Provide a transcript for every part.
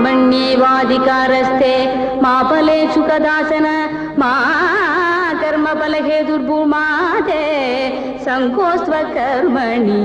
ब्रह्मण्येवाधिकारस्ते मा फलेषु कदाचन मा कर्मफलहेतुर्भूमा ते सङ्कोस्त्वकर्मणि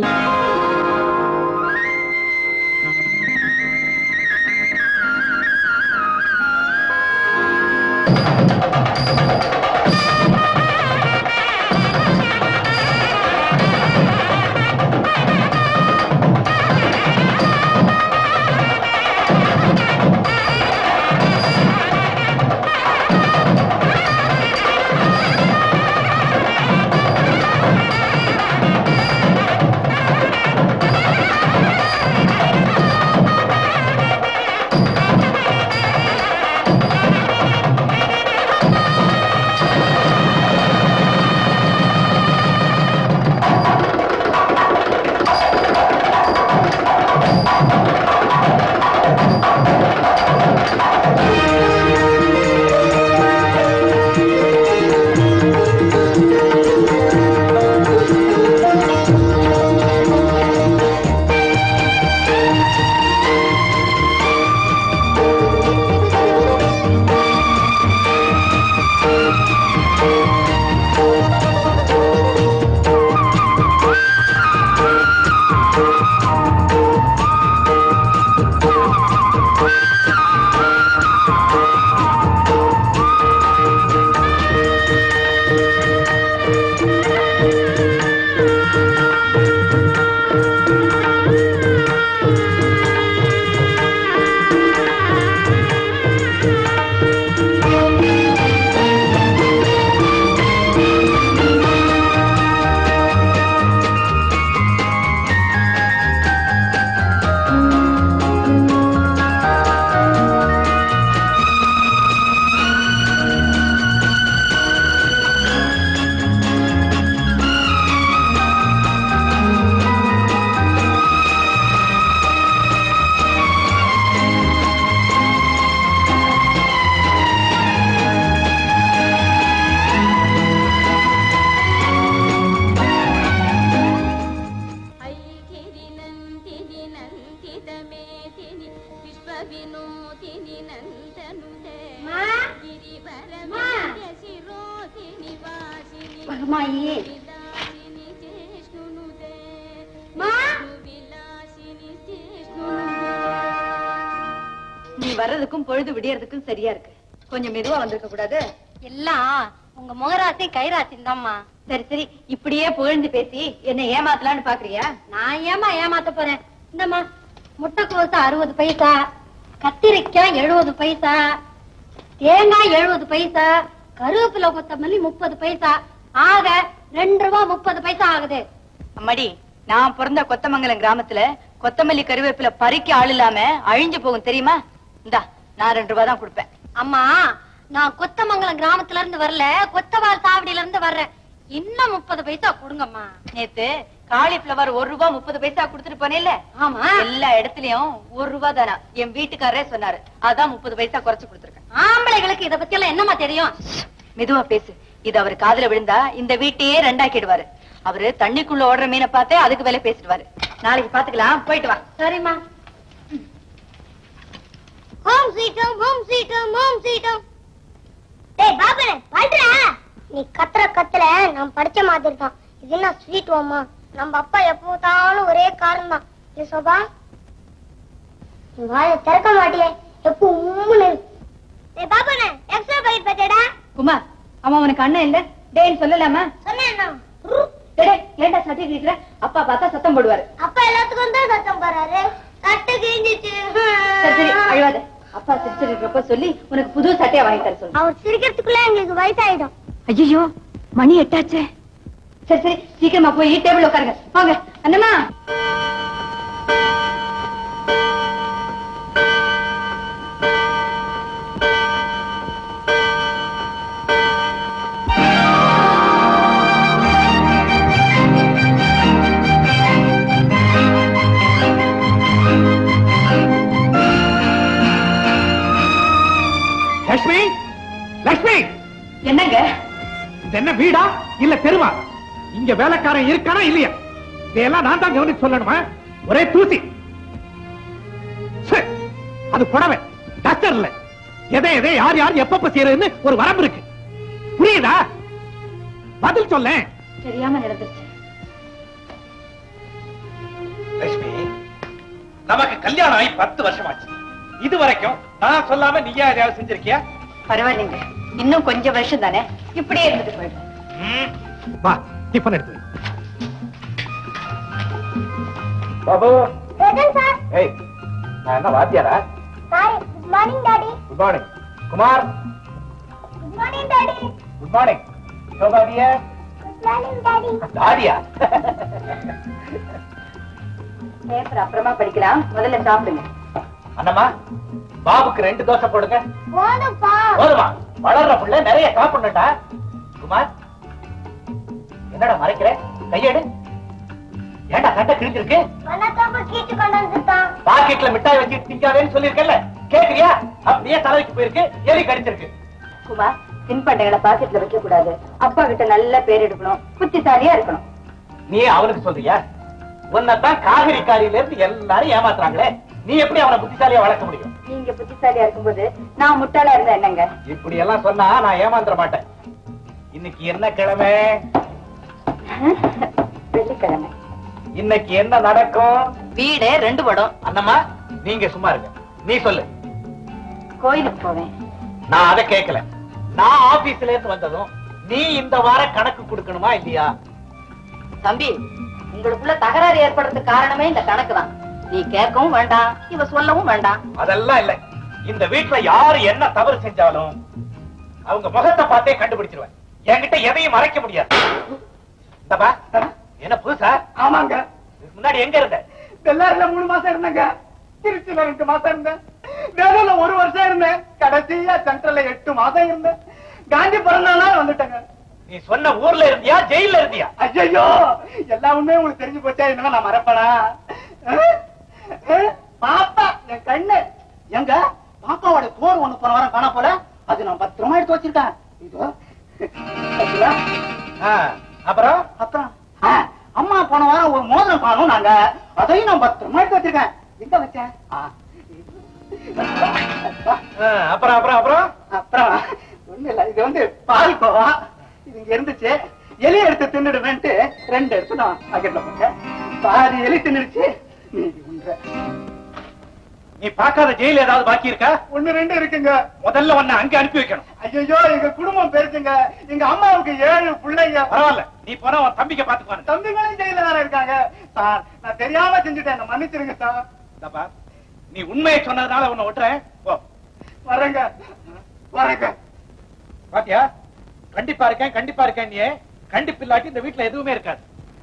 ऐगिरिनन्दिनि नन्दितमेदिनि विश्वविनोदिनि नन्दनुते गिरिवरशिरोदिनि वासिनि மகமாயி विलासिनि जिष्णुनुते மா विलासिनि जिष्णुनुते நீ வர்றதுக்கும் பொழுது விடியறதுக்கும் சரியா இருக்கு கொஞ்சம் மெதுவா வந்திருக்க கூடாது எல்லாம் உங்க முகராசி கைராசி தான்மா சரி சரி இப்படியே புகழ்ந்து பேசி என்ன ஏமாத்தலாம்னு பாக்குறியா நான் ஏமா ஏமாத்த போறேன் இந்தம்மா முட்டைக்கோசு அறுபது பைசா கத்திரிக்காய் எழுபது பைசா தேங்காய் எழுபது பைசா கருவேப்பிலை கொத்தமல்லி முப்பது பைசா ஆக ரெண்டு ரூபா முப்பது பைசா ஆகுது அம்மாடி நான் பிறந்த கொத்தமங்கலம் கிராமத்துல கொத்தமல்லி கருவேப்பில பறிக்க ஆள் இல்லாம அழிஞ்சு போகும் தெரியுமா இந்தா நான் ரெண்டு ரூபாய் தான் கொடுப்பேன் அம்மா நான் கொத்தமங்கலம் கிராமத்துல இருந்து வரல கொத்தவால் சாவடியில இருந்து வர்றேன் இன்னும் முப்பது பைசா கொடுங்கம்மா நேத்து காலிஃபிளவர் ஒரு ரூபாய் முப்பது பைசா கொடுத்துட்டு போனேல்ல ஆமா எல்லா இடத்துலயும் ஒரு ரூபாய் தானா என் வீட்டுக்காரரே சொன்னாரு அதான் முப்பது பைசா குறைச்சு கொடுத்துருக்கேன் ஆம்பளைகளுக்கு இத பத்தி எல்லாம் என்னம்மா தெரியும் மெதுவா பேசு இது அவர் காதுல விழுந்தா இந்த வீட்டையே ரெண்டாக்கிடுவாரு அவரு தண்ணிக்குள்ள ஓடுற மீனை பார்த்தே அதுக்கு வேலை பேசிடுவாரு நாளைக்கு பாத்துக்கலாம் போயிட்டு வா சரிம்மா ஹோம் சீட்டம் ஹோம் சீட்டம் ஹோம் சீட்டம் டேய் பாபு பண்றா நீ கத்துற கத்துல நான் படிச்ச மாதிரி தான் இது என்ன ஸ்வீட் ஓமா நம்ம அப்பா எப்போ பார்த்தாலும் ஒரே காரணம் தான் ஏ சோபா நீ வாயை திறக்க மாட்டியே எப்போ உம்முன்னு இருக்கு. டேய் பாபு எக்ஸ்ட்ரா பைட் பச்சடா குமார் அவன் அவனுக்கு அண்ணன் இல்ல டேன்னு சொல்லலாமா சொன்னேன்னா டேய், டேய், ஏன்டா சட்டி இருக்கிற அப்பா பார்த்தா சத்தம் போடுவாரு அப்பா எல்லாத்துக்கும் தான் சத்தம் போறாரு தட்டு கிழிஞ்சிச்சு சரி சரி அழுவாத அப்பா சிரிச்சிருக்கிறப்ப சொல்லி உனக்கு புது சட்டையா வாங்கி தர சொல்லு அவர் சிரிக்கிறதுக்குள்ள எங்களுக்கு வயசாயிடும் ஐயோ மணி எட்டாச்சே சரி சரி சீக்கிரமா போய் டேபிள் உட்காருங்க வாங்க அண்ணம்மா லட்சுமி லட்சுமி என்னங்க இது என்ன வீடா இல்ல தெருவா இங்க வேலைக்காரன் இருக்கானா இல்லையா இதையெல்லாம் நான் தான் கவனிச்சு சொல்லணுமா ஒரே தூசி ச்சே, அது புடவை டஸ்டர் இல்ல எதை எதை யார் யார் எப்பப்ப செய்யறதுன்னு ஒரு வரம்பு இருக்கு புரியுதா பதில் சொல்லேன் தெரியாம நடந்துருச்சு லட்சுமி நமக்கு கல்யாணம் ஆகி பத்து வருஷம் ஆச்சு இது வரைக்கும் நான் சொல்லாம நீயா ஏதாவது செஞ்சிருக்கியா பரவாயில்லைங்க இன்னும் கொஞ்சம் வருஷம் தானே இப்படியே இருந்துட்டு போயிடும் ம். வா டிஃபன் எடுத்து வை. பாபு பிரசன்ட் சார் ஏய் நான் என்ன வாத்தியாரா sorry good morning daddy good morning Kumar good morning daddy good morning சோபாதியா குட் மார்னிங் டாடி தாடியா பேப்பர் அப்புறமா படிக்கலாம் முதல்ல சாப்பிடுங்க அண்ணம்மா பாபுக்கு ரெண்டு தோசை போடுங்க போதும்ப்பா போதுமா வளர்ற புள்ள நிறைய சாப்பிடணும்டா குமார் என்னடா மறைக்கிற கையெடு ஏன்டா சட்டை கிழிஞ்சிருக்கு வணக்கம் கீச்சு கொண்டு வந்துட்டான் பாக்கெட்ல மிட்டாய் வச்சு திங்காதேன்னு சொல்லிருக்கல கேக்குறியா அப்படியே தலைக்கு போயிருக்கு எலி கடிச்சிருக்கு குமார் தின்பண்டங்களை பாக்கெட்ல வைக்க கூடாது அப்பா கிட்ட நல்ல பேர் எடுக்கணும் புத்திசாலியா இருக்கணும் நீ அவனுக்கு சொல்றியா உன்னைத்தான் காவிரி காரியில இருந்து எல்லாரும் ஏமாத்துறாங்களே நீ எப்படி அவனை புத்திசாலியா வளர்க்க முடியும் நீங்க புத்திசாலியா இருக்கும்போது நான் முட்டாளா இருந்தா என்னங்க இப்படி எல்லாம் சொன்னா நான் ஏமாந்துட மாட்டேன் இன்னைக்கு என்ன கிழமை வெள்ளிக்கிழமை இன்னைக்கு என்ன நடக்கும் வீடு ரெண்டு படம் அண்ணம்மா நீங்க சும்மா இருங்க நீ சொல்லு கோயிலுக்கு போவேன் நான் அதை கேட்கல நான் ஆபீஸ்ல இருந்து வந்ததும் நீ இந்த வாரம் கணக்கு கொடுக்கணுமா இல்லையா தம்பி உங்களுக்குள்ள தகராறு ஏற்படுறதுக்கு காரணமே இந்த கணக்கு தான் நீ கேட்கவும் வேண்டாம் இவ சொல்லவும் வேண்டாம் அதெல்லாம் இல்ல இந்த வீட்டுல யாரு என்ன தவறு செஞ்சாலும் அவங்க முகத்தை பார்த்தே கண்டுபிடிச்சிருவேன் என்கிட்ட எதையும் மறைக்க முடியாது இந்த பா, என்ன புதுசா ஆமாங்க இதுக்கு முன்னாடி எங்க இருந்த வெள்ளாறுல மூணு மாசம் இருந்தேங்க திருச்சியில ரெண்டு மாசம் இருந்தேன் வேலூர்ல ஒரு வருஷம் இருந்தேன் கடைசியா சென்ட்ரல்ல எட்டு மாசம் இருந்தேன் காந்தி பிறந்த நாள் வந்துட்டேங்க நீ சொன்ன ஊர்ல இருந்தியா ஜெயில இருந்தியா ஐயோ எல்லா உண்மையும் உங்களுக்கு தெரிஞ்சு போச்சா என்னங்க நான் மறப்பனா அஹ்? அஹ்? பாப்பா என் கண்ணு எங்க பாப்பாவோட தோர் ஒண்ணு போன வாரம் காண போல அது நான் பத்திரமா எடுத்து வச்சிருக்கேன் இதோ பாத்தீங்களா? ஆ, அப்புறம் அப்புறம் ஆ, அம்மா போன வாரம் ஒரு மோதிரம் காணும் நாங்க அதையும் நான் பத்திரமா எடுத்து வச்சிருக்கேன் எங்க வச்சேன் ஆ, ஆ, அப்புறம் அப்புறம் அப்புறம் அப்புறம் ஒண்ணு இல்ல இது வந்து பால் கோவா இது இங்க இருந்துச்சு எலி எடுத்து தின்னுடுவேன்ட்டு ரெண்டு எடுத்து நான் பாக்கெட்ல போட்டேன் பாதி எலி தின்னுடுச்சு மீதி ஒன்று நீ பார்க்காத ஜெயில் ஏதாவது பாக்கி இருக்கா ஒண்ணு ரெண்டு இருக்குங்க முதல்ல உன்னை அங்க அனுப்பி வைக்கணும் ஐயோ எங்க குடும்பம் பெருசுங்க எங்க அம்மாவுக்கு ஏழு பிள்ளைங்க பரவாயில்ல நீ போனா உன் தம்பிக்க பாத்துக்குவானு தம்பிகளும் ஜெயில வேற இருக்காங்க சார் நான் தெரியாம செஞ்சுட்டேன் என்னை மன்னிச்சிருங்க சார் இந்தாப்பா, நீ உண்மையை சொன்னதுனால உன்னை விட்டுறேன் போ வரேங்க வரேங்க பாத்தியா கண்டிப்பா இருக்கேன் கண்டிப்பா இருக்கேன் நீ கண்டிப்பு இல்லாட்டி இந்த வீட்டுல எதுவுமே இருக்காது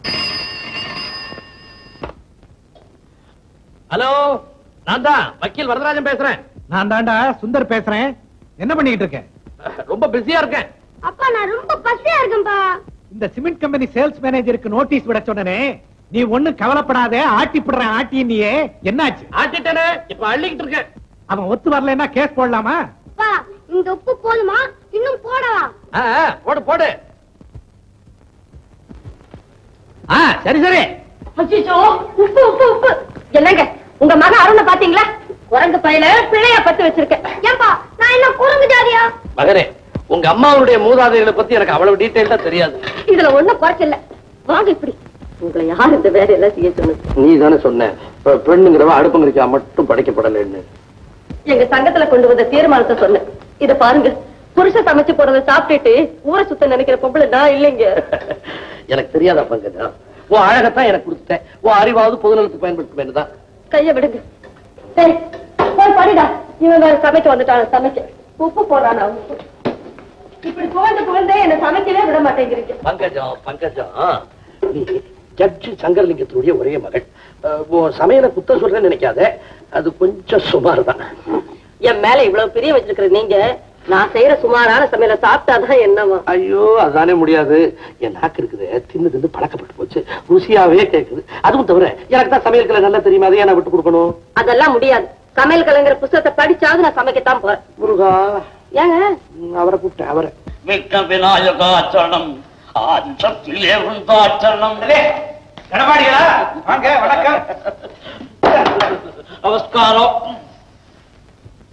ஹலோ நான் தான் வக்கீல் வரதராஜன் பேசுறேன் நான் தாண்டா சுந்தர் பேசுறேன் என்ன பண்ணிட்டு இருக்கேன் ரொம்ப பிஸியா இருக்கேன் அப்பா நான் ரொம்ப பசியா இருக்கேன்பா இந்த சிமெண்ட் கம்பெனி சேல்ஸ் மேனேஜருக்கு நோட்டீஸ் விட சொன்னனே நீ ஒண்ணு கவலைப்படாத ஆட்டி போடுறேன் ஆட்டி நீயே என்னாச்சு ஆட்டிட்டேனே இப்ப அள்ளிக்கிட்டு இருக்கேன் அவன் ஒத்து வரலைன்னா கேஸ் போடலாமா அப்பா இந்த உப்பு போதுமா இன்னும் போடவா ஆ, ஆ, போடு போடு ஆ சரி சரி அச்சோ உப்பு உப்பு உப்பு என்னங்க உங்க மக அருணை பாத்தீங்களா குரங்கு பையில பிழைய பத்து வச்சிருக்கேன் ஏன்பா நான் என்ன குறுங்கு ஜாதியா மகனே உங்க அம்மாவுடைய மூதாதைகளை பத்தி எனக்கு அவ்வளவு டீட்டெயில்டா தெரியாது இதுல ஒண்ணும் குறைச்சல வாங்க இப்படி உங்களை யார் இந்த வேலையெல்லாம் செய்ய சொன்னது நீ தானே சொன்ன பெ- பெண்ணுங்கிறவ அடுப்புங்கரிக்கா மட்டும் படைக்கப்படலைன்னு எங்க சங்கத்துல கொண்டு வந்த தீர்மானத்தை சொன்னேன் இத பாருங்க புருஷ சமைச்சு போறத சாப்பிட்டுட்டு ஊரை சுத்த நினைக்கிற பொம்பளை நான் இல்லைங்க எனக்கு தெரியாதா பங்கஜா உன் அழகத்தான் எனக்கு கொடுத்துட்டேன் உன் அறிவாவது பொதுநலத்துக்கு பயன்படுத்த தான் கைய விடுங்க சரி போய் படிடா இவன் வேற சமைக்க வந்துட்டான் சமைக்க உப்பு போடுறானா உப்பு இப்படி புகழ்ந்து புகழ்ந்தே என்ன சமைக்கவே விட மாட்டேங்கிறீங்க பங்கஜம் பங்கஜம் நீ ஜட்ஜு சங்கரலிங்கத்தினுடைய ஒரே மகள் அஹ், உன் சமையலை குத்த சொல்றேன்னு நினைக்காத அது கொஞ்சம் சுமார் தான் என் மேல இவ்வளவு பிரிய வச்சிருக்கிற நீங்க நான் செய்யற சுமாரான சமையலை சாப்பிட்டாதான் என்னவா ஐயோ அதுதானே முடியாது என் நாக்கு இருக்குது தின்னு தின்னு பழக்கப்பட்டு போச்சு ருசியாவே கேக்குது அதுவும் தவிர எனக்கு தான் சமையல்களை நல்லா தெரியுமா அதையே நான் விட்டு கொடுக்கணும் அதெல்லாம் முடியாது சமையல் கலைங்கிற புத்தகத்தை படிச்சாவது நான் சமைக்கத்தான் போறேன் முருகா ஏங்க ம், அவரை கூப்பிட்டேன் அவரை விக்க விநாயகாச்சரணம் ஆதிசத்திலே உண்டாச்சரணம் எடப்பாடிகளா வாங்க வணக்கம் நமஸ்காரம்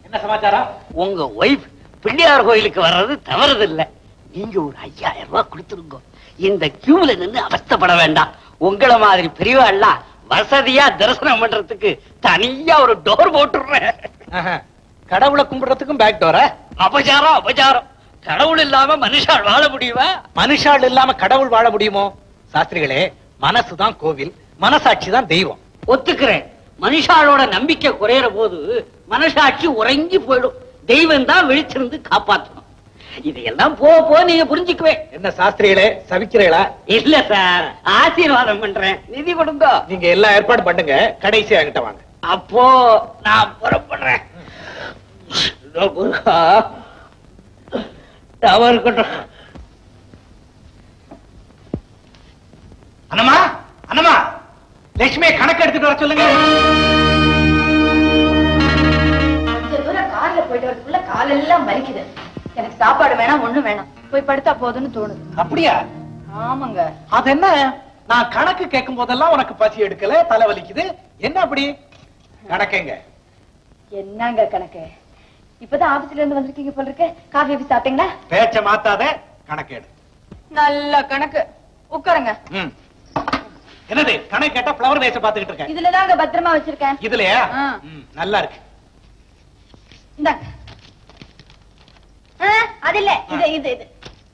என்ன சமாச்சாரம் உங்க ஒய்ஃப் பிள்ளையார் கோயிலுக்கு வர்றது தவறுது இல்ல நீங்க ஒரு ஐயாயிரம் ரூபாய் கொடுத்துருங்க இந்த கியூல நின்னு அவஸ்தைப்பட வேண்டாம் உங்கள மாதிரி பெரியவாள்லாம் வசதியா தரிசனம் பண்றதுக்கு தனியா ஒரு டோர் போட்டுடுறேன் ஆஹா. கடவுளை கும்பிடுறதுக்கும் பேக் டோரா அபச்சாரம் அபச்சாரம் கடவுள் இல்லாம மனுஷால் வாழ முடியுமா மனுஷாள் இல்லாம கடவுள் வாழ முடியுமோ சாஸ்திரிகளே மனசுதான் கோவில் மனசாட்சி தான் தெய்வம் ஒத்துக்கிறேன் மனுஷாளோட நம்பிக்கை குறையற போது மனசாட்சி உறங்கி போயிடும் தெய்வம் தான் விழிச்சிருந்து காப்பாத்தணும் இதையெல்லாம் போ போ நீங்க புரிஞ்சுக்குவேன் என்ன சாஸ்திரிகளே சவிக்கிறீங்களா இல்ல சார் ஆசீர்வாதம் பண்றேன் நிதி கொடுங்க நீங்க எல்லா ஏற்பாடு பண்ணுங்க கடைசியா என்கிட்ட வாங்க அப்போ நான் புறப்படுறேன் இதோ முருகா. தவறு இருக்கட்டும் அண்ணமா அண்ணமா லட்சுமியை கணக்கு எடுத்துட்டு வர சொல்லுங்க கொஞ்ச தூரம் கார்ல போயிட்டு வரதுக்குள்ள காலெல்லாம் வலிக்குது எனக்கு சாப்பாடு வேணாம் ஒண்ணும் வேணாம் போய் படுத்தா போதும்னு தோணுது அப்படியா ஆமாங்க அது என்ன நான் கணக்கு கேட்கும் போதெல்லாம் உனக்கு பசி எடுக்கல தலை வலிக்குது என்ன அப்படி கணக்குங்க என்னங்க கணக்கு இப்பதான் ஆபீஸ்ல இருந்து வந்திருக்கீங்க போல இருக்கு காஃபி எப்படி சாப்பிட்டீங்களா பேச்ச மாத்தாத கணக்கேடு நல்ல கணக்கு உட்காருங்க ம். என்னது கணக்கு கேட்டா பிளவர் வேஷ பாத்துக்கிட்டு இருக்கேன் இதுலதாங்க பத்திரமா வச்சிருக்கேன் இதுலயா ஆ. ம், நல்லா இருக்கு இந்தாங்க ஆ, அது இல்ல இது இது இது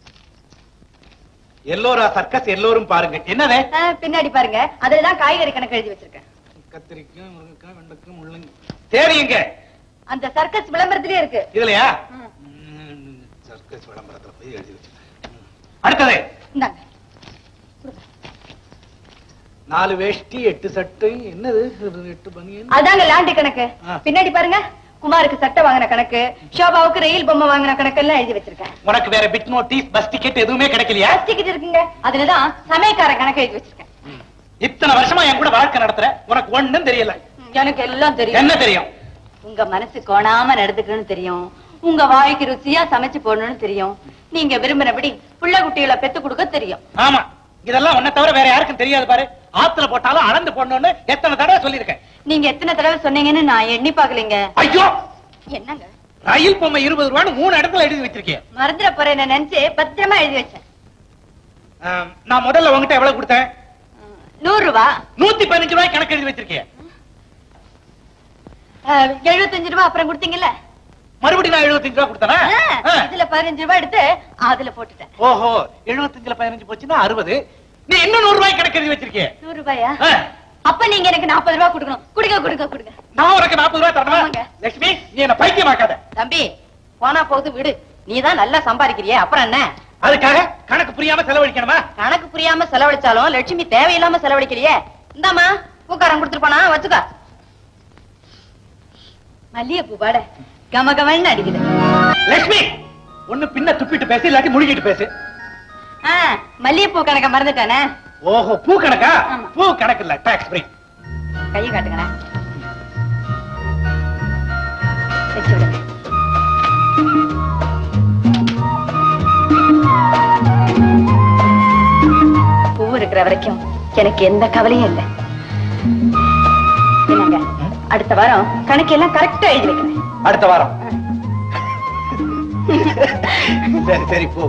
எல்லோரா சர்க்கஸ் எல்லோரும் பாருங்க என்னது ஆ, பின்னாடி பாருங்க அதுலதான் காய்கறி கணக்கு எழுதி வச்சிருக்கேன் கத்திரிக்காய் முருங்கைக்காய் வெண்டைக்காய் முள்ளங்கி தேடிங்க அந்த சர்க்கஸ் விளம்பரத்திலே இருக்கு இதுலயா ம். ம், சர்க்கஸ் விளம்பரத்துல போய் எழுதி வச்சிருக்கேன் ம். அடுத்தது இந்தாங்க நாலு வேஷ்டி எட்டு சட்டை என்னது எட்டு பனியன் அதாங்க லாண்டி கணக்கு ஆ. பின்னாடி பாருங்க குமாருக்கு சட்டை வாங்கின கணக்கு ஷோபாவுக்கு ரயில் பொம்மை வாங்கின கணக்கு எல்லாம் எழுதி வச்சிருக்கேன் உனக்கு வேற பிட் நோட்டீஸ் பஸ் டிக்கெட் எதுவுமே கிடைக்கலையா பஸ் டிக்கெட் இருக்குங்க அதுலதான் சமயக்கார கணக்கு எழுதி வச்சிருக்கேன் இத்தனை வருஷமா என் கூட வாழ்க்கை நடத்துற உனக்கு ஒண்ணும் தெரியல எனக்கு எல்லாம் தெரியும் என்ன தெரியும் உங்க மனசு கோணாம நடந்துக்கணும்னு தெரியும் உங்க வாய்க்கு ருசியா சமைச்சு போடணும்னு தெரியும் நீங்க விரும்பினபடி புள்ள குட்டிகளை பெத்து கொடுக்க தெரியும் ஆமா இதெல்லாம் உன்னை தவிர வேற யாருக்கும் தெரியாது பாரு ஆத்துல போட்டாலும் அளந்து போடணும்னு எத்தனை தடவை சொல்லியிருக்கேன் நீங்க எத்தனை தடவை சொன்னீங்கன்னு நான் எண்ணி பாக்கலீங்க ஐயோ என்னங்க ரயில் பொம்மை இருபது ரூபான்னு மூணு இடத்துல எழுதி வச்சிருக்கேன் மறந்துட போறேன் நினைச்சு பத்திரமா எழுதி வச்சேன் ஆம், நான் முதல்ல உங்ககிட்ட எவ்வளவு கொடுத்தேன் நூறு ரூபா நூத்தி பதினஞ்சு ரூபாய் கணக்கு எழுதி வச்சிருக்கேன் எழுபத்தஞ்சு ரூபா அப்புறம் கொடுத்தீங்கல்ல மறுபடியும் நான் எழுபத்தஞ்சு ரூபாய் கொடுத்தேனா ஆ, இதுல பதினஞ்சு ரூபாய் எடுத்து அதுல போட்டுட்டேன் ஓஹோ எழுபத்தஞ்சுல பதினஞ்சு போச்சுன்னா அறுபது நீ இன்னும் நூறு ரூபாய் கணக்கு எழுதி வச்சிருக்கேன் நூறு ரூபாயா ஆ, அப்ப நீங்க எனக்கு நாற்பது ரூபாய் கொடுக்கணும் கொடுங்க கொடுங்க கொடுங்க நான் உனக்கு நாற்பது ரூபாய் தரணுமா ஆமாங்க. லட்சுமி நீ என்ன பைத்தியமாக்காத தம்பி போனா போகுது விடு நீதான் நல்லா சம்பாதிக்கிறியே அப்புறம் என்ன அதுக்காக கணக்கு புரியாம செலவழிக்கணுமா கணக்கு புரியாம செலவழிச்சாலும் லட்சுமி தேவையில்லாம செலவழிக்கலையே இந்தாமா பூக்காரன் கொடுத்துட்டு போனா வச்சுக்க மல்லிகைப்பூ பாட கம கமன்னு அடிக்குது லட்சுமி ஒண்ணு பின்ன துப்பிட்டு பேசு இல்லாட்டி முழுகிட்டு பேசு ஆ, மல்லிகைப்பூ கணக்க மறந்துட்டானே ஓஹோ பூ கணக்கா ஆமா. பூ கணக்கு இல்ல டாக்ஸ் ஃப்ரீ கையை காட்டுங்கண்ணா வச்சு விடுங்க பூ இருக்கிற வரைக்கும் எனக்கு எந்த கவலையும் இல்லை என்னங்க அடுத்த வாரம் கணக்கெல்லாம் கரெக்டா எழுதி வைக்கிறேன் அடுத்த வாரம் சரி சரி போ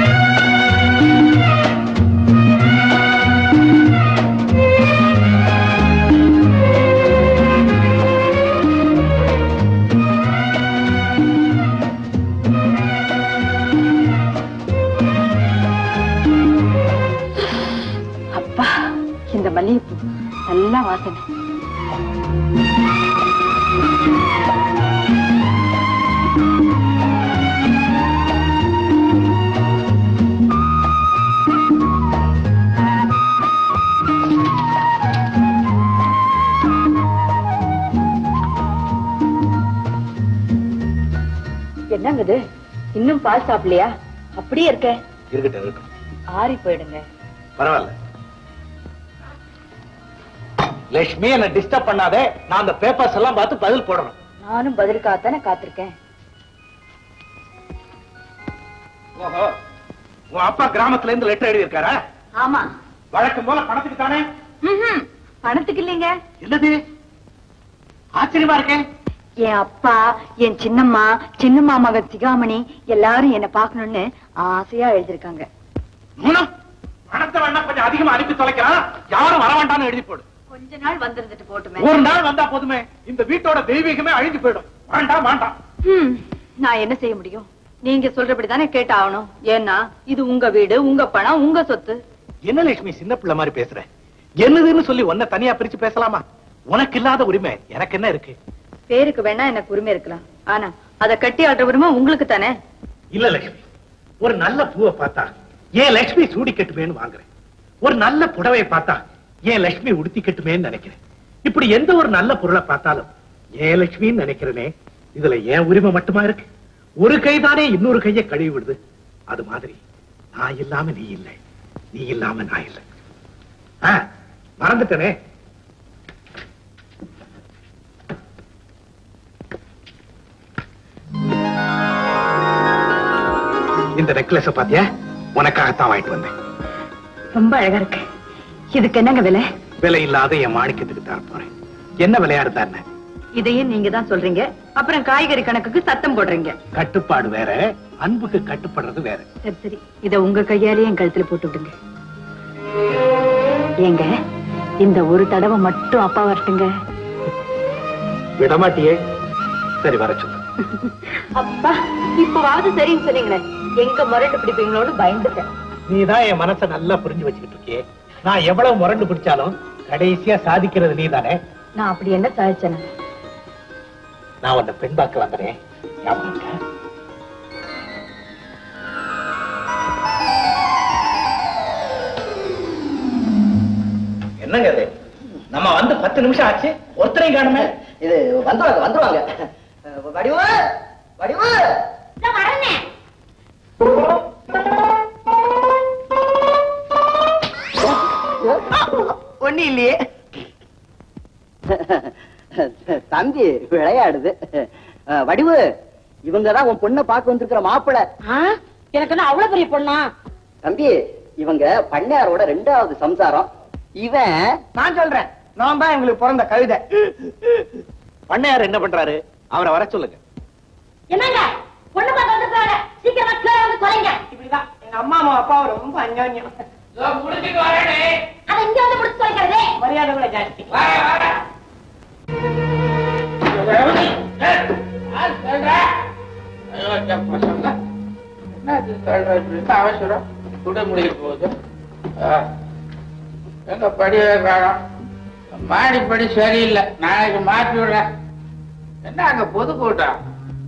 அப்பா இந்த மல்லிகைப்பூ நல்லா வாசனை என்னங்க இது இன்னும் பால் சாப்பிடலையா அப்படியே இருக்க இருக்கட்டும் இருக்கட்டும் ஆறி போயிடுங்க பரவாயில்ல லட்சுமி என்ன டிஸ்டர்ப் பண்ணாதே நான் அந்த பேப்பர்ஸ் எல்லாம் பார்த்து பதில் போடணும் நானும் பதிலுக்காகத்தானே காத்திருக்கேன் ஓஹோ உன் அப்பா கிராமத்துல இருந்து லெட்டர் எழுதி இருக்காரா ஆமா வழக்கம் போல பணத்துக்கு தானே ம்ஹும். பணத்துக்கு இல்லைங்க என்னது ஆச்சரியமா இருக்கேன் என் அப்பா என் சின்னம்மா சின்னம்மா மகன் சிகாமணி எல்லாரும் என்ன பார்க்கணும்னு ஆசையா எழுதிருக்காங்க மூணம் பணத்தை வேணா கொஞ்சம் அதிகமா அனுப்பி தொலைக்கிறான் யாரும் வர வேண்டாம்னு எழுதி போடு கொஞ்ச நாள் வந்திருந்துட்டு போட்டுமே ஒரு நாள் வந்தா போதுமே இந்த வீட்டோட தெய்வீகமே அழிஞ்சு போயிடும் வேண்டாம் வேண்டாம் ஹம், நான் என்ன செய்ய முடியும் நீங்க சொல்றபடி தானே கேட்டாகணும் ஏன்னா இது உங்க வீடு உங்க பணம் உங்க சொத்து என்ன லட்சுமி சின்ன பிள்ளை மாதிரி பேசுற என்னதுன்னு சொல்லி உன்னை தனியா பிரிச்சு பேசலாமா உனக்கு இல்லாத உரிமை எனக்கு என்ன இருக்கு பேருக்கு வேணா எனக்கு உரிமை இருக்கலாம் ஆனா அத கட்டி ஆடுற உரிமை உங்களுக்கு தானே இல்ல லட்சுமி ஒரு நல்ல பூவை பார்த்தா ஏன் லட்சுமி சூடி கட்டுமேன்னு வாங்குறேன் ஒரு நல்ல புடவையை பார்த்தா ஏன் லட்சுமி உடுத்தி கட்டுமேன்னு நினைக்கிறேன் இப்படி எந்த ஒரு நல்ல பொருளை பார்த்தாலும் ஏன் லட்சுமின்னு நினைக்கிறேனே இதுல ஏன் உரிமை மட்டுமா இருக்கு ஒரு கைதானே இன்னொரு கையை கழுவி விடுது அது மாதிரி நான் இல்லாம நீ இல்லை நீ இல்லாம நான் இல்லை ஆ, மறந்துட்டனே இந்த நெக்லஸ் பாத்தியா உனக்காகத்தான் வாங்கிட்டு வந்தேன் ரொம்ப அழகா இருக்கு இதுக்கு என்னங்க விலை விலை இல்லாத என் மாணிக்கத்துக்கு தர போறேன் என்ன விலையா இருந்தா என்ன இதையும் நீங்க தான் சொல்றீங்க அப்புறம் காய்கறி கணக்குக்கு சத்தம் போடுறீங்க கட்டுப்பாடு வேற அன்புக்கு கட்டுப்படுறது வேற சரி சரி இத உங்க கையாலேயே என் கழுத்துல போட்டு விடுங்க ஏங்க இந்த ஒரு தடவை மட்டும் அப்பா வரட்டுங்க விடமாட்டியே சரி வர சொல்லு அப்பா இப்பவாவது சரின்னு சொன்னீங்களே எங்க முரண்டு பிடிப்பீங்களோன்னு பயந்துட்டேன் நீதான் என் மனசை நல்லா புரிஞ்சு வச்சுக்கிட்டு இருக்கியே நான் எவ்வளவு முரண்டு பிடிச்சாலும் கடைசியா சாதிக்கிறது நீதானே நான் அப்படி என்ன சாதிச்சேன் நான் உன்னை பெண் பார்க்க வந்தேன் ஞாபகம் இருக்கா? என்னங்க இது நம்ம வந்து பத்து நிமிஷம் ஆச்சு ஒருத்தரையும் காணுமே இது வந்துருவாங்க வந்துருவாங்க அஹ், வடிவு வடிவு வரேனே ஒண்ணு இல்லையே தம்பி விளையாடுது அஹ், வடிவு இவங்கதான் உன் பொண்ணை பார்க்க வந்திருக்கிற மாப்பிள்ளை எனக்கு என்ன அவ்வளவு பெரிய பொண்ணா தம்பி இவங்க பண்ணையாரோட ரெண்டாவது சம்சாரம் இவன் நான் சொல்றேன் நான் தான் எங்களுக்கு பிறந்த கவிதை பண்ணையார் என்ன பண்றாரு அவரை வர சொல்லுங்க என்னங்க பொண்ணு பார்க்க வந்துருக்காங்க சீக்கிரமா கீழே வந்து தொலைங்க இப்படிதான் எங்க அம்மா அம்மா அப்பா ரொம்ப அந்யோன்யம் அதை இங்க வந்து முடிச்சு தொலைக்கிறதே மரியாதை கூட ஜாஸ்தி அவசரம் சுட முடிய போகுது ஆ. எங்க படியே காணும் மாடி படி சரியில்லை நாளைக்கு மாற்றி விடுறேன் என்ன அங்க பொதுக்கூட்டம்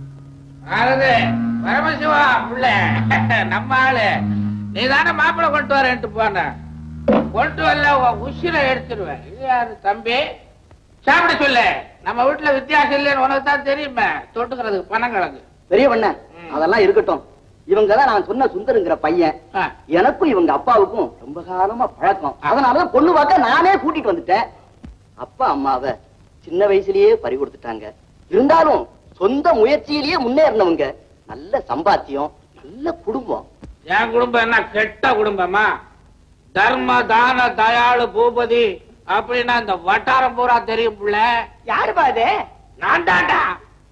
அதாவது பரமசிவா பிள்ளை நம்ம ஆளு நீ தானே மாப்பிள்ளை கொண்டு வரேன்ட்டு போன கொண்டு வரல உன் உசிரை எடுத்துருவேன் இது யாரு தம்பி சாப்பிட சொல்லு நம்ம வீட்டுல வித்தியாசம் இல்லைன்னு உனக்கு தான் தெரியுமே தொட்டுக்கிறதுக்கு பணம் கிழங்கு பெரிய பண்ண ம். அதெல்லாம் இருக்கட்டும் இவங்க தான் நான் சொன்ன சுந்தருங்கிற பையன் ஆ. எனக்கும் இவங்க அப்பாவுக்கும் ரொம்ப காலமா பழக்கம் அதனாலதான் பொண்ணு பார்க்க நானே கூட்டிட்டு வந்துட்டேன் அப்பா அம்மாவை சின்ன வயசுலயே பறி கொடுத்துட்டாங்க இருந்தாலும் சொந்த முயற்சியிலேயே முன்னேறினவங்க நல்ல சம்பாத்தியம் நல்ல குடும்பம் என் குடும்பம் என்ன கெட்ட குடும்பமா தர்ம தான தயாளு பூபதி அப்படின்னா இந்த வட்டாரம் பூரா தெரியும் புள்ள யாரு பாது நான் தாண்டா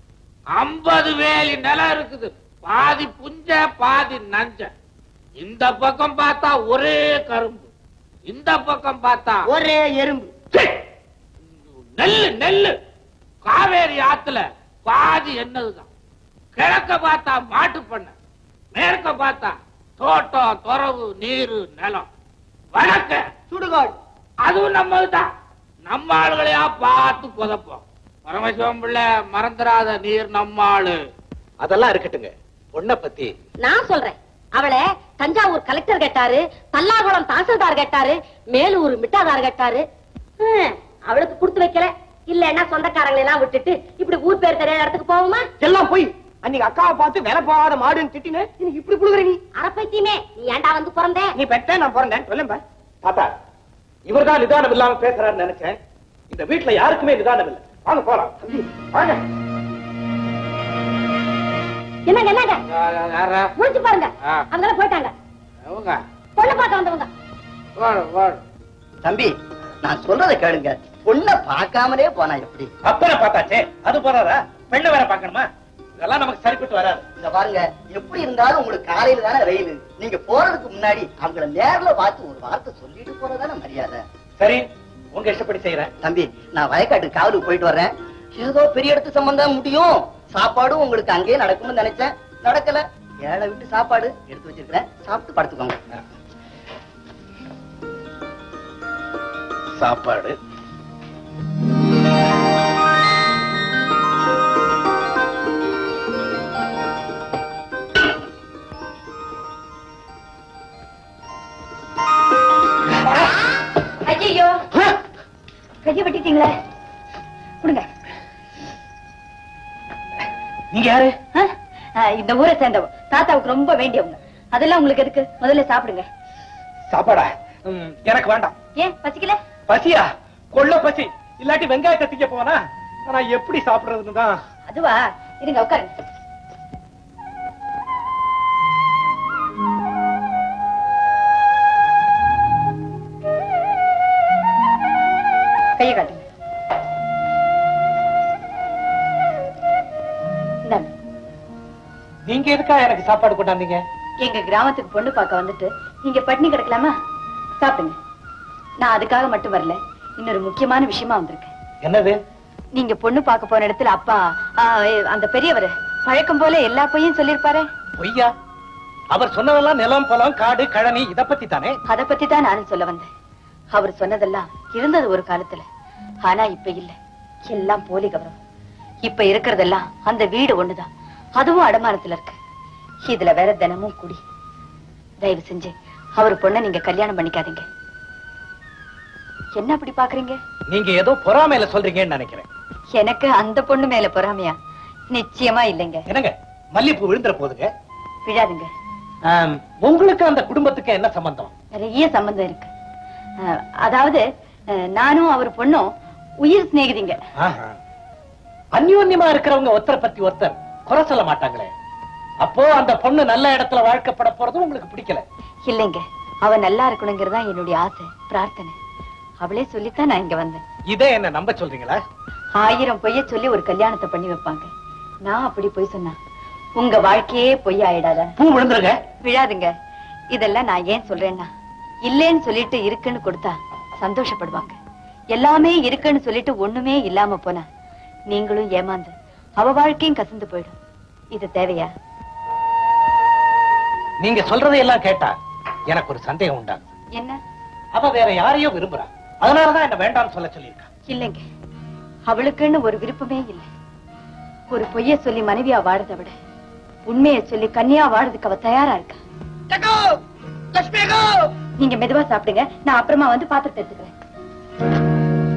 ஐம்பது வேலி நிலம் இருக்குது பாதி புஞ்ச பாதி நஞ்ச இந்த பக்கம் பார்த்தா ஒரே கரும்பு இந்த பக்கம் பார்த்தா ஒரே எறும்பு ச்சே! நெல்லு நெல்லு காவேரி ஆத்துல பாதி என்னதுதான் கிழக்க பார்த்தா மாட்டு பண்ண மேற்க பார்த்தா தோட்டம் துறவு நீரு நிலம் வடக்க சுடுகாடு அதுவும் நம்மதுதான் நம்ம ஆளுகளையா பார்த்து புதைப்போம் பரமசிவம் பிள்ளை மறந்துடாத நீர் நம்ம ஆளு அதெல்லாம் இருக்கட்டுங்க பொண்ணை பத்தி நான் சொல்றேன் அவளை தஞ்சாவூர் கலெக்டர் கேட்டாரு பல்லாகுளம் தாசில்தார் கேட்டாரு மேலூர் மிட்டாதார் கேட்டாரு ஹம், அவளுக்கு கொடுத்து வைக்கல இல்லன்னா சொந்தக்காரங்களை எல்லாம் விட்டுட்டு இப்படி ஊர் பேர் தெரியாத இடத்துக்கு போவோமா எல்லாம் போய் அன்னைக்கு அக்காவை பார்த்து வேலை போகாத மாடுன்னு திட்டினு இன்னைக்கு இப்படி புடுங்குற நீ அறப்பைத்தியமே நீ ஏன்டா வந்து பிறந்த நீ பெத்த நான் பிறந்தேன் சொல்லேன் தாத்தா இவர்தான் நிதானம் இல்லாம பேசுறாருன்னு நினைச்சேன் இந்த வீட்டுல யாருக்குமே நிதானம் இல்லை வாங்க போலாம் தம்பி, வாங்க என்னங்க என்னங்க யா- யாரா முடிச்சு பாருங்க ஆ. அவங்க போயிட்டாங்க அவங்க பொண்ணு பார்க்க வந்தவங்க வாடு வாடு தம்பி நான் சொல்றதை கேளுங்க பொண்ணை பார்க்காமலே போனா எப்படி அப்பனை பார்த்தாச்சே அது போறாரா பெண்ணை வேற பார்க்கணுமா இதெல்லாம் நமக்கு சரிப்பட்டு வராது இந்த பாருங்க எப்படி இருந்தாலும் உங்களுக்கு காலையில தானே ரயில் நீங்க போறதுக்கு முன்னாடி அவங்கள நேர்ல பார்த்து ஒரு வார்த்தை சொல்லிட்டு போறதானே மரியாதை சரி உங்க இஷ்டப்படி செய்யறேன் தம்பி நான் வயக்காட்டு காவலுக்கு போயிட்டு வர்றேன் ஏதோ பெரிய இடத்து சம்பந்தம் முடியும் சாப்பாடும் உங்களுக்கு அங்கேயே நடக்கும்னு நினைச்சேன் நடக்கல ஏழை விட்டு சாப்பாடு எடுத்து வச்சிருக்கிறேன் சாப்பிட்டு படுத்துக்கோங்க சாப்பாடு ஐயோ கைய வெட்டிட்டீங்களே கொடுங்க நீங்க யாரு ஆ? ஆ, இந்த ஊரை சேர்ந்தவங்க தாத்தாவுக்கு ரொம்ப வேண்டியவங்க அதெல்லாம் உங்களுக்கு எதுக்கு முதல்ல சாப்பிடுங்க சாப்பாடா ம், எனக்கு வேண்டாம் ஏன் பசிக்கல பசியா கொள்ள பசி இல்லாட்டி வெங்காயத்தை திங்க போனா நான் எப்படி சாப்பிடுறதுன்னு தான் அதுவா இருங்க உட்காருங்க கைய காட்டுங்க இந்தாங்க. நீங்க எதுக்கா எனக்கு சாப்பாடு கொண்டாந்தீங்க எங்க கிராமத்துக்கு பொண்ணு பார்க்க வந்துட்டு நீங்க பட்டினி கிடக்கலாமா சாப்பிடுங்க நான் அதுக்காக மட்டும் வரல இன்னொரு முக்கியமான விஷயமா வந்திருக்கேன் என்னது நீங்க பொண்ணு பார்க்க போன இடத்துல அப்பா ஆ, ஏ, அந்த பெரியவர் பழக்கம் போல எல்லா பொய்யும் சொல்லிருப்பாரு பொய்யா அவர் சொன்னதெல்லாம் நிலம் பழம் காடு கழனி இத பத்தி தானே அத பத்தி தான் நானும் சொல்ல வந்தேன் அவர் சொன்னதெல்லாம் இருந்தது ஒரு காலத்துல ஆனா இப்ப இல்ல எல்லாம் போலி கௌரவம் இப்ப இருக்கிறதெல்லாம் அந்த வீடு ஒண்ணுதான் அதுவும் அடமானத்துல இருக்கு இதுல வேற தினமும் குடி தயவு செஞ்சு அவர் பொண்ணை நீங்க கல்யாணம் பண்ணிக்காதீங்க என்ன அப்படி பாக்குறீங்க நீங்க ஏதோ பொறாமையில சொல்றீங்கன்னு நினைக்கிறேன் எனக்கு அந்த பொண்ணு மேல பொறாமையா நிச்சயமா இல்லைங்க என்னங்க மல்லிப்பூ விழுந்துற போதுங்க விழாதுங்க ஆம், உங்களுக்கு அந்த குடும்பத்துக்கு என்ன சம்பந்தம் நிறைய சம்பந்தம் இருக்கு அஹ், அதாவது அஹ், நானும் அவர் பொண்ணும் உயிர் சிநேகிதிங்க ஆஹா. அந்யோன்யமா இருக்கிறவங்க ஒருத்தரை பத்தி ஒருத்தர் குறை சொல்ல மாட்டாங்களே அப்போ அந்த பொண்ணு நல்ல இடத்துல வாழ்க்கப்பட போறது உங்களுக்கு பிடிக்கல இல்லைங்க அவ நல்லா இருக்கணுங்கிறதா என்னுடைய ஆசை பிரார்த்தனை அவளே சொல்லித்தான் நான் இங்க வந்தேன் இதே என்ன நம்ப சொல்றீங்களா ஆயிரம் பொய்ய சொல்லி ஒரு கல்யாணத்தை பண்ணி வைப்பாங்க நான் அப்படி பொய் சொன்னா உங்க வாழ்க்கையே பொய் ஆயிடாத பூ விழுந்துருங்க விழாதுங்க இதெல்லாம் நான் ஏன் சொல்றேன்னா இல்லேன்னு சொல்லிட்டு இருக்குன்னு கொடுத்தா சந்தோஷப்படுவாங்க எல்லாமே இருக்குன்னு சொல்லிட்டு ஒண்ணுமே இல்லாம போனா நீங்களும் ஏமாந்து அவ வாழ்க்கையும் கசந்து போயிடும் இது தேவையா நீங்க சொல்றதையெல்லாம் கேட்டா எனக்கு ஒரு சந்தேகம் உண்டாகும் என்ன அவ வேற யாரையோ விரும்புறா அதனாலதான் என்ன வேண்டாம்னு சொல்ல சொல்லியிருக்கா இல்லைங்க அவளுக்குன்னு ஒரு விருப்பமே இல்லை ஒரு பொய்ய சொல்லி மனைவியா வாழறதை விட உண்மையை சொல்லி கன்னியா வாழறதுக்கு அவ தயாரா இருக்கா நீங்க மெதுவா சாப்பிடுங்க நான் அப்புறமா வந்து பாத்திரத்தை எடுத்துக்கிறேன்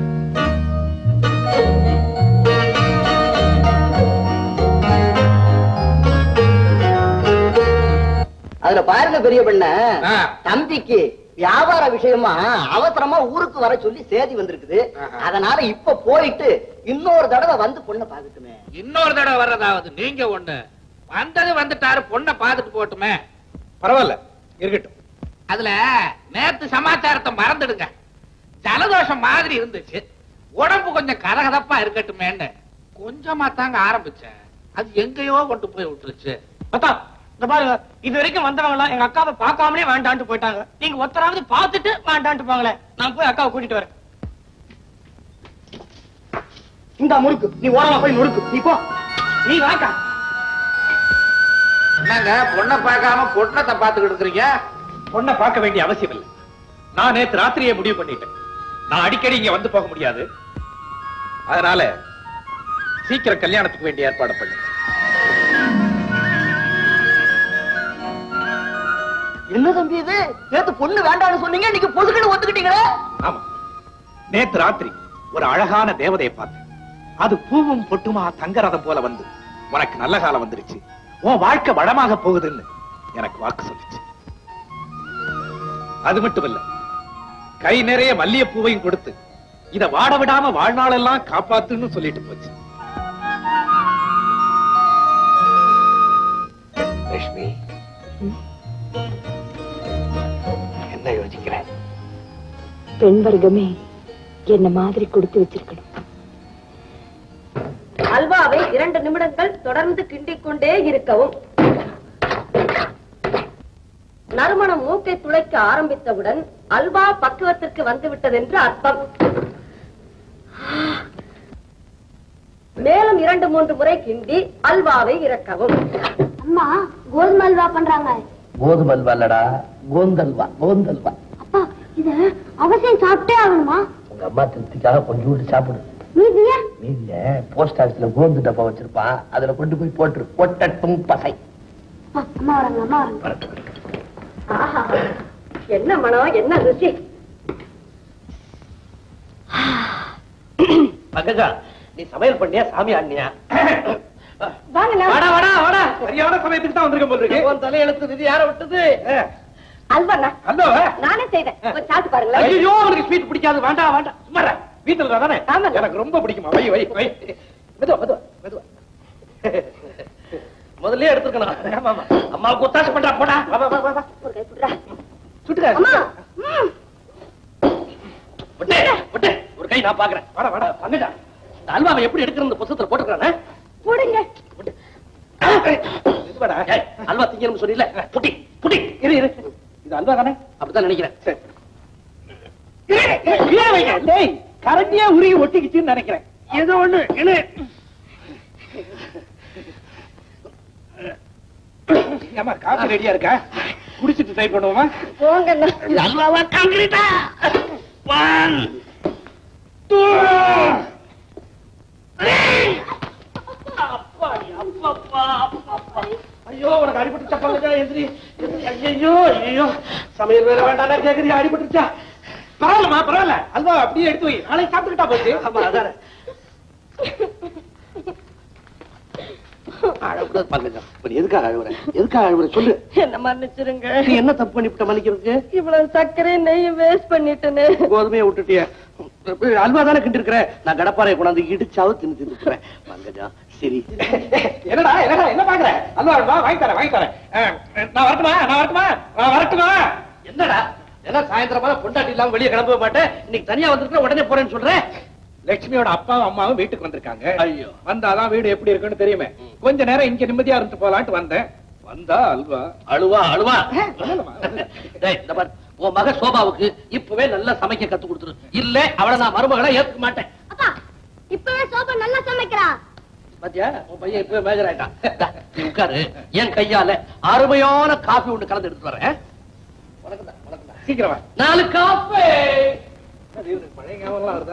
அதுல பாருங்க பெரிய பண்ண ஆ. தம்பிக்கு வியாபார விஷயமா அவசரமா ஊருக்கு வர சொல்லி சேதி வந்திருக்குது ஆஹா. அதனால இப்ப போயிட்டு இன்னொரு தடவை வந்து பொண்ணை பாக்கட்டுமே இன்னொரு தடவை வர்றதாவது நீங்க ஒண்ணு வந்தது வந்துட்டாரு பொண்ணை பாத்துட்டு போட்டுமே பரவாயில்ல இருக்கட்டும் அதுல நேத்து சமாச்சாரத்தை மறந்துடுங்க ஜலதோஷம் மாதிரி இருந்துச்சு உடம்பு கொஞ்சம் கதகதப்பா இருக்கட்டுமேன்னு கொஞ்சமா தாங்க ஆரம்பிச்சேன் அது எங்கேயோ கொண்டு போய் விட்டுருச்சு அத்தா இந்த பாருங்க இது வரைக்கும் வந்தவங்க எல்லாம் எங்க அக்காவை பார்க்காமலே வேண்டான்ட்டு போயிட்டாங்க நீங்க ஒருத்தராவது பார்த்துட்டு வேண்டான்ட்டு போங்களேன் நான் போய் அக்காவை கூட்டிட்டு வரேன் இந்த முறுக்கு நீ ஓரமா போய் முறுக்கு நீ போ நீ வாக்கா என்னங்க பொண்ணை பார்க்காம பொண்ணத்தை பாத்துக்கிட்டு இருக்கிறீங்க பொண்ணை பார்க்க வேண்டிய அவசியம் இல்லை நான் நேத்து ராத்திரியே முடிவு பண்ணிட்டேன் நான் அடிக்கடி இங்க வந்து போக முடியாது அதனால சீக்கிரம் கல்யாணத்துக்கு வேண்டிய ஏற்பாடு பண்ணு என்ன தம்பி இது நேத்து பொண்ணு வேண்டாம்னு சொன்னீங்க நீங்க பொசுக்குன்னு ஒத்துக்கிட்டீங்களே ஆமா நேத்து ராத்திரி ஒரு அழகான தேவதையை பார்த்தேன் அது பூவும் பொட்டுமா தங்கரதம் போல வந்து உனக்கு நல்ல காலம் வந்துருச்சு உன் வாழ்க்கை வளமாக போகுதுன்னு எனக்கு வாக்கு சொல்லுச்சு அது மட்டும் இல்ல கை நிறைய மல்லிகைப்பூவையும் கொடுத்து இத வாட விடாம வாழ்நாளெல்லாம் காப்பாத்துன்னு சொல்லிட்டு போச்சு லட்சுமி என்ன யோசிக்கிறேன் பெண் வர்க்கமே என்ன மாதிரி கொடுத்து வச்சிருக்கணும் அல்வாவை இரண்டு இரண்டு நிமிடங்கள் தொடர்ந்து கிண்டிக் கொண்டே இருக்கவும் நறுமணம் மூக்கை துளைக்க ஆரம்பித்தவுடன் அல்வா பக்குவத்திற்கு வந்துவிட்டதென்று அர்த்தம் மேலும் இரண்டு மூன்று முறை கிண்டி அல்வாவை இறக்கவும் அம்மா கோதுமை அல்வா பண்றாங்க கோதுமை அல்வா இல்லடா கோந்தல்வா கோந்தல்வா அப்பா இத அவசியம் சாப்பிட்டே ஆகணுமா உங்க அம்மா திருப்திக்காக கொஞ்சோண்டு சாப்பிடு மீதியா நீங்க போஸ்ட் ஆபீஸ்ல கோந்து டப்பா வச்சிருப்பான் அதுல கொண்டு போய் போட்டுரு பொட்டட்டும் பசை அப்பா, அம்மா வராங்க அம்மா வராங்க ஆஹா என்ன மனம் என்ன ருசி பங்கஜா நீ சமையல் பண்ணியா சாமி ஆண்ணியா வாங்கண்ணா வாடா வாடா வாடா சரியான சமயத்துக்கு தான் வந்திருக்க போல இருக்கு உன் தலையெழுத்து விதி யார விட்டது அல்வாண்ணா ஹலோ நானே செய்தேன் கொஞ்சம் சாப்பிட்டு பாருங்களேன் ஐயோ உனக்கு ஸ்வீட் பிடிக்காது வேண்டாம் வேண்டாம் சும்மா இரு. வீட்டுல தானே ஆமாங்க. எனக்கு ரொம்ப பிடிக்குமா வை வை வை மெதுவா மெதுவா மெதுவா முதல்ல எடுத்துக்கணும் ஆமா ஆமா அம்மாவுக்கு ஒத்தாசை பண்றா போடா வா வா வா வா, வா ஒரு கை புடுறா. சுட்டுக்கா அம்மா சுட்டுக்கா. ம். விட்டு விட்டு ஒரு கை நான் பாக்குறேன் வாடா வாடா பங்கஜா இந்த அல்வாவை எப்படி எடுக்கிறது இந்த புத்தகத்துல போட்டுக்கிறானே போடுங்க மெதுவாடா ஏய், அல்வா திங்கணும்னு சொன்னீல புட்டி புட்டி இரு இரு இது அல்வா தானே அப்படித்தான் நினைக்கிறேன் சரி இரு, இரு, கீழே வைங்க. டேய் கரண்டியே உருகி ஒட்டிக்கிச்சுன்னு நினைக்கிறேன் ஏதோ ஒண்ணு இழு ஏமா காபி ரெடியா இருக்கா குடிச்சிட்டு ட்ரை பண்ணுவோமா போங்கண்ணா இது அல்வாவா காங்கிரீட்டா ஒன் டூ ஐயோ உனக்கு அடிபட்டு சப்பாங்க எந்திரி ஐயோ ஐயோ சமையல் வேற வேண்டாம் கேக்குறியா அடிபட்டுச்சா பரவாயில்லமா பரவாயில்ல அல்வா அப்படியே எடுத்து வை நாளைக்கு சாப்பிட்டுக்கிட்டா போச்சு ஆமா அதானே அழக்கூடாது பங்கஜம் இப்ப எதுக்காக அழுவுற எதுக்காக அழுவுற சொல்லு என்ன மன்னிச்சிருங்க நீ என்ன தப்பு பண்ணிவிட்ட மன்னிக்கிறதுக்கு இவ்வளவு சர்க்கரை நெய் வேஸ்ட் பண்ணிட்டேனே கோதுமையை விட்டுட்டிய அல்வா தானே கிண்டு இருக்கிற நான் கடப்பாறையை கொண்டாந்து இடிச்சாவது தின்னு தின்னுக்கிறேன் பங்கஜா சரி என்னடா என்னடா என்ன பாக்குற அல்வா அல்வா வாங்கி தரேன் வாங்கி தரேன் அஹ், நான் வரட்டுமா நான் வரட்டுமா நான் வரட்டுமா என்னடா ஏன்னா சாயந்தரமா பொண்டாட்டி இல்லாம வெளியே கிளம்ப மாட்டேன் இன்னைக்கு தனியா வந்திருக்க உடனே போறேன்னு சொல்றேன் லட்சுமியோட அப்பாவும் அம்மாவும் வீட்டுக்கு வந்திருக்காங்க ஐயோ. வந்தாதான் வீடு எப்படி இருக்குன்னு தெரியுமே கொஞ்ச நேரம் இங்க நிம்மதியா இருந்துட்டு போலான்ட்டு வந்தேன் வந்தா அல்வா அழுவா அழுவா சொல்லலாமா? டேய், இந்த பாரு, உன் மக சோபாவுக்கு இப்பவே நல்லா சமைக்க கத்து கொடுத்துரு இல்ல அவளை நான் மருமகளை ஏத்துக்க மாட்டேன் அப்பா இப்பவே சோபா நல்லா சமைக்கிறா பாத்தியா உன் பையன் இப்பவே மேஜர் ஆயிட்டான் டா, நீ உட்காரு என் கையால அருமையான காபி ஒண்ணு கலந்து எடுத்து வரேன் உனக்கு தான், உனக்கு தான். சீக்கிரம் வா நாலு காப்பி அது இவனுக்கு பழைய ஞாபகம் வருதா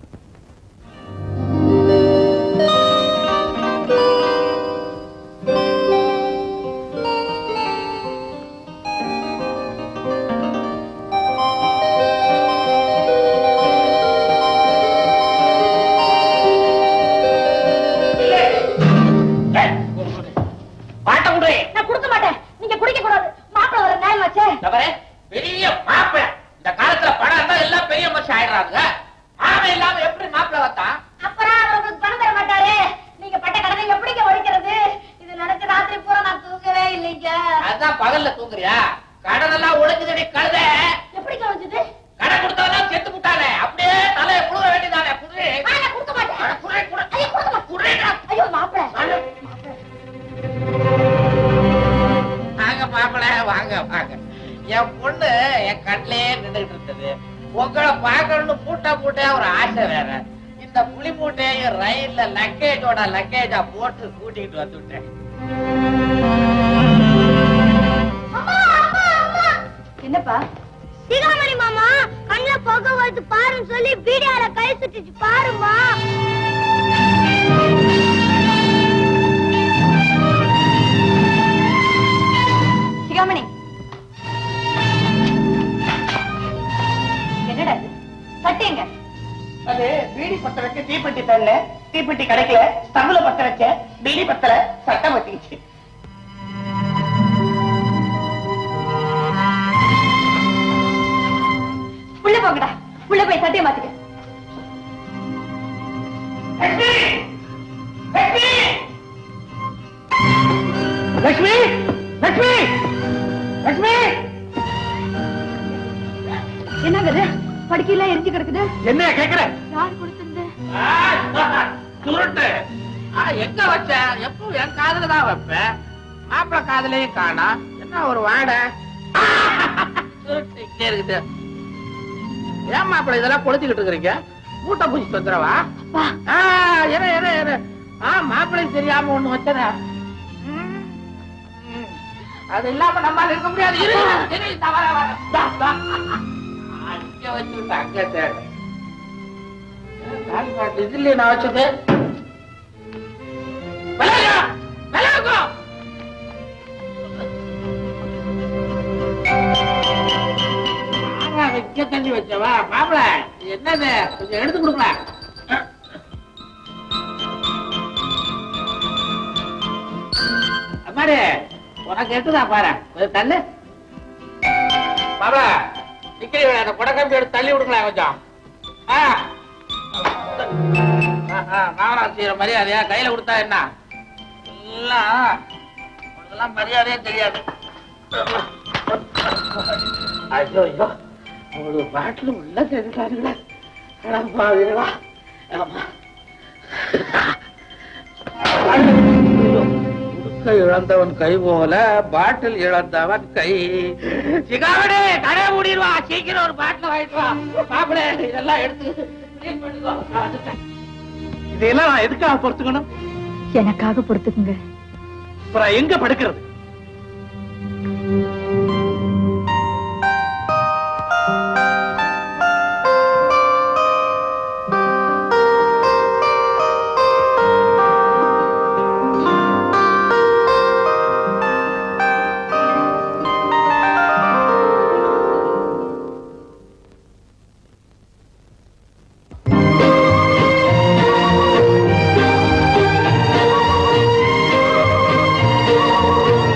பாட்ட விடு நான் கொடுக்க மாட்டேன் நீங்க குடிக்க கூடாது மாப்பிள்ள வர நேரம் ஆச்சே தவறு பெரிய மாப்பிள இந்த காலத்துல பணம் இருந்தா எல்லாம் பெரிய மனுஷன் ஆயிடுறாங்க ஆமை இல்லாம எப்படி மாப்பிள வந்தான் அப்புறம் அவர் உங்களுக்கு பணம் தர மாட்டாரு நீங்க பட்ட கடனை எப்படிங்க ஒழிக்கிறது இது நடக்க ராத்திரி பூரா நான் தூங்கவே இல்லைங்க அதான் பகல்ல தூங்குறியா கடன் எல்லாம் ஒழுங்குதடி கழுத எப்படிங்க ஒழிஞ்சது கடன் கொடுத்தவெல்லாம் செத்து விட்டானே அப்படியே தலையை புடுங்க வேண்டியதானே புடு நான் கொடுக்க மாட்டேன் குடு, குடு. ஐயோ கொடுக்க மாட்டேன் குடுடா. ஐயோ மாப்பிள்ள வாங்க மாப்பிள வாங்க வாங்க என் பொண்ணு என் கண்ணிலே நின்றுட்டு இருந்தது உங்களை பார்க்கணும்னு மூட்டை மூட்டையா ஒரு ஆசை வேற இந்த புளி மூட்டையை ரயில்ல லக்கேஜோட லக்கேஜா போட்டு கூட்டிக்கிட்டு வந்து விட்டேன் என்னப்பா சிகாமணி மாமா கண்ணுல புகை வருது பாருன்னு சொல்லி வீடியோல கை சுட்டுச்சு பாருமா சிகாமணி என்னடா இது சட்டியங்க அது பீடி பத்த வச்சு தீப்பெட்டி தள்ள தீப்பெட்டி கிடைக்கல ஸ்டவ்ல பத்த வச்ச பீடி பத்தல சட்டம் வச்சுக்கிச்சு உள்ள போங்கடா உள்ள போய் சட்டியை மாத்திக்க லட்சுமி லட்சுமி லட்சுமி என்னங்க இது படுக்கையெல்லாம் எரிஞ்சு கிடக்குது என்ன கேக்குற யார் கொடுத்திருந்த சுருட்டு ஆ, எங்க வச்ச எப்பவும் என் காதுல தான் வைப்பேன் மாப்பிள்ள காதுலயும் காணா என்ன ஒரு வாடை இங்கே இருக்குது ஏன் மாப்பிள்ள இதெல்லாம் கொளுத்திக்கிட்டு இருக்கிறீங்க மூட்டை பூச்சி தொந்தரவா ஆ, இரு இரு இரு ஆ மாப்பிள்ளைக்கு தெரியாம ஒண்ணு வச்சன அது இல்லாம நம்மால இருக்க முடியாது இரு இரு இந்த வர வர தா, தா. அங்க வச்சுட்டு அங்க தேடு தாலி பாட்டு இது இல்லையே நான் வச்சது விளையாடு விளையாடுங்கோ ஆமா, வைக்க தண்ணி வச்சவா மாப்பிள இது என்னது கொஞ்சம் எடுத்து கொடுங்களா அம்மாடி உனக்கு எடுத்துதா பாரு கொஞ்சம் தள்ளு மாப்பிள நிக்கிறீங்க அந்த குடக்கம்பி எடுத்து தள்ளி விடுங்களேன் கொஞ்சம் ஆ மாமனார் செய்யற மரியாதையா கையில கொடுத்தா என்ன எல்லாம் உனக்கெல்லாம் மரியாதையே தெரியாது ஐயோ ஐயோ அவங்களோட பாட்டில் உள்ள தெரிஞ்சாருங்களா பாவீங்களா ஆமா உடுக்க இழந்தவன் கை போல பாட்டில் இழந்தவன் கை சிகாவடே கடை மூடிடுவா சீக்கிரம் ஒரு பாட்டில் வாங்கிட்டு வா மாப்பிளே இதெல்லாம் எடுத்து clean பண்ணிக்கோ. நான் வந்துட்டேன். இதையெல்லாம் நான் எதுக்காக பொறுத்துக்கணும் எனக்காக பொறுத்துக்குங்க அப்புறம் எங்க படுக்கிறது ஆ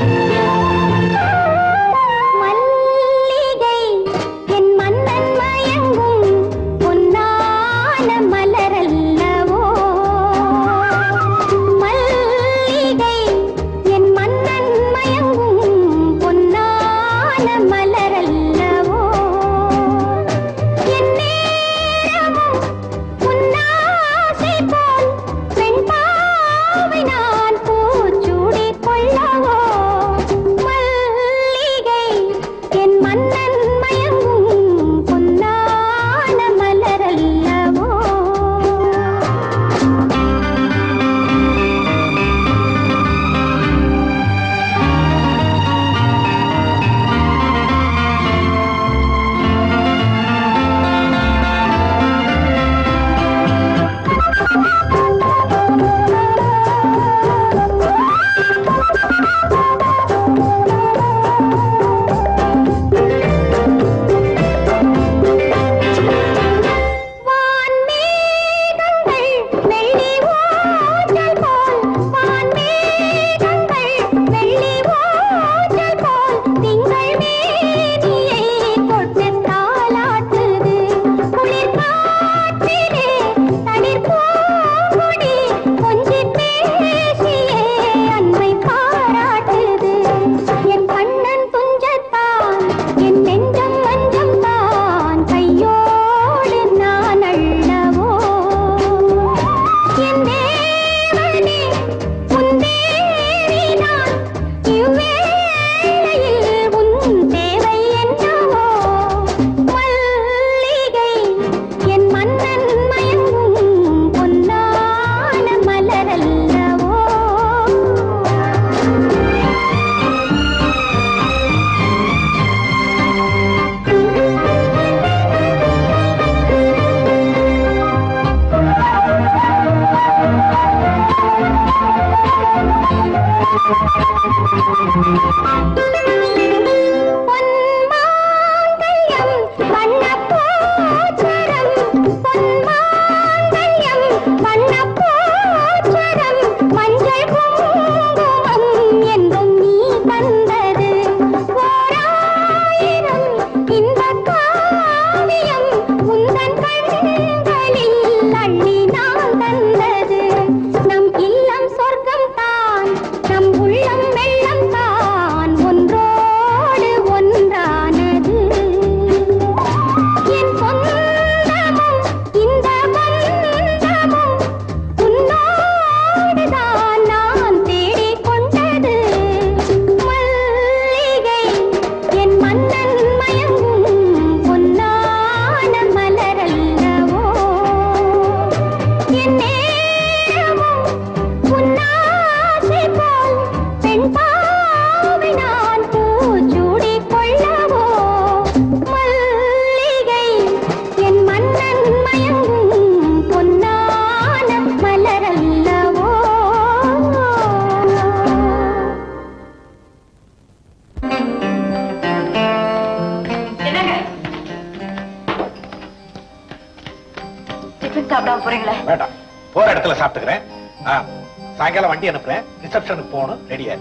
சாப்பிடாம போறீங்களே வேண்டாம் போற இடத்துல சாப்பிட்டுக்கிறேன் ஆ, சாயங்காலம் வண்டி அனுப்புறேன் ரிசப்ஷனுக்கு போகணும் ரெடியா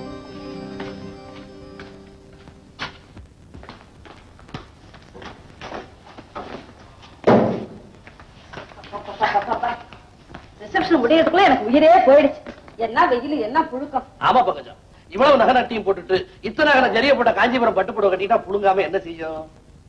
ரிசப்ஷன் முடியறதுக்குள்ள எனக்கு உயிரே போயிடுச்சு என்ன வெயில் என்ன புழுக்கம் ஆமா பங்கஜம் இவ்வளவு நகை நட்டியும் போட்டுட்டு இத்தனை நகை ஜரிய போட்ட காஞ்சிபுரம் பட்டு புடவை கட்டிட்டா புழுங்காம என்ன செய்யும்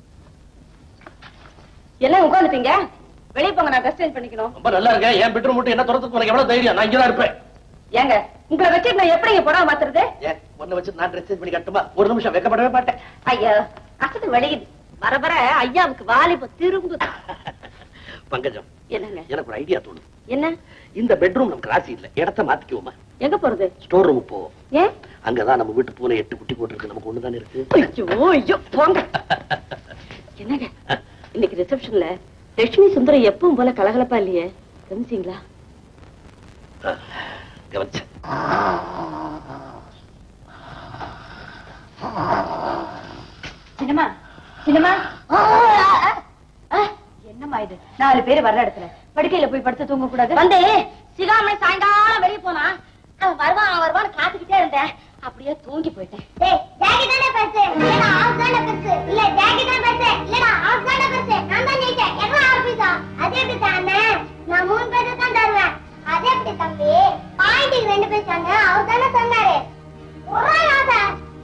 என்ன உட்காந்துட்டீங்க வெளிய போங்க நான் ட்ரெஸ் சேஞ்ச் பண்ணிக்கணும் ரொம்ப நல்லா இருக்கேன் என் பெட்ரூம் மட்டும் என்ன துரத்துக்கு உனக்கு எவ்வளவு தைரியம் நான் இங்கதான் இருப்பேன் ஏங்க உங்களை வச்சுட்டு நான் எப்படிங்க புடவை மாத்துறது ஏன் ஒண்ணு வச்சு நான் ட்ரெஸ் பண்ணி கட்டுமா ஒரு நிமிஷம் வெக்கப்படவே மாட்டேன் ஐயா அசத்து வலிக்குது வர வர ஐயாவுக்கு வாலிப திரும்பு பங்கஜம் என்னங்க எனக்கு ஒரு ஐடியா தோணுது என்ன இந்த பெட்ரூம் நமக்கு ராசி இல்ல இடத்த மாத்திக்குவோமா எங்க போறது ஸ்டோர் ரூம் போவோம் ஏன் அங்கதான் நம்ம வீட்டு பூனை எட்டு குட்டி போட்டுருக்கு நமக்கு ஒண்ணுதானே இருக்கு ஐயோ ஐயோ போங்க என்னங்க இன்னைக்கு ரிசப்ஷன்ல லட்சுமி சுந்தரம் எப்பவும் போல கலகலப்பா இல்லையே கவனிச்சீங்களா கவனிச்சேன் சினிமா சினிமா என்னம்மா இது நாலு பேர் வர்ற இடத்துல படுக்கையில போய் படுத்து தூங்க கூடாது வந்து சிகாமணி சாயங்காலம் வெளிய போனா அவன் வருவான் அவன் வருவான்னு காத்துக்கிட்டே இருந்தேன் அப்படியே தூங்கி போயிட்டேன் டேய் ஜாக்கி தானே பெருசு இல்லடா ஹவுஸ் தானே பெருசு இல்ல ஜாக்கி தானே பெருசு இல்லடா ஹவுஸ் தானே பெருசு நான் தான் ஜெயிச்சேன் எவ்வளவு ஆறு பைசா அது எப்படி தானே நான் மூணு பைசா தான் தருவேன் அது எப்படி தம்பி பாயிண்ட்டுக்கு ரெண்டு பைசாங்க அவர் தானே சொன்னாரு ஒரு ஆசை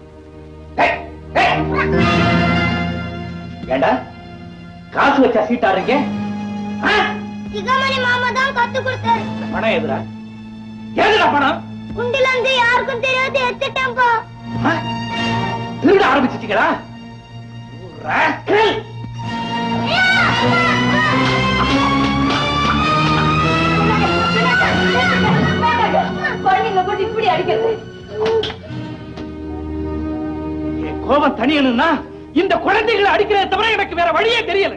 ஏண்டா காசு வச்சா சீட்டா இருக்கேன் சிகாமணி மாமா தான் கத்து கொடுத்தாரு பணம் எதுரா எதுடா பணம் குண்டில இருந்து யாருக்கும் தெரியாது எடுத்துட்டேன்ப்பா திருட ஆரம்பிச்சிட்டீங்களா You rascal! குழந்தைங்க போட்டு இப்படி அடிக்கிறது என் கோபம் தனியணும்னா இந்த குழந்தைகளை அடிக்கிறத தவிர எனக்கு வேற வழியே தெரியல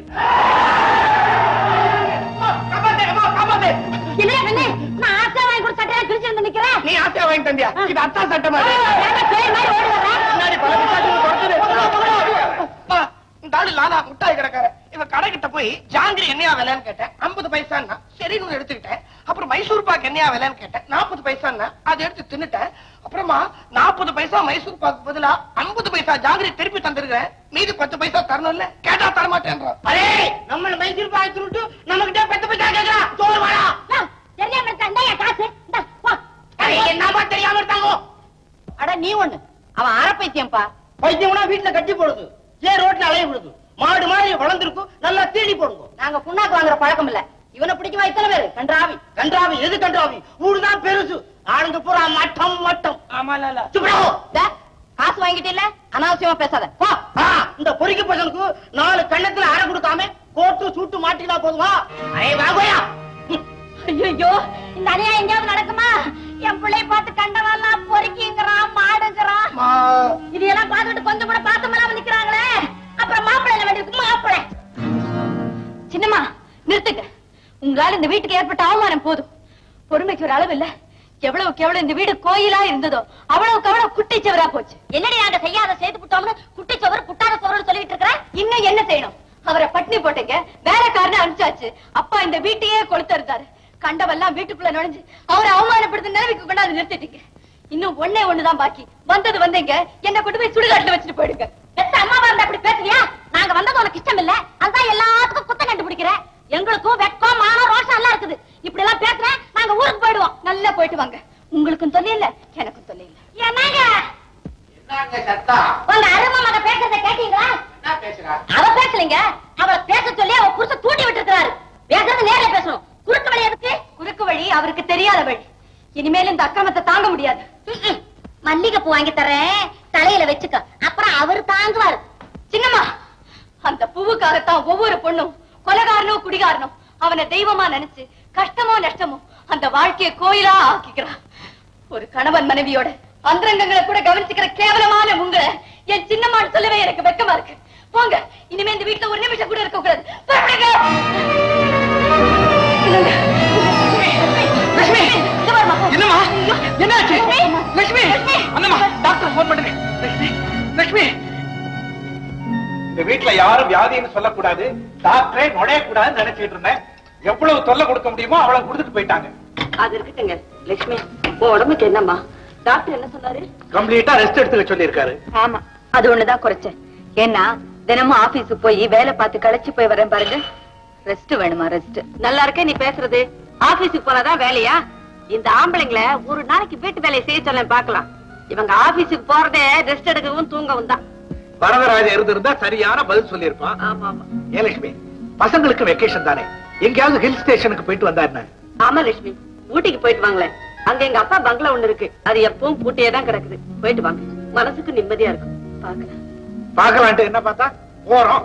என்ன என்ன நான் ஆசை வாங்கி கொடுத்த சட்டையா கிழிச்சு வந்து நிக்கிறேன் நீ ஆசையா வாங்கி தந்தியா இது அத்தா சட்டமா ஏன்டா பேய் மாதிரி ஓடி வர்ற? முன்னாடி பல பிசாசுங்க துரத்துது. அப்பா, இந்த ஆளு லாலா முட்டாய் கிடக்காரு இவன் கடைகிட்ட போய் ஜாங்கிரி என்னையா விலைன்னு கேட்டேன் ஐம்பது பைசான்னா சரின்னு எடுத்துக்கிட்டேன் அப்புறம் மைசூர் பாக்கு என்னையா விலைன்னு கேட்டேன் நாற்பது பைசான்னா அதை எடுத்து தின்னுட்டேன் அப்புறமா நாற்பது பைசா மைசூர் பாக்கு பதிலா ஐம்பது பைசா ஜாங்கிரி திருப்பி தந்திருக்கிறேன் மீதி பத்து பைசா தரணும்ல கேட்டா தர மாட்டேன்றான் அரே நம்ம மைசூர் பாக்கு திருட்டு நம்ம கிட்ட பத்து பைசா கேட்கலாம் சோறு வாடா யோ, தெரியாம இருக்கா இந்தாயா காசு இந்தா, போ. என்னமா தெரியாம இருக்காங்க அட நீ ஒண்ணு அவன் அரை பைத்தியம்பா பைத்தியம்னா வீட்டுல கட்டி போடுது ஏன் ரோட்ல அலைய விடுது மாடு மாதிரி வளர்ந்துருக்கும் நல்லா தேடி போடுங்க நாங்க புண்ணாக்கு வாங்குற பழக்கம் இல்ல இவனை பிடிக்குமா இத்தனை பேரு கன்றாவி கன்றாவி எது கன்றாவி ஊடுதான் பெருசு ஆளுங்க பூரா மட்டம் மட்டம் ஆமா லாலா சுப்ரோ டே, காசு வாங்கிட்டு இல்ல அனாவசியமா பேசாத போ ஆ, இந்த பொறுக்கி பசங்களுக்கு நாலு கண்ணத்துல அரை கொடுக்காம கோட்டு சூட்டு மாட்டினா போதுமா அரே வாங்கோயா ஐயோ இந்த அநியாயம் எங்கேயாவது நடக்குமா என் பிள்ளைய பார்த்து கண்டவெல்லாம் பொறுக்கிங்கிறான் மாடுங்கிறான் இதையெல்லாம் பார்த்துட்டு கொஞ்சம் கூட பாசமெல்லாம் நிக்கிறாங்களே அப்புறம் மாப்பிள்ளை என்ன வேண்டியிருக்கு மாப்பிள்ளை சின்னம்மா நிறுத்துங்க உங்களால இந்த வீட்டுக்கு ஏற்பட்ட அவமானம் போதும் பொறுமைக்கு ஒரு அளவு இல்ல எவ்வளவுக்கு எவ்வளவு இந்த வீடு கோயிலா இருந்ததோ அவ்வளவுக்கு அவ்வளவு குட்டிச்சவரா போச்சு என்னடி நாங்க செய்யாத செய்து புட்டோம்னு குட்டி சோறு குட்டாத சோறுன்னு சொல்லிட்டு இருக்கிற இன்னும் என்ன செய்யணும் அவரை பட்னி போட்டீங்க வேற காரணம் அனுப்பிச்சாச்சு அப்பா இந்த வீட்டையே கொளுத்தறுத்தாரு கண்டவெல்லாம் வீட்டுக்குள்ள நுழைஞ்சு அவரை அவமானப்படுத்த நிலைமைக்கு கொண்டாந்து நிறுத்திட்டீங்க இன்னும் ஒண்ணே ஒண்ணுதான் பாக்கி வந்தது வந்தீங்க என்ன கொண்டு போய் சுடுகாட்டுல வச்சுட்டு போயிடுங்க பெத்த அம்மாவா இருந்தா அப்படி பேசுவியா நாங்க வந்தது உனக்கு இஷ்டம் இல்ல அதான் எல்லாத்துக்கும் குத்தம் கண்டுபிடிக்கிற எங்களுக்கும் வெட்கம் மானம் ரோஷம் எல்லாம் இருக்குது இப்படி எல்லாம் பேசுறேன் நாங்க ஊருக்கு போயிடுவோம் நல்லா போயிட்டு வாங்க உங்களுக்கும் தொல்லை இல்ல எனக்கும் தொல்லை இல்ல என்னங்க என்னங்க சத்தம் உங்க அருமை மக பேசுறத கேட்டீங்களா என்ன பேசுறா அவ பேசலைங்க அவளை பேச சொல்லி அவ புருஷ தூண்டி விட்டுருக்காரு பேசுறது நேர்ல பேசணும் குறுக்கு வழி எதுக்கு குறுக்கு வழி அவருக்கு தெரியாத வழி இனிமேல் இந்த அக்கிரமத்தை தாங்க முடியாது ம்ம். மல்லிகைப்பூ வாங்கி தரேன் தலையில வச்சுக்க அப்புறம் அவர் தாங்குவாரு சின்னம்மா அந்த பூவுக்காகத்தான் ஒவ்வொரு பொண்ணும் கொலகாரனோ குடிகாரனோ அவனை தெய்வமா நினைச்சு கஷ்டமோ நஷ்டமோ அந்த வாழ்க்கையை கோயிலா ஆக்கிக்கிறான் ஒரு கணவன் மனைவியோட அந்தரங்கங்களை கூட கவனிச்சுக்கிற கேவலமான உங்களை என் சின்னம்மான்னு சொல்லவே எனக்கு வெக்கமா இருக்கு போங்க இனிமே இந்த வீட்டுல ஒரு நிமிஷம் கூட இருக்க கூடாது புறப்படுங்க. இல்லைங்க. லட்சுமி, இங்க வாம்மா, போ. என்னம்மா ஐயோ. என்னாச்சு லட்சுமி. லட்சுமி அண்ணம்மா டாக்டர் போன் பண்ணுங்க லட்சுமி லட்சுமி இந்த வீட்டுல யாரும் வியாதின்னு சொல்லக்கூடாது டாக்டரே நுழைய கூடாதுன்னு நினைச்சிட்டு இருந்தேன் எவ்வளவு தொல்லை கொடுக்க முடியுமோ அவ்வளவு கொடுத்துட்டு போயிட்டாங்க அது இருக்கட்டுங்க லட்சுமி உன் உடம்புக்கு என்னம்மா டாக்டர் என்ன சொன்னாரு கம்ப்ளீட்டா ரெஸ்ட் எடுத்துக்க சொல்லியிருக்காரு ஆமா அது ஒண்ணுதான் குறைச்சேன் ஏன்னா தினமும் ஆபீஸுக்கு போய் வேலை பார்த்து களைச்சு போய் வரேன் பாருங்க ரெஸ்ட் வேணுமா ரெஸ்ட் நல்லா இருக்கே நீ பேசுறது ஆபீஸுக்கு போனாதான் வேலையா இந்த ஆம்பளைங்களை ஒரு நாளைக்கு வீட்டு வேலையை செய்ய சொல்ல பார்க்கலாம் இவங்க ஆபீஸுக்கு போறதே ரெஸ்ட் எடுக்கவும் தூங்கவும் தான் வரதராஜ இருந்திருந்தா சரியான பதில் சொல்லியிருப்பான் ஆமா ஆமா ஏன் லட்சுமி பசங்களுக்கு வெக்கேஷன் தானே எங்கேயாவது ஹில் ஸ்டேஷனுக்கு போயிட்டு வந்தா என்ன ஆமா லட்சுமி ஊட்டிக்கு போயிட்டு வாங்களேன் அங்க எங்க அப்பா பங்களா ஒண்ணு இருக்கு அது எப்பவும் பூட்டியே தான் கிடக்குது போயிட்டு வாங்க மனசுக்கு நிம்மதியா இருக்கும் பாக்குறேன் பாக்கலான்ட்டு என்ன பார்த்தா போறோம்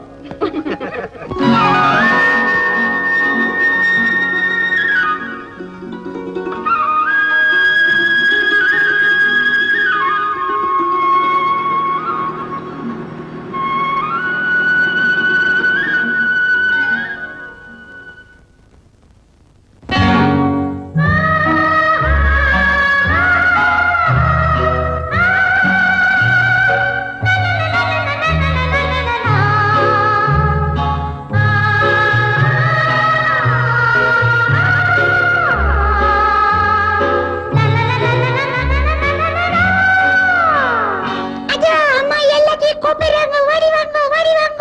அஜா அம்மா எல்லாத்தையும் கூப்பிடுறாங்க ஓடி வாங்க ஓடி வாங்க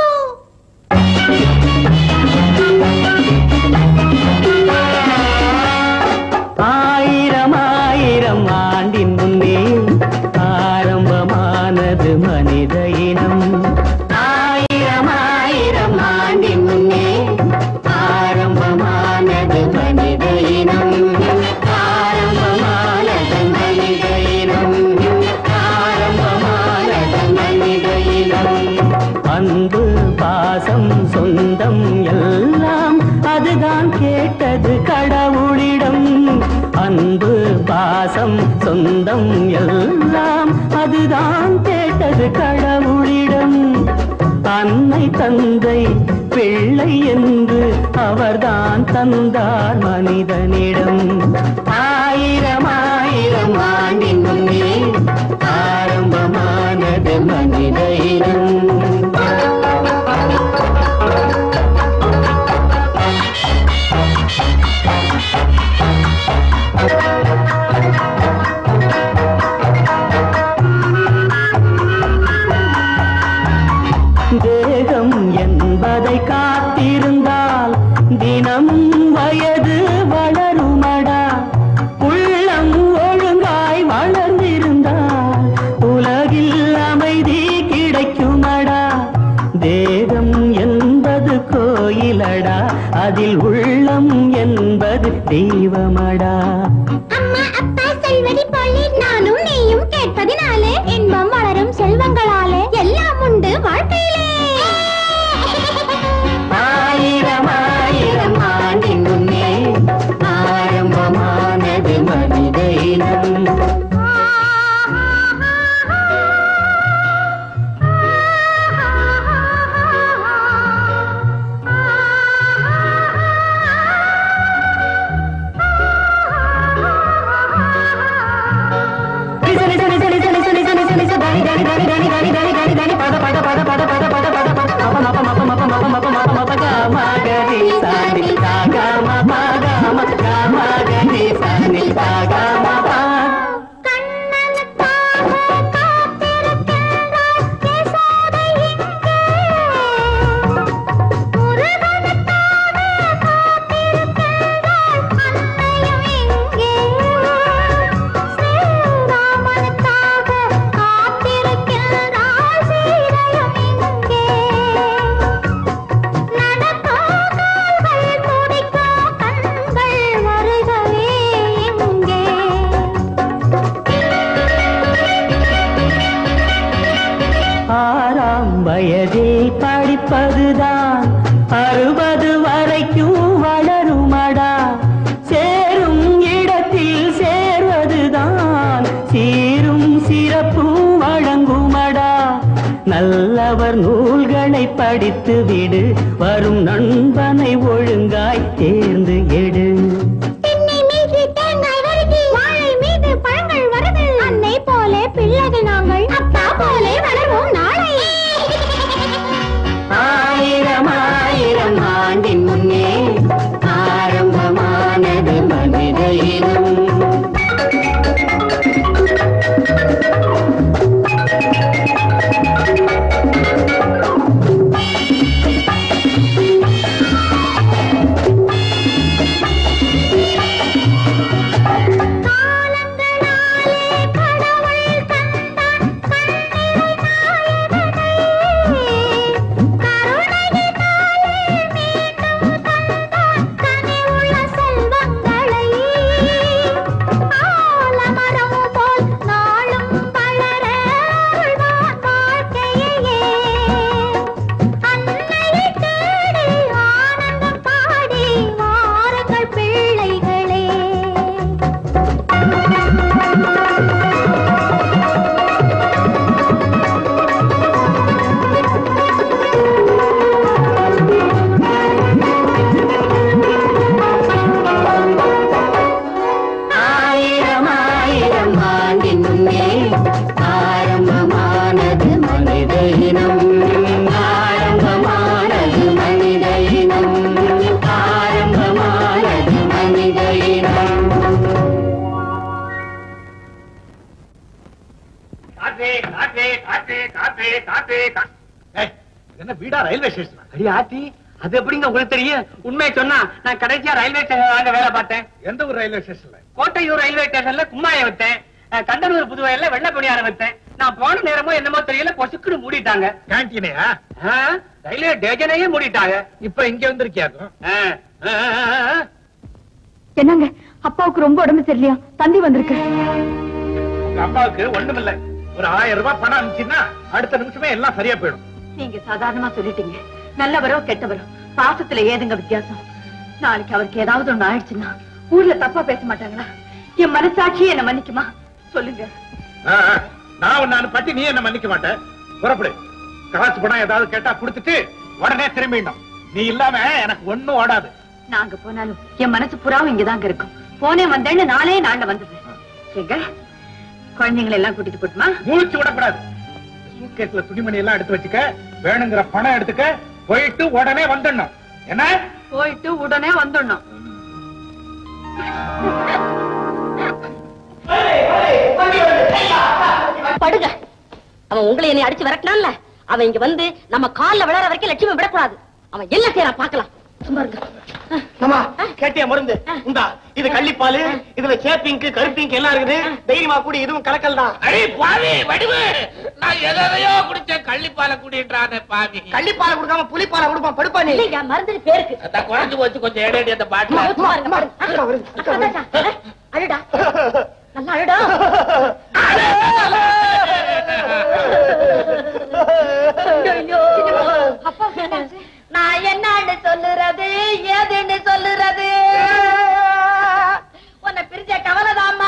ஆயிரம் ஆயிரம் ஆண்டின் முன்னே ஆரம்பமானது மனித இனம் ஆயிரம் ஆயிரம் ஆண்டின் முன்னே ஆரம்பமானது மனித இனம் ஆரம்பமானது மனித இனம் ஆரம்பமானது மனித இனம் அன்பு பாசம் சொந்தம் எல்லாம் அதுதான் கேட்டது கடவுளிடம் அன்பு பாசம் சொந்தம் எல்லாம் அதுதான் கேட்டது கடவுளிடம் அன்னை தந்தை பிள்ளை என்று அவர்தான் தந்தார் மனிதனிடம் ஆயிரம் ஆயிரம் ஆண்டின் முன்னே ஆரம்பமானது மனித இனம் தேகம் என்பதை காத்திருந்தால் தினம் வயது வளருமடா உள்ளம் ஒழுங்காய் வளர்ந்திருந்தால் உலகில் அமைதி கிடைக்குமடா தேகம் என்பது கோயிலடா அதில் உள்ளம் என்பது தெய்வமடா அம்மா அப்பா சொல்வதை போலே நானும் நீயும் கேட்பதினாலே இன்பம் வளரும் செல்வங்களாலே எல்லாம் உண்டு வாழ்க்கையிலே ஆயிரம் ஆயிரம் ஆண்டின் முன்னே ஆரம்பமானது மனித இனம் ஆறாம் வயதில் படிப்பதுதான் அறுபது வரைக்கும் வளருமடா சேரும் இடத்தில் சேர்வதுதான் சீரும் சிறப்பும் வழங்குமடா நல்லவர் நூல்களை படித்து விடு வரும் நண்பனை ஒழுங்காய் தேர்ந்து எடு தென்னை மீது தேங்காய் வருது வாழை மீது பழங்கள் வருது அன்னை போலே பிள்ளைகள் நாங்கள் அப்பா போலே வளர்வோம் நாளை ஆயிரம் ஆயிரம் ஆண்டின் முன்னே ஆர ஏய், இது என்ன வீடா ரயில்வே ஸ்டேஷனா அடி ஆத்தி அது எப்படிங்க உங்களுக்கு தெரியும் உண்மையை சொன்னா நான் கடைசியா ரயில்வே ஸ்டேஷன் வாங்க வேலை பார்த்தேன் எந்த ஒரு ரயில்வே ஸ்டேஷன்ல கோட்டையூர் ரயில்வே ஸ்டேஷன்ல கும்மாய வைத்தேன் அஹ், கண்டனூர் புதுவையில வெள்ளை பணியாரம் வைத்தேன் நான் போன நேரமோ என்னமோ தெரியல பொசுக்குன்னு மூடிட்டாங்க கேன்டீனையா ஆ, ரயில்வே ஸ்டேஷனையே மூடிட்டாங்க இப்ப இங்க வந்திருக்கியாக்கும் ஆ, ஆ, ஆ, ஆ. என்னங்க அப்பாவுக்கு ரொம்ப உடம்பு சரியில்லையா தந்தி வந்திருக்கு உங்க அம்மாவுக்கு ஒண்ணுமில்ல ஒரு ஆயிரம் ரூபாய் பணம் அனுப்பிச்சுன்னா அடுத்த நிமிஷமே எல்லாம் சரியா போயிடும் நீங்க சாதாரணமா சொல்லிட்டீங்க நல்லவரோ கெட்டவரோ பாசத்துல ஏதுங்க வித்தியாசம் நாளைக்கு அவருக்கு ஏதாவது ஒண்ணு ஆயிடுச்சுன்னா ஊர்ல தப்பா பேச மாட்டாங்களா என் மனசாட்சி என்ன மன்னிக்குமா சொல்லுங்க ஆ, ஆ. நான் உன்னை அனுப்பி நீ என்ன மன்னிக்க மாட்ட புறப்படு காசு பணம் ஏதாவது கேட்டா கொடுத்துட்டு உடனே திரும்பிடணும் நீ இல்லாம எனக்கு ஒண்ணும் ஓடாது நாங்க போனாலும் என் மனசு புறாவும் இங்கதாங்க இருக்கும் போனே வந்தேன்னு நாளே நாள்ல வந்துடுறேன் எங்க குழந்தைங்களை எல்லாம் கூட்டிட்டு போட்டுமா மூச்சு விடக்கூடாது சூட்கேஸ்ல துணிமணி எல்லாம் எடுத்து வச்சுக்க வேணுங்கிற பணம் எடுத்துக்க போயிட்டு உடனே வந்துடணும் என்ன போயிட்டு உடனே வந்துடணும் படுங்க அவன் உங்களை என்னை அடிச்சு விரட்டினான்ல அவன் இங்க வந்து நம்ம கால்ல விழற வரைக்கும் லட்சுமி விடக்கூடாது அவன் என்ன செய்யறான் பாக்கலாம் சும்மா இருங்க அம்மா கேட்டியா மருந்து இந்தா இது கள்ளிப்பால் இதுல சேப்பிங்க் கருப்பிங்க் எல்லாம் இருக்குது தைரியமா கூடி இதுவும் கலக்கல் தான் அடே பாவி வடிவு நான் எதையோ குடிச்சேன் கள்ளிப்பால குடின்றானே பாவி கள்ளிப்பால கொடுக்காம புளிப்பால கொடுப்பான் படுப்பா நீ இல்லைங்க மருந்து பேருக்கு அதான் குறைஞ்சு போச்சு கொஞ்சம் எடடி அந்த பாட்டில சும்மா இருங்க, பாருங்க. அழுடா நல்லா அழுடா ஐயோ. அப்பா, என்னாச்சு? நான் என்னன்னு சொல்லுறது ஏதுன்னு சொல்லுறது உன்னை பிரிஞ்ச கவலைதாம்மா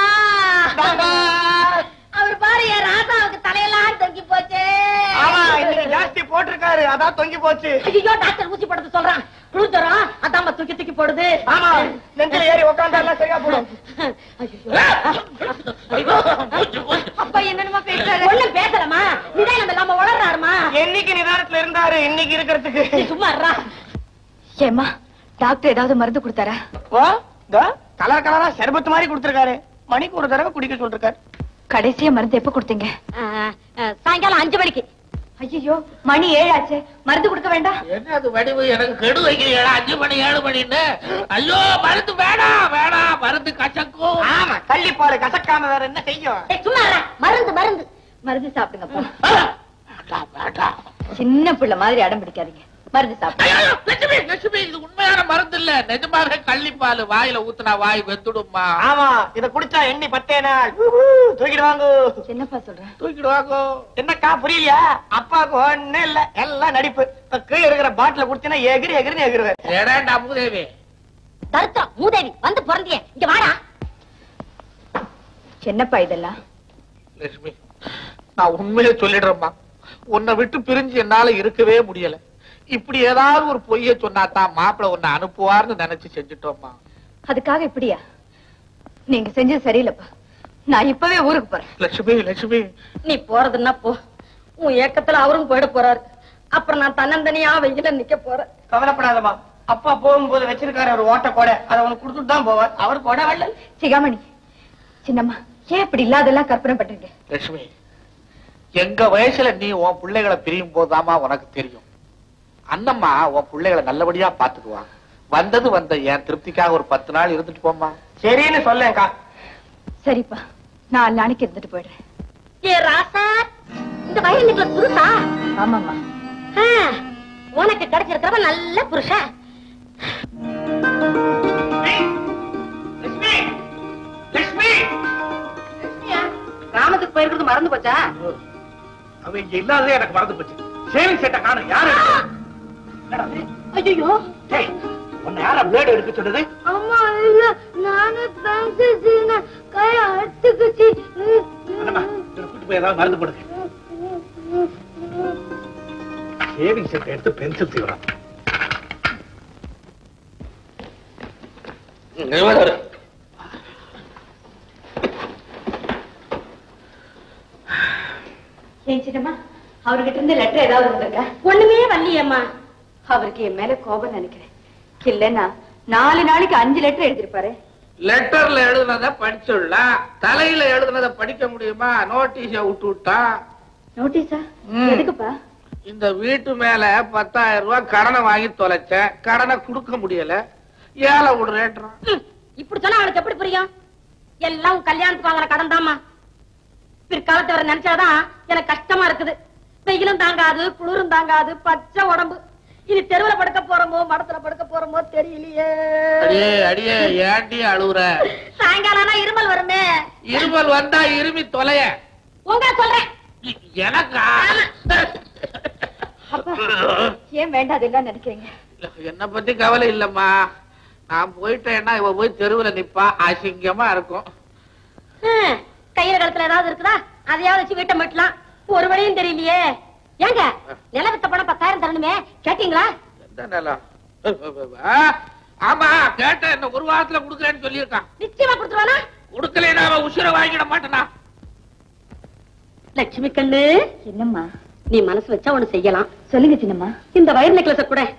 அவர் பாரு என் ராசாவுக்கு தலையெல்லாம் தொங்கி போச்சு ஆமா இன்னைக்கு ஜாஸ்தி போட்டிருக்காரு அதான் தொங்கி போச்சு ஐயோ டாக்டர் ஊசி போடுறது சொல்றான் குளிர்தரம் அதாம்மா தூக்கி தூக்கி போடுது ஆமா நெஞ்சில ஏறி உட்காந்தா எல்லாம் சரியா போடும் அப்பா என்னென்னமா பேசுறாரு ஒண்ணும் பேசலமா நிதானம் இல்லாம வளர்றாருமா என்னைக்கு நிதானத்துல இருந்தாரு இன்னைக்கு இருக்கிறதுக்கு சும்மா இருடா. ஏம்மா டாக்டர் ஏதாவது மருந்து கொடுத்தாரா ஓ இதோ கலர் கலரா சர்பத்து மாதிரி கொடுத்திருக்காரு மணிக்கு ஒரு தடவை குடிக்க சொல்லிருக்காரு கடைசியா மருந்து எப்ப கொடுத்தீங்க ஆ, ஆ, சாயங்காலம் அஞ்சு மணிக்கு ஐயோ மணி ஏழாச்சு மருந்து கொடுக்க வேண்டாம் என்ன அது வடிவு எனக்கு கெடு வைக்கிறீங்களா அஞ்சு மணி ஏழு மணின்னு ஐயோ மருந்து வேணாம் வேணாம் மருந்து கசக்கும் ஆமா கள்ளிப்பால் கசக்காம வேற என்ன செய்யும் ஏய், சும்மா இருடா. மருந்து மருந்து மருந்து சாப்பிடுங்கப்பா வேண்டாம் வேண்டாம் சின்ன பிள்ளை மாதிரி அடம் பிடிக்காதீங்க மருந்து சாப்பிடுங்க ஐயோ, லட்சுமி லட்சுமி இது உண்மையான மருந்து இல்ல நிஜமாக கள்ளிப்பால் வாயில ஊத்துனா வாய் வெந்துடுமா ஆமா இத குடிச்சா எண்ணி பத்தே நாள் தூக்கிடுவாங்க என்னப்பா சொல்றேன் தூக்கிடுவாங்க என்னக்கா புரியலையா அப்பாவுக்கு ஒண்ணு இல்ல எல்லாம் நடிப்பு இப்ப கீழே இருக்கிற பாட்டில குடிச்சினா எகிரி எகிரி எகிருவேன் ஏடாண்டா மூதேவி தருத்திரம் மூதேவி வந்து பிறந்தியே இங்க வாடா என்னப்பா இதெல்லாம் லட்சுமி நான் உண்மையை சொல்லிடுறேம்மா உன்னை விட்டு பிரிஞ்சு என்னால இருக்கவே முடியல இப்படி ஏதாவது ஒரு பொய்ய சொன்னாதான் மாப்பிளை உன்னை அனுப்புவார்னு நினைச்சு செஞ்சுட்டோம்மா அதுக்காக இப்படியா நீங்க செஞ்சது சரியில்லைப்பா நான் இப்பவே ஊருக்கு போறேன் லட்சுமி லட்சுமி நீ போறதுன்னா போ உன் ஏக்கத்துல அவரும் போயிட போறாரு அப்புறம் நான் தன்னந்தனியா வெயில நிக்க போறேன் கவலைப்படாதம்மா அப்பா போகும்போது வச்சிருக்காரு ஒரு ஓட்ட கொடை அதை உனக்கு கொடுத்துட்டு தான் போவார் அவர் கொடை வரல சிகாமணி சின்னம்மா ஏன் இப்படி இல்லாதெல்லாம் கற்பனை பண்றீங்க லட்சுமி எங்க வயசுல நீ உன் பிள்ளைகளை பிரியும் போதாமா உனக்கு தெரியும் அண்ணம்மா உன் பிள்ளைகளை நல்லபடியா பாத்துக்குவா வந்தது வந்த என் திருப்திக்காக ஒரு பத்து நாள் இருந்துட்டு போம்மா சரின்னு சொல்லேன்க்கா சரிப்பா நான் நாளைக்கு இருந்துட்டு போயிடுறேன் ஏ ராசா இந்த வயல் நிக்கல புருஷா ஆமாம்மா ஆ, உனக்கு கிடைச்சிருக்கிறவ நல்ல புருஷன் லட்சுமி கிராமத்துக்கு போயிருக்கிறது மறந்து போச்சா அவன் இங்க இல்லாததே எனக்கு மறந்து போச்சு சேவிங் செட்டை காணும் யாரு ஐயோ ஏய், உன்னை யாரா பிளேடு எடுக்க சொன்னது அம்மா இல்ல நானே பென்சில் கை அட்டுக்குச்சு அண்ணம்மா, இவனை கூட்டிட்டு போய் ஏதாவது மருந்து போடுங்க சேவிங் செட்டை எடுத்து பென்சில் செய்யலாம் ஏன் சின்னம்மா அவர்கிட்ட இருந்து லெட்டர் ஏதாவது வந்திருக்கா ஒண்ணுமே வரலையேம்மா அவருக்கு என் மேல கோபம் நினைக்கிறேன் இல்லன்னா நாலு நாளைக்கு அஞ்சு லெட்டர் எழுதிருப்பாரு லெட்டர்ல எழுதுனத படிச்சுடலாம் தலையில எழுதுனத படிக்க முடியுமா நோட்டீஸ விட்டு விட்டா நோட்டீஸா ம். எதுக்குப்பா இந்த வீட்டு மேல பத்தாயிரம் ரூபாய் கடனை வாங்கி தொலைச்சேன் கடனை கொடுக்க முடியல ஏழை விடுறேன்றான் ம், இப்படி சொன்னா அவனுக்கு எப்படி புரியும் எல்லாம் உன் கல்யாணத்துக்கு வாங்குற கடன் தாமா பிற்காலத்தை வர நினைச்சாதான் எனக்கு கஷ்டமா இருக்குது வெயிலும் தாங்காது குளிரும் தாங்காது பச்சை உடம்பு இனி தெருவுல படுக்க போறோமோ மடத்துல படுக்க போறோமோ தெரியலையே அடியே அடியே ஏண்டி அழுவுற சாயங்காலம் ஆனா இருமல் வருமே இருமல் வந்தா இருமி தொலைய உங்க சொல்றேன் எனக்கா ஏன் வேண்டாம் அதெல்லாம் நினைக்கிறீங்க என்ன பத்தி கவலை இல்லம்மா நான் போயிட்டேன்னா இவ போய் தெருவுல நிப்பா அசிங்கமா இருக்கும் ஹம், கையில கழுத்துல ஏதாவது இருக்குதா அதையாவது வச்சு வீட்டை மட்டுலாம் ஒரு வழியும் தெரியலையே ஏங்க நிலவித்த பணம் பத்தாயிரம் தரணுமே கேட்டீங்களா எந்த நிலம் ஆ, ஆமா கேட்டேன் இந்த ஒரு வாரத்துல குடுக்கறேன்னு சொல்லியிருக்கான் நிச்சயமா கொடுத்துருவானா குடுக்கலைன்னா அவன் உசுரை வாங்கிட மாட்டானா லட்சுமி கண்ணு என்னம்மா நீ மனசு வச்சா ஒண்ணு செய்யலாம் சொல்லுங்க சின்னம்மா இந்த வயர் நெக்லஸ கூட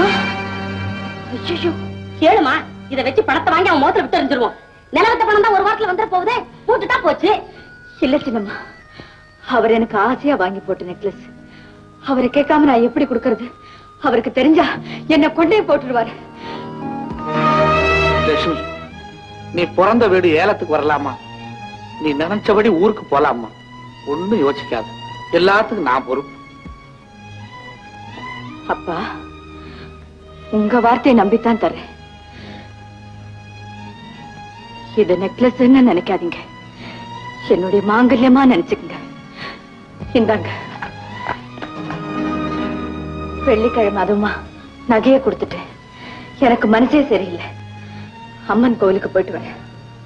ஐயோ கேளுமா இத வச்சு பணத்தை வாங்கி அவன் மோத்துல விட்டு எறிஞ்சிருவோம் நிலவத்த பணம் தான் ஒரு வாரத்துல வந்துட போகுது போட்டுட்டா போச்சு இல்ல சின்னம்மா அவர் எனக்கு ஆசையா வாங்கி போட்ட நெக்லஸ் அவரை கேட்காம நான் எப்படி கொடுக்கறது அவருக்கு தெரிஞ்சா என்ன கொண்டே போட்டுருவாரு லட்சுமி நீ பிறந்த வீடு ஏலத்துக்கு வரலாமா நீ நினைச்சபடி ஊருக்கு போலாமா ஒண்ணும் யோசிக்காத எல்லாத்துக்கும் நான் பொறுப்பு அப்பா உங்க வார்த்தையை நம்பித்தான் தர்றேன் இது நெக்லஸ்ன்னு நினைக்காதீங்க என்னுடைய மாங்கல்யமா நினைச்சுக்கங்க இந்தாங்க வெள்ளிக்கிழமை அதுமா நகைய கொடுத்துட்டேன் எனக்கு மனசே சரியில்லை அம்மன் கோவிலுக்கு போயிட்டு வரேன்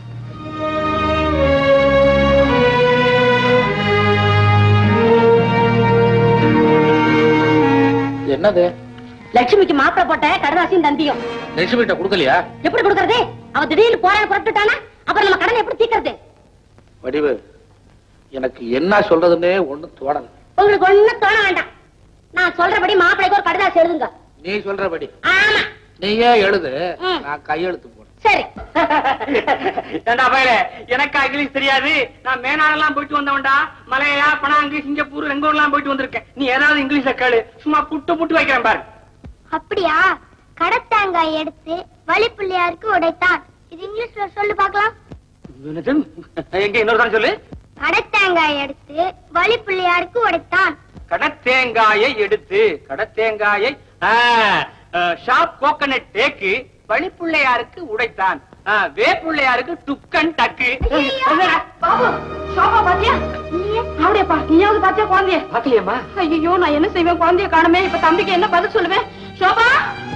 என்னது லட்சுமிக்கு மாப்பிளை போட்ட கடதாசியும் தந்தியும் லட்சுமி கிட்ட கொடுக்கலையா எப்படி கொடுக்கறது அவ திடீர்னு போறான்னு புறப்பட்டுட்டானா அப்புறம் நம்ம கடனை எப்படி தீக்கிறது வடிவு எனக்கு என்ன சொல்றதுன்னே ஒண்ணும் தோணல உங்களுக்கு ஒண்ணும் தோண வேண்டாம் நான் சொல்றபடி மாப்பிளைக்கு ஒரு கடிதாசி எழுதுங்க நீ சொல்றபடி ஆமா நீயே எழுது ம். நான் கையெழுத்து போடுறேன் சரி ஏண்டா பயல எனக்கா இங்கிலீஷ் தெரியாது நான் மேனாடெல்லாம் போயிட்டு வந்தவன்டா மலையா பனாங்கு சிங்கப்பூர் எல்லாம் போயிட்டு வந்திருக்கேன் நீ ஏதாவது இங்கிலீஷ்ல கேளு சும்மா புட்டு புட்டு வைக்கிறேன் பாரு அப்படியா கடத்தாங்காய் எடுத்து வழிப்பிள்ளையாருக்கு உடைத்தான் இது இங்கிலீஷ்ல சொல்லு பார்க்கலாம் என்னது? எங்க இன்னொரு தான் சொல்லு கடத்தாங்காய் எடுத்து வழிப்பிள்ளையாருக்கு உடைத்தான் கடத்தேங்காயை எடுத்து கடத்தேங்காயை ஷாப் கோகனட் டேக்கு பனிப்புள்ளையாருக்கு உடைத்தான் ஆ, வேப்புள்ளையாருக்கு டுக்கன் டக்கு பாபு சோபா பாத்தியா அப்படியேப்பா நீயாவது பாத்தியா குழந்தைய பாக்கலையம்மா ஐயோ நான் என்ன செய்வேன் குழந்தைய காணுமே இப்ப தம்பிக்கு என்ன பதில் சொல்லுவேன் சோபா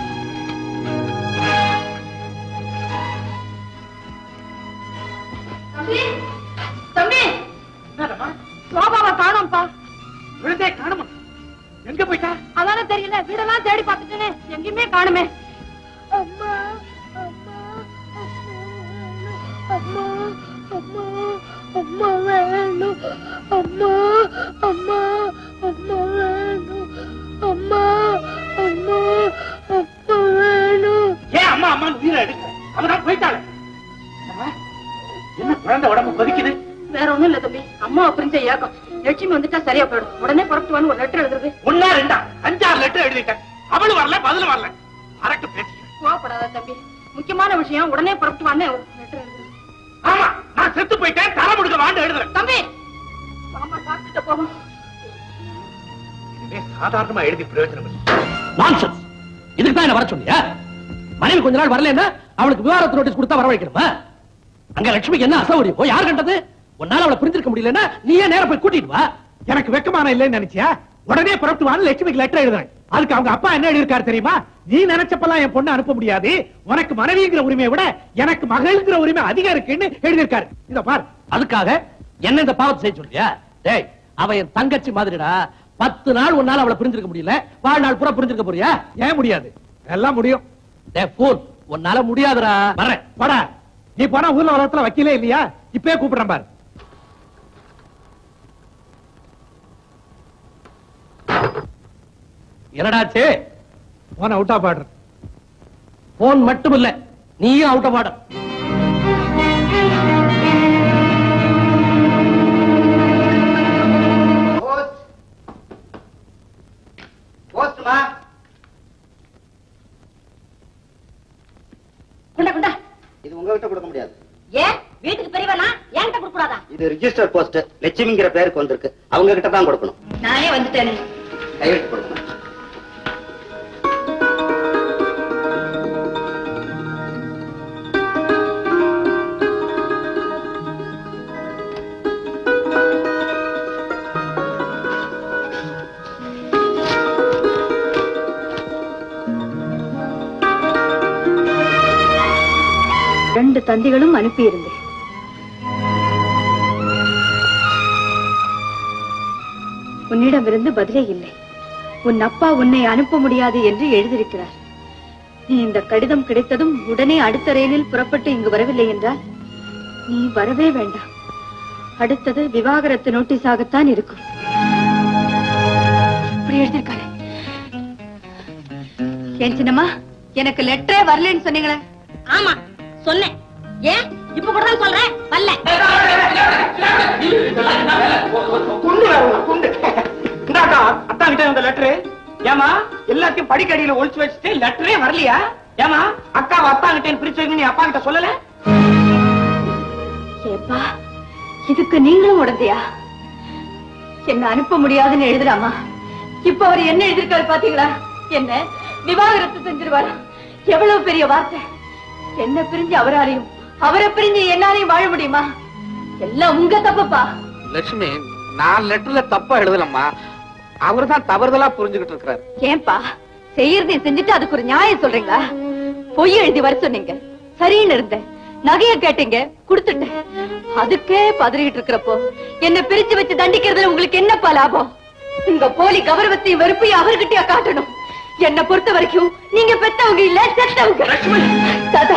தம்பி தம்பி சோபாவை காணோம்ப்பா விழுந்தே காணுமா எங்க போயிட்டா அதானே தெரியல வீடெல்லாம் தேடி பார்த்துட்டேனே எங்கேயுமே காணுமே அம்மா அம்மா அம்மா அம்மா அம்மா வேணும் அம்மா அம்மா அம்மா வேணும் அம்மா அம்மா அப்பா வேணும் ஏன் அம்மா அம்மா உயிரை எடுக்க அவனா போயிட்டாளே அம்மா, என்ன குழந்தை உடம்பு கொதிக்குது வேற ஒண்ணும் இல்ல தம்பி அம்மாவை பிரிஞ்ச ஏக்கம் லட்சுமி வந்துட்டா சரியா போயிடும் உடனே புறப்பட்டு வந்து ஒரு லெட்டர் எழுதுறது ஒன்னா ரெண்டா அஞ்சாறு லெட்டர் எழுதிட்டேன் அவளும் வரல பதிலும் வரல அரட்டு பேச்சு கோவப்படாத தம்பி முக்கியமான விஷயம் உடனே புறப்பட்டு வானே ஒரு லெட்டர் எழுதுறது ஆமா நான் செத்து போயிட்டேன் தலை முடுக்க வாண்டு எழுதுறேன் தம்பி மாமா டாக்டர் போவோம் இனிமே சாதாரணமா எழுதி பிரயோஜனம் இல்லை நான்சென்ஸ் இதுக்கு தான் என்ன வர சொன்னியா மனைவி கொஞ்ச நாள் வரலன்னா அவளுக்கு விவாகரத்து நோட்டீஸ் கொடுத்தா வரவழைக்கணுமா அங்க லட்சுமிக்கு என்ன அசௌகரியம் போய் யார் கண்டது உன்னால அவளை புரிஞ்சிருக்க முடியலன்னா நீயே நேரா போய் கூட்டிட்டு வா எனக்கு வெக்கமான இல்லைன்னு நினைச்சியா உடனே புறப்பட்டு வான்னு லட்சுமிக்கு லெட்டர் எழுதுறேன் அதுக்கு அவங்க அப்பா என்ன எழுதியிருக்காரு தெரியுமா நீ நினைச்சப்பெல்லாம் என் பொண்ணு அனுப்ப முடியாது உனக்கு மனைவிங்கிற உரிமையை விட எனக்கு மகள்ங்கிற உரிமை அதிகம் இருக்குன்னு எழுதியிருக்காரு இத பார் அதுக்காக என்ன இந்த பாவத்தை செய்ய சொல்றியா டேய் அவ என் தங்கச்சி மாதிரிடா பத்து நாள் உன்னால அவளை புரிஞ்சிருக்க முடியல வாழ்நாள் பூரா புரிஞ்சிருக்க போறியா ஏன் முடியாது எல்லாம் முடியும் டேய் ஃபூல் உன்னால முடியாதுடா வரேன் போடா நீ போனா ஊர்ல உலகத்துல வக்கீலே இல்லையா இப்பவே கூப்பிடுறேன் பாரு என்னடாச்சு போன அவுட்டா பாடுறேன் போன் மட்டும் இல்ல நீயும் அவுட்ட பாடம் கொடுத்துமா குண்டா குண்டா இது உங்ககிட்ட கொடுக்க முடியாது ஏன் வீட்டுக்கு பெரியவனா என்கிட்ட கொடுக்க கூடாதா இது ரிஜிஸ்டர் போஸ்ட் லட்சுமிங்கிற பேருக்கு வந்திருக்கு அவங்க கிட்ட தான் கொடுக்கணும் நானே வந்துட்டேனே கையெழுத்து கொடுக்கணும் ரெண்டு தந்திகளும் அனுப்பியிருந்தேன் உன்னிடமிருந்து பதிலே இல்லை உன் அப்பா உன்னை அனுப்ப முடியாது என்று எழுதியிருக்கிறார் நீ இந்த கடிதம் கிடைத்ததும் உடனே அடுத்த ரயிலில் புறப்பட்டு இங்கு வரவில்லை என்றால் நீ வரவே வேண்டாம் அடுத்தது விவாகரத்து நோட்டீஸாகத்தான் இருக்கும் இப்படி எழுதியிருக்காரு ஏன் சின்னம்மா எனக்கு லெட்டரே வரலன்னு சொன்னீங்களே ஆமா சொன்னேன் ஏன் இப்ப கூட தான் சொல்றேன் வரல குண்டு வேணும், குண்டு இந்தாக்கா அத்தா கிட்ட இந்த லெட்டரு ஏமா எல்லாத்தையும் படிக்கடியில ஒளிச்சு வச்சுட்டு லெட்டரே வரலையா ஏமா அக்கா அத்தா கிட்ட பிரிச்சு வைக்கணும் நீ அப்பா கிட்ட சொல்லல ஏப்பா இதுக்கு நீங்களும் உடந்தையா என்ன அனுப்ப முடியாதுன்னு எழுதுறாமா இப்ப அவர் என்ன எழுதிருக்காரு பாத்தீங்களா என்ன விவாகரத்து செஞ்சிருவாரா எவ்வளவு பெரிய வார்த்தை என்ன பிரிஞ்சு அவராலையும் அவரை பிரிஞ்சு என்னாலையும் வாழ முடியுமா எல்லாம் உங்க தப்புப்பா லட்சுமி நான் லெட்டர்ல தப்பா எழுதலம்மா அவர் தான் தவறுதலா புரிஞ்சுகிட்டு இருக்கிறாரு ஏன்பா செய்யறதையும் செஞ்சுட்டு அதுக்கு ஒரு நியாயம் சொல்றீங்களா பொய் எழுதி வர சொன்னீங்க சரின்னு இருந்தேன் நகைய கேட்டீங்க கொடுத்துட்டேன் அதுக்கே பதறிட்டு இருக்கிறப்போ என்ன பிரிச்சு வச்சு தண்டிக்கிறதுல உங்களுக்கு என்னப்பா லாபம் உங்க போலி கௌரவத்தையும் வெறுப்பையும் அவர்கிட்டயா காட்டணும் என்ன பொறுத்த வரைக்கும் நீங்க பெத்தவங்க இல்ல செத்தவங்க தாத்தா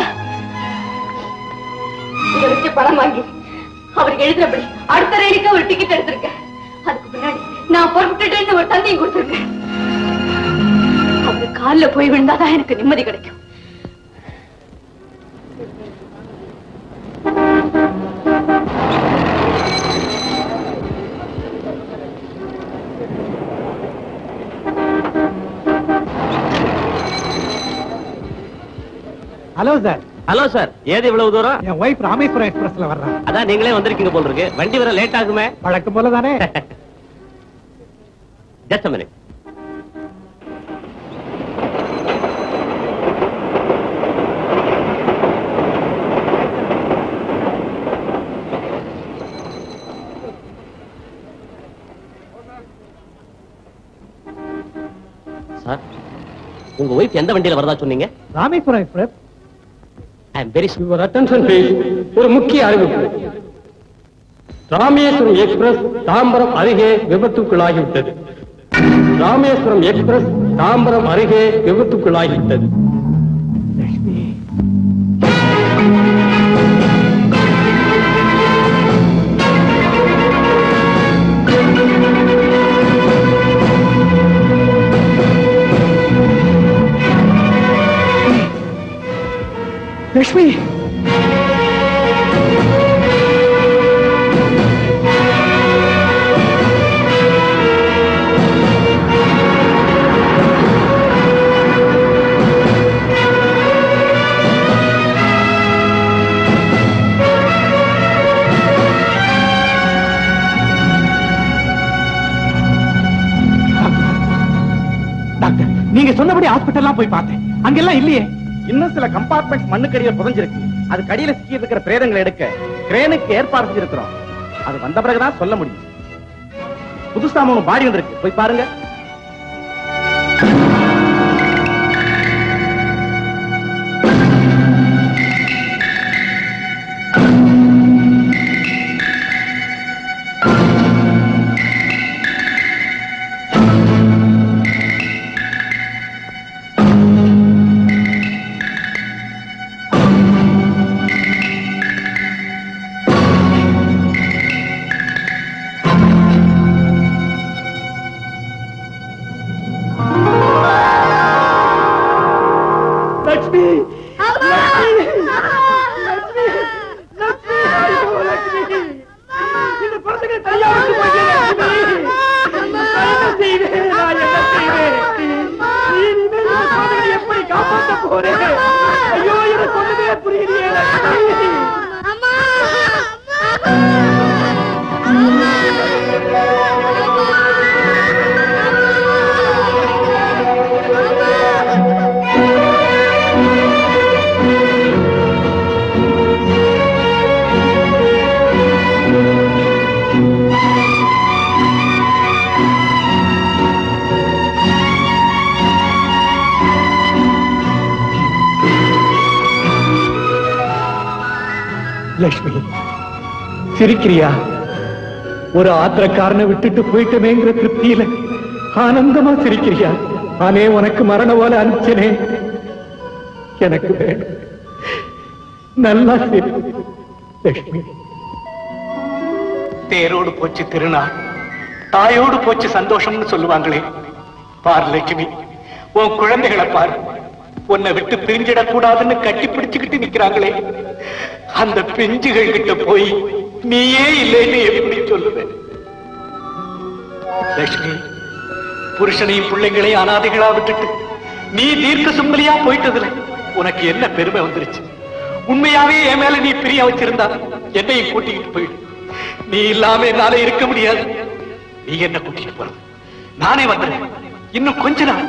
இதை வச்சு பணம் வாங்கி அவருக்கு எழுதுறபடி அடுத்த ரயிலுக்கு ஒரு டிக்கெட் எடுத்திருக்கேன் அதுக்கு பின்னாடி நான் புறப்பட்டுட்டேன்னு ஒரு தந்தையும் கொடுத்திருக்கேன் அவரு கால்ல போய் விழுந்தாதான் எனக்கு நிம்மதி கிடைக்கும் ஹலோ சார் ஹலோ சார் ஏது இவ்வளவு தூரம் என் ஒய்ஃப் ராமேஸ்வரம் எக்ஸ்பிரஸ்ல வர்றான் அதான் நீங்களே வந்திருக்கீங்க போல இருக்கு வண்டி வர லேட் ஆகுமே வழக்கம் போல தானே ஜஸ்ட் மினிட் சார் உங்க ஒய்ஃப் எந்த வண்டியில வரதா சொன்னீங்க Rameswaram express I am very your attention please ஒரு முக்கிய அறிவிப்பு ராமேஸ்வரம் எக்ஸ்பிரஸ் தாம்பரம் அருகே விபத்துக்குள்ளாகிவிட்டது ராமேஸ்வரம் எக்ஸ்பிரஸ் தாம்பரம் அருகே விபத்துக்குள்ளாகிவிட்டது லட்சுமி டாக்டர் நீங்க சொன்னபடி ஹாஸ்பிட்டல்லாம் போய் பார்த்தேன் அங்கெல்லாம் இல்லையே இன்னும் சில கம்பார்ட்மெண்ட்ஸ் மண்ணுக்கடியில புதஞ்சிருக்கு அது கடியில சிக்கி இருக்கிற பிரேதங்களை எடுக்க கிரேனுக்கு ஏற்பாடு செஞ்சிருக்கிறோம் அது வந்த பிறகுதான் சொல்ல முடியும் புதுசா மூணு பாடி வந்திருக்கு போய் பாருங்க போறேன் ஐயோ எனக்கு ஒண்ணுமே புரியலையே லட்சுமி. லட்சுமி சிரிக்கிறியா ஒரு ஆத்திரக்காரனை விட்டுட்டு போயிட்டமேங்கிற திருப்தியில ஆனந்தமா சிரிக்கிறியா நானே உனக்கு மரண போல அனுப்பிச்சனே எனக்கு வேணும் நல்லா சிரி லட்சுமி தேரோடு போச்சு திருநாள் தாயோடு போச்சு சந்தோஷம்னு சொல்லுவாங்களே பார் லட்சுமி உன் குழந்தைகளை பார் உன்னை விட்டு பிரிஞ்சிடக் கூடாதுன்னு கட்டி பிடிச்சுக்கிட்டு நிக்கிறாங்களே அந்த பிஞ்சுகள் கிட்ட போய் நீயே இல்லைன்னு எப்படி சொல்லுவேன் லட்சுமி புருஷனையும் பிள்ளைங்களையும் அனாதைகளா விட்டுட்டு நீ தீர்க்க சும்பலியா போயிட்டதுல உனக்கு என்ன பெருமை வந்துருச்சு உண்மையாவே என் மேல நீ பிரிய வச்சிருந்தா என்னையும் கூட்டிக்கிட்டு போயிடு நீ இல்லாம என்னால இருக்க முடியாது நீ என்ன கூட்டிட்டு போறது நானே வந்துடுறேன் இன்னும் கொஞ்ச நாள்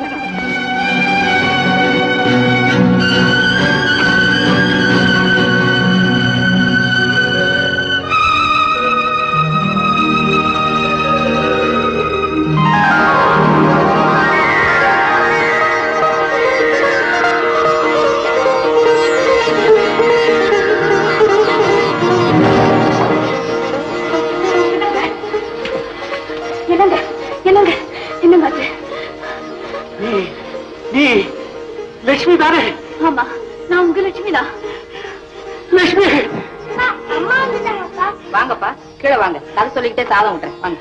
என்னங்க என்னங்க என்னங்க ஆச்சு? நீ நீ லட்சுமி தானே ஆமா நான் உங்க லட்சுமி தான் லட்சுமி அம்மா வந்துட்டாங்கப்பா வாங்கப்பா கீழே வாங்க கதை சொல்லிக்கிட்டே சாதம் விட்டுறேன் வாங்க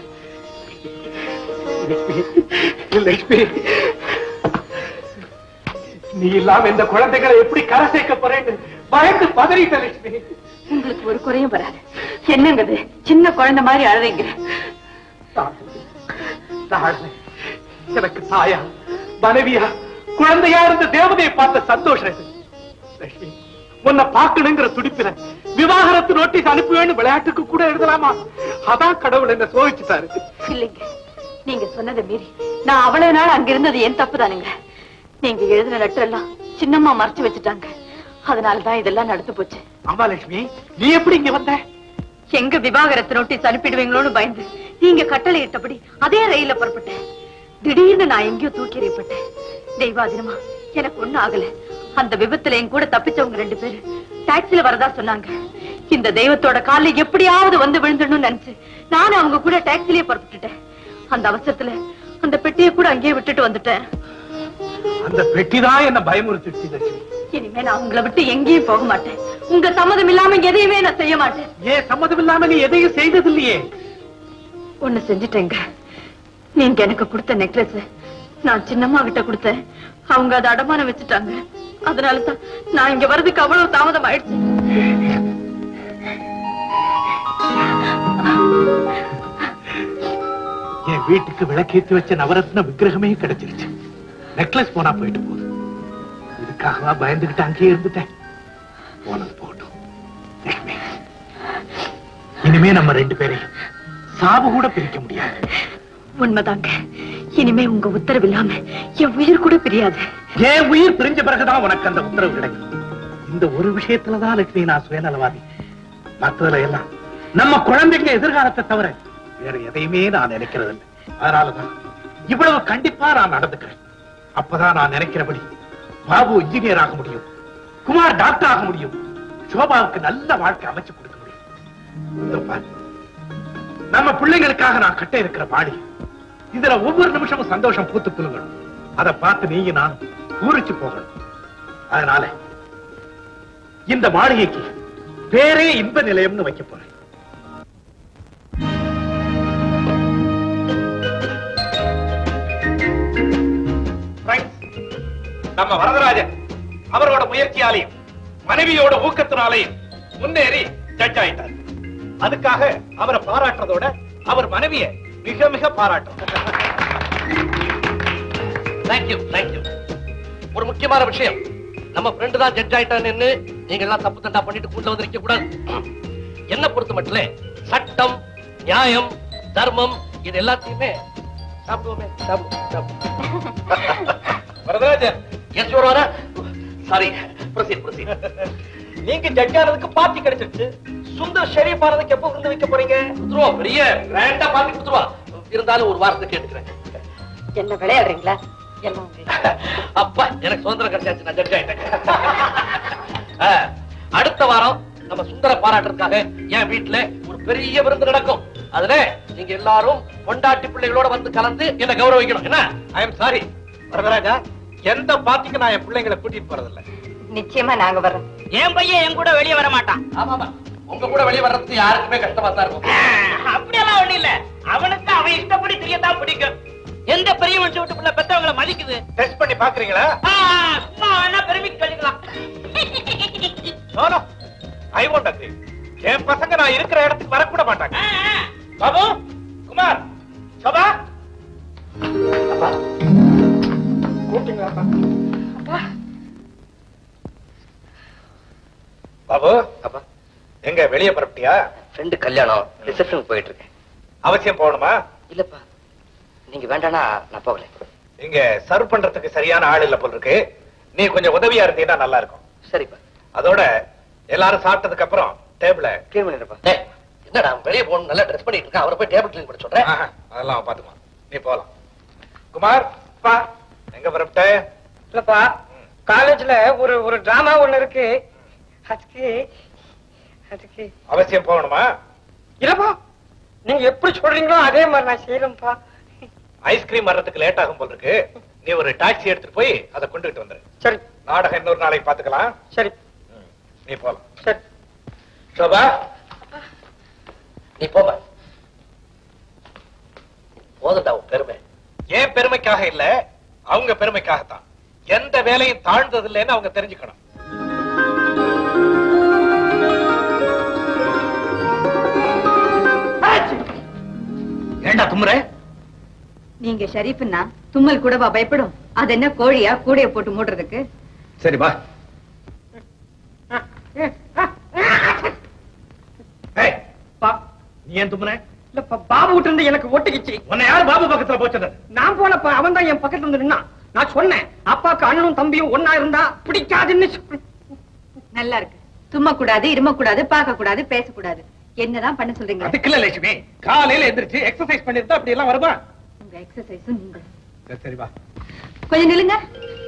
லட்சுமி நீ இல்லாம இந்த குழந்தைகளை எப்படி கரை சேர்க்க போறேன்னு பயந்து பதறிட்ட லட்சுமி உங்களுக்கு ஒரு குறையும் வராது என்னங்க இது சின்ன குழந்தை மாதிரி அழுறீங்க நான் எனக்கு தாயா மனைவியா குழந்தையா இருந்த தேவதையை பார்த்த சந்தோஷம் இது லட்சுமி உன்னை பார்க்கணுங்கிற துடிப்புல விவாகரத்து நோட்டீஸ் அனுப்புவேன்னு விளையாட்டுக்கு கூட எழுதலாமா அதான் கடவுள் என்ன சோதிச்சுட்டாரு இல்லைங்க நீங்க சொன்னதை மீறி நான் அவ்வளவு நாள் அங்க இருந்தது என் தப்பு தானுங்க நீங்க எழுதின லெட்டர் எல்லாம் சின்னம்மா மறைச்சு வச்சுட்டாங்க அதனாலதான் இதெல்லாம் நடந்து போச்சு ஆமா லட்சுமி நீ எப்படி இங்க வந்த எங்க விவாகரத்து நோட்டீஸ் அனுப்பிடுவீங்களோன்னு பயந்து நீங்க கட்டளை இட்டபடி அதே ரயில்ல புறப்பட்டேன் திடீர்னு நான் எங்கேயோ தூக்கி எறியப்பட்டேன் தெய்வாதீனமா எனக்கு ஒண்ணும் ஆகல அந்த விபத்துல என் கூட தப்பிச்சவங்க ரெண்டு பேரு டாக்ஸில வரதா சொன்னாங்க இந்த தெய்வத்தோட கால்ல எப்படியாவது வந்து விழுந்துடணும்னு நினைச்சு நானும் அவங்க கூட டாக்ஸிலேயே புறப்பட்டுட்டேன் அந்த அவசரத்துல அந்த பெட்டியை கூட அங்கேயே விட்டுட்டு வந்துட்டேன் அந்த பெட்டிதான் என்ன பயமுறுத்திடுச்சு லட்சுமி இனிமே நான் உங்களை விட்டு எங்கேயும் போக மாட்டேன் உங்க சம்மதம் இல்லாம எதையுமே நான் செய்ய மாட்டேன் ஏன் சம்மதம் இல்லாம நீ எதையும் செய்தது இல்லையே ஒண்ணு செஞ்சுட்டேங்க நீங்க எனக்கு கொடுத்த நெக்லஸ் நான் சின்னம்மா கிட்ட கொடுத்தேன் அவங்க அதை அடமானம் வச்சுட்டாங்க அதனாலதான் நான் இங்க வர்றதுக்கு அவ்வளவு தாமதம் ஆயிடுச்சு என் வீட்டுக்கு விளக்கேத்தி வச்ச நவரத்ன விக்கிரகமே கிடைச்சிருச்சு நெக்லஸ் போனா போயிட்டு போகுது இதுக்காகவா பயந்துகிட்டு அங்கேயே இருந்துட்டேன் போனது போகட்டும் லட்சுமி இனிமே நம்ம ரெண்டு பேரையும் சாவு கூட பிரிக்க முடியாது உண்மைதாங்க இனிமே உங்க உத்தரவு இல்லாம என் உயிர் கூட பிரியாது என் உயிர் பிரிஞ்ச பிறகுதான் உனக்கு அந்த உத்தரவு கிடைக்கும் இந்த ஒரு விஷயத்துலதான் லட்சுமி நான் சுயநலவாதி மற்றதுல எல்லாம் நம்ம குழந்தைங்க எதிர்காலத்தை தவிர வேற எதையுமே நான் நினைக்கிறது இல்லை அதனாலதான் இவ்வளவு கண்டிப்பா நான் நடந்துக்கிறேன் அப்பதான் நான் நினைக்கிறபடி பாபு இன்ஜினியர் ஆக முடியும் குமார் டாக்டர் ஆக முடியும் சோபாவுக்கு நல்ல வாழ்க்கை அமைச்சு கொடுக்க முடியும் இதோ பாரு. நம்ம பிள்ளைங்களுக்காக நான் கட்ட இருக்கிற பாடி இதுல ஒவ்வொரு நிமிஷமும் சந்தோஷம் பூத்து குலுங்கணும் அதை பார்த்து நீங்க நானும் பூரிச்சு போகணும் அதனால இந்த மாளிகைக்கு பேரே இன்ப நிலையம்னு வைக்க போறேன் Friends, நம்ம வரதராஜன் அவரோட முயற்சியாலையும் மனைவியோட ஊக்கத்தினாலையும் முன்னேறி ஜட்ஜ் ஆயிட்டார் அதுக்காக அவரை பாராட்டுறதோட அவர் மனைவிய மிக மிக பாராட்டும் தேங்க்யூ தேங்க்யூ ஒரு முக்கியமான விஷயம் நம்ம ஃப்ரெண்டு தான் ஜட்ஜ் ஆயிட்டான்னு நீங்க எல்லாம் தப்பு தண்டா பண்ணிட்டு கூண்ட வந்து நிக்க கூடாது என்ன பொறுத்த மட்டும் சட்டம் நியாயம் தர்மம் இது எல்லாத்தையுமே சாப்பிடுவோமே சாப்பிடுவோம் சாப்பிடுவோம் Varadarajan yes your sorry proceed proceed நீங்க ஜட்ஜ் ஆனதுக்கு பார்ட்டி கிடைச்சிருச்சு சுந்தர் ஷெரீப் ஆனதுக்கு எப்போ விருந்து வைக்க போறீங்க குத்துருவோம் பெரிய கிராண்டா பார்த்து குத்துருவா இருந்தாலும் ஒரு வாரத்தை கேட்டுக்கிறேன் என்ன விளையாடுறீங்களா எல்லாம் அப்பா எனக்கு சுதந்திரம் கிடைச்சாச்சு நான் ஜட்ஜ் ஆயிட்டேன் ஆ, அடுத்த வாரம் நம்ம சுந்தர பாராட்டுறதுக்காக என் வீட்டுல ஒரு பெரிய விருந்து நடக்கும் அதுல நீங்க எல்லாரும் கொண்டாட்டி பிள்ளைகளோட வந்து கலந்து என்ன கௌரவிக்கணும் என்ன ஐ எம் சாரி வரதராஜா எந்த பார்ட்டிக்கு நான் என் பிள்ளைங்களை கூட்டிட்டு போறதில்ல நிச்சயமா நாங்க வர்றோம் என் பையன் என் கூட வெளியே வர மாட்டான் ஆமாமா உங்க கூட வெளியே வர்றதுக்கு யாருக்குமே கஷ்டமா தான் இருக்கும் அப்படியெல்லாம் ஒண்ணு இல்ல அவனுக்கு அவன் இஷ்டப்படி தெரியத்தான் பிடிக்கும் எந்த பெரிய மனுஷன் வீட்டுக்குள்ள பெத்தவங்களை மதிக்குது டெஸ்ட் பண்ணி பாக்குறீங்களா ஆ, சும்மா வேணா பெருமைக்கு சொல்லிக்கலாம் no no I want agree என் பசங்க நான் இருக்கிற இடத்துக்கு வரக்கூட மாட்டாங்க பாபு குமார் சோபா அப்பா கூப்பிட்டீங்களா பாபு அப்பா எங்க வெளியே புறப்பட்டியா ஃப்ரெண்டு கல்யாணம் ரிசப்ஷனுக்கு போயிட்டு இருக்கேன் அவசியம் போகணுமா இல்லப்பா நீங்க வேண்டானா நான் போகல இங்க சர்வ் பண்றதுக்கு சரியான ஆள் இல்ல போல இருக்கு நீ கொஞ்சம் உதவியா இருந்தீங்கன்னா நல்லா இருக்கும் சரிப்பா அதோட எல்லாரும் சாப்பிட்டதுக்கு அப்புறம் டேபிள கிளீன் பண்ணிடுப்பா டேய் என்னடா வெளியே போகணும் நல்லா ட்ரெஸ் பண்ணிட்டு இருக்கேன் அவரை போய் டேபிள் கிளீன் பண்ண சொல்றேன் அதெல்லாம் அவன் பாத்துக்குவான் நீ போலாம் குமார் பா எங்க புறப்பட்ட இல்லப்பா காலேஜ்ல ஒரு ஒரு டிராமா ஒண்ணு இருக்கு அதுக்கு அதுக்கு அவசியம் போகணுமா இல்லப்பா நீங்க எப்படி சொல்றீங்களோ அதே மாதிரி நான் செய்யறேன்ப்பா ஐஸ்கிரீம் வர்றதுக்கு லேட் ஆகும் போல இருக்கு நீ ஒரு டாக்ஸி எடுத்துட்டு போய் அதை கொண்டுகிட்டு வந்துரு சரி நாடகம் இன்னொரு நாளைக்கு பாத்துக்கலாம் சரி நீ போலாம் சரி சோபா நீ போமா போதும்டா உன் பெருமை ஏன் பெருமைக்காக இல்ல அவங்க பெருமைக்காகத்தான் எந்த வேலையும் தாழ்ந்தது இல்லைன்னு அவங்க தெரிஞ்சுக்கணும் ஏண்டா தும்முற நீங்க ஷரீஃப்னா தும்மல் கூடவா பயப்படும் அது என்ன கோழியா கூடைய போட்டு மூடுறதுக்கு சரி வா ஏய், நீ ஏன் தும்முன இல்லப்பா பாபு கிட்ட இருந்து எனக்கு ஒட்டுக்கிச்சு உன்னை யார் பாபு பக்கத்துல போச்சது நான் போனப்ப அவன் தான் என் பக்கத்துல இருந்து நின்னான் நான் சொன்னேன் அப்பாக்கு அண்ணனும் தம்பியும் ஒன்னா இருந்தா பிடிக்காதுன்னு சொன்னேன். நல்லா இருக்கு தும்ம கூடாது இரும கூடாது பார்க்க கூடாது பேசக்கூடாது என்னதான் பண்ண சொல்றீங்க அதுக்கு இல்ல லட்சுமி காலையில எந்திரிச்சு எக்ஸசைஸ் பண்ணிருந்தா அப்படி எல்லாம் வருமா உங்க எக்ஸசைஸும் நீங்க சரி, சரி வா கொஞ்சம் நில்லுங்க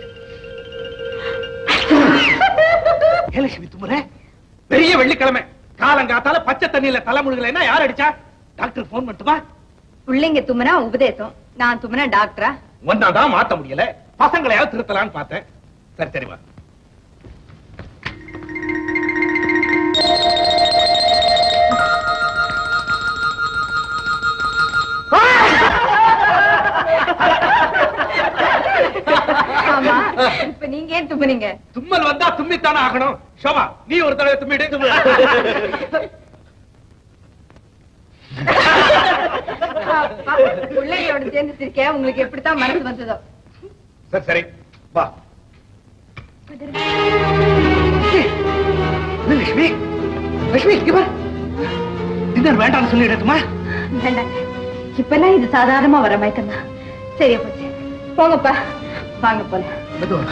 ஏன் லட்சுமி தும்முற பெரிய வெள்ளிக்கிழமை காலங்காத்தால பச்சை தண்ணியில தலை முழுகலைன்னா யார் அடிச்சா டாக்டர் போன் பண்ணட்டுமா பிள்ளைங்க தும்முனா உபதேசம் நான் தும்முனா டாக்டரா ஒன்னாதான் மாத்த முடியல பசங்களையாவது திருத்தலாம்னு பார்த்தேன் சரி சரி வா ஆமா இப்ப நீங்க ஏன் தும்முனீங்க தும்மல் வந்தா தும்மித்தானே ஆகணும் ஷோபா நீ ஒரு தடவை தும்மிடு அப்பா, பிள்ளைங்களோட சேர்ந்து சிரிக்க உங்களுக்கு எப்படித்தான் மனசு வந்ததோ சரி சரி வா என்ன லட்சுமி லட்சுமி இங்க வா டின்னர் வேண்டாம்னு சொல்லிடுமா வேண்டாங்க இப்பெல்லாம் இது சாதாரணமா வர மயக்கம் தான் சரியா போச்சு போங்கப்பா வாங்க போலாம் மெதுவா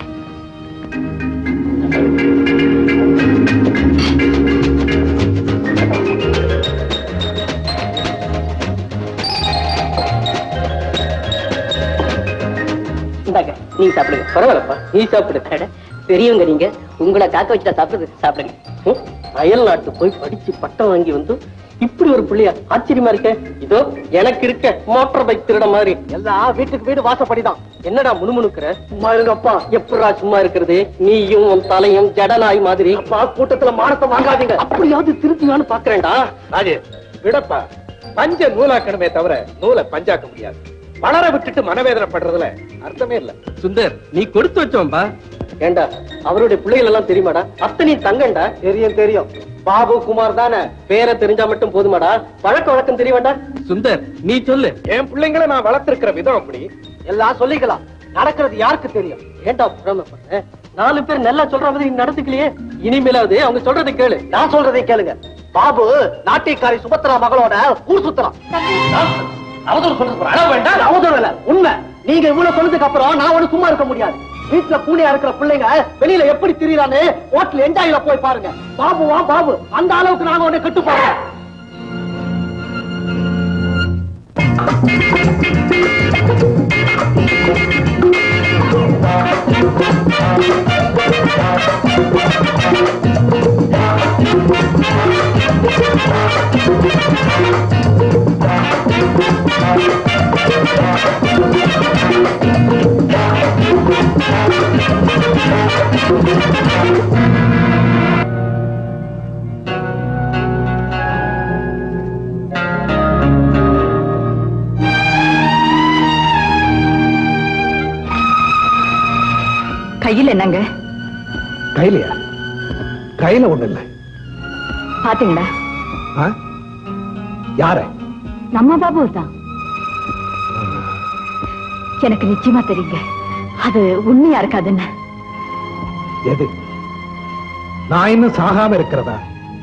இந்தாங்க நீங்க சாப்பிடுங்க பரவாயில்லப்பா நீ சாப்பிடு அட, பெரியவங்க நீங்க உங்களை காக்க வச்சுட்டா சாப்பிடுது சாப்பிடுங்க ம், அயல் நாட்டு போய் படிச்சு பட்டம் வாங்கி வந்து இப்படி ஒரு பிள்ளையா ஆச்சரியமா இருக்க இதோ எனக்கு இருக்க மோட்டார் பைக் திருட மாதிரி எல்லாம் வீட்டுக்கு வீடு வாசப்படிதான் என்னடா முணுமுணுக்கிற சும்மா இருங்கப்பா எப்படா சும்மா இருக்கிறது நீயும் உன் தலையும் ஜடநாய் மாதிரி அப்பா கூட்டத்துல மானத்தை வாங்காதீங்க அப்படியாவது திருத்தியான்னு பாக்குறேன்டா ராஜே விடப்பா பஞ்ச நூலாக்கணுமே தவிர நூலை பஞ்சாக்க முடியாது வளர விட்டுட்டு மனவேதனைப்படுறதுல அர்த்தமே இல்ல சுந்தர் நீ கொடுத்து வச்சோம்பா ஏண்டா அவருடைய பிள்ளைகள் எல்லாம் தெரியுமாடா அத்தனை தங்கண்டா தெரியும் தெரியும் பாபு குமார் தானே பேரை தெரிஞ்சா மட்டும் போதுமாடா வழக்க வழக்கம் தெரியவேண்டா சுந்தர் நீ சொல்லு என் பிள்ளைங்களை நான் வளர்த்திருக்கிற விதம் அப்படி எல்லாம் சொல்லிக்கலாம் நடக்கிறது யாருக்கு தெரியும் ஏண்டா புறமை பண்ண நாலு பேர் நல்லா சொல்ற மாதிரி நீ நடந்துக்கலையே இனிமேலாவது அவங்க சொல்றதை கேளு நான் சொல்றதை கேளுங்க பாபு நாட்டியக்காரி சுபத்ரா மகளோட ஊர் சுத்தலாம் அவதூறு சொல்றது அளவு வேண்டாம் அவதூறு இல்ல உண்மை நீங்க இவ்வளவு சொன்னதுக்கு அப்புறம் நான் ஒண்ணு சும்மா இருக்க முடியாது வீட்டுல பூனையா இருக்கிற பிள்ளைங்க வெளியில எப்படி திரியறான்னு ஹோட்டல் எண்டாயில போய் பாருங்க பாபுவா பாபு அந்த அளவுக்கு நாங்க உன்னை கட்டு போறோம் கையில் என்னங்க கையிலையா கையில ஒண்ணு இல்ல பாத்தீங்களா ஆ? யார நம்ம பாபு தான் எனக்கு நிச்சயமா தெரியுங்க அது உண்மையா இருக்காதுன்னு எது நான் இன்னும் சாகாம இருக்கிறதா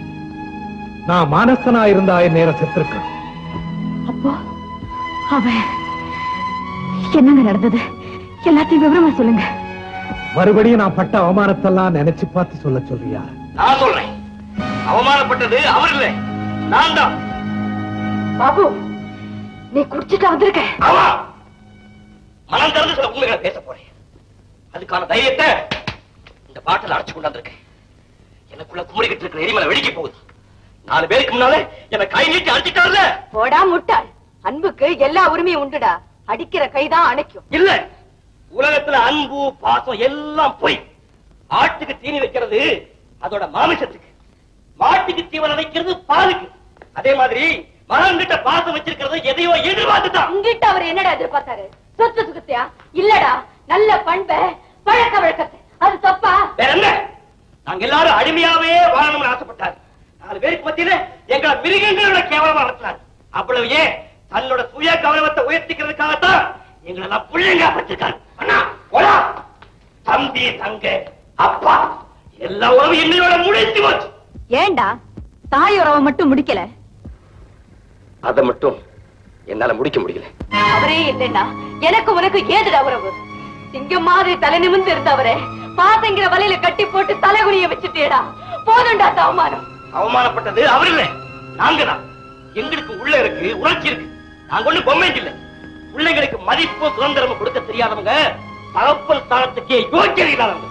நான் மானசனா இருந்தா என் நேரம் செத்திருக்கேன் அப்போ அவன் என்னங்க நடந்தது எல்லாத்தையும் விவரமா சொல்லுங்க மறுபடியும் நான் பட்ட அவமானத்தெல்லாம் நினைச்சு பார்த்து சொல்ல சொல்றியா நான் சொல்றேன் அவமானப்பட்டது அவர் இல்லை நான் தான் பாபு நீ குடிச்சிட்டு வந்திருக்க ஆமா மனம் திறந்து சில உண்மைகளை பேச போறேன் அதுக்கான தைரியத்தை இந்த பாட்டில் அடைச்சு கொண்டாந்துருக்கேன் எனக்குள்ள குமரிக்கிட்டு இருக்கிற எரிமலை வெடிக்க போகுது நாலு பேருக்கு முன்னாலே என்ன கை நீட்டி அடிச்சிட்டாருல போடா முட்டாள் அன்புக்கு எல்லா உரிமையும் உண்டுடா அடிக்கிற கைதான் அணைக்கும் இல்ல உலகத்துல அன்பு பாசம் எல்லாம் போய் ஆட்டுக்கு தீனி வைக்கிறது அதோட மாமிசத்துக்கு மாட்டுக்கு தீவனம் வைக்கிறது பாலுக்கு அதே மாதிரி மகன் கிட்ட பாசம் வச்சிருக்கிறது எதையோ எதிர்பார்த்துதான் உங்கிட்ட அவர் என்னடா எதிர்பார்த்தாரு சொத்து சுகத்தையா இல்லடா நல்ல பண்பை பழக்க வழக்கத்தை அது தப்பா வேற என்ன நாங்க எல்லாரும் அடிமையாவே வாழணும்னு ஆசைப்பட்டாரு நாலு பேருக்கு மத்தியில எங்களை மிருகங்களோட கேவலமா நடத்தினார் அவ்வளவு ஏன் தன்னோட சுய கௌரவத்தை உயர்த்திக்கிறதுக்காகத்தான் எங்களை எல்லாம் பிள்ளைங்க வச்சிருக்காரு அண்ணா போடா தம்பி தங்க அப்பா எல்லா உறவும் என்னையோட முடிச்சு போச்சு ஏண்டா தாய் உறவை மட்டும் முடிக்கல அதை மட்டும் என்னால முடிக்க முடியல அவரே இல்லைன்னா எனக்கு உனக்கு ஏதுடா உறவு சிங்கம் மாதிரி தலை நிமிர்ந்து இருந்தவரே பாசங்கிற வலையில கட்டி போட்டு தலைகுனிய வச்சுட்டேடா போதும்டா அந்த அவமானம் அவமானப்பட்டது அவர் இல்ல நாங்க தான் எங்களுக்கு உள்ள இருக்கு உணர்ச்சி இருக்கு நாங்க ஒண்ணு பொம்மை இல்ல பிள்ளைங்களுக்கு மதிப்பு சுதந்திரமும் கொடுக்க தெரியாதவங்க தகப்பல் ஸ்தானத்துக்கே யோக்கியம் இல்லாதவங்க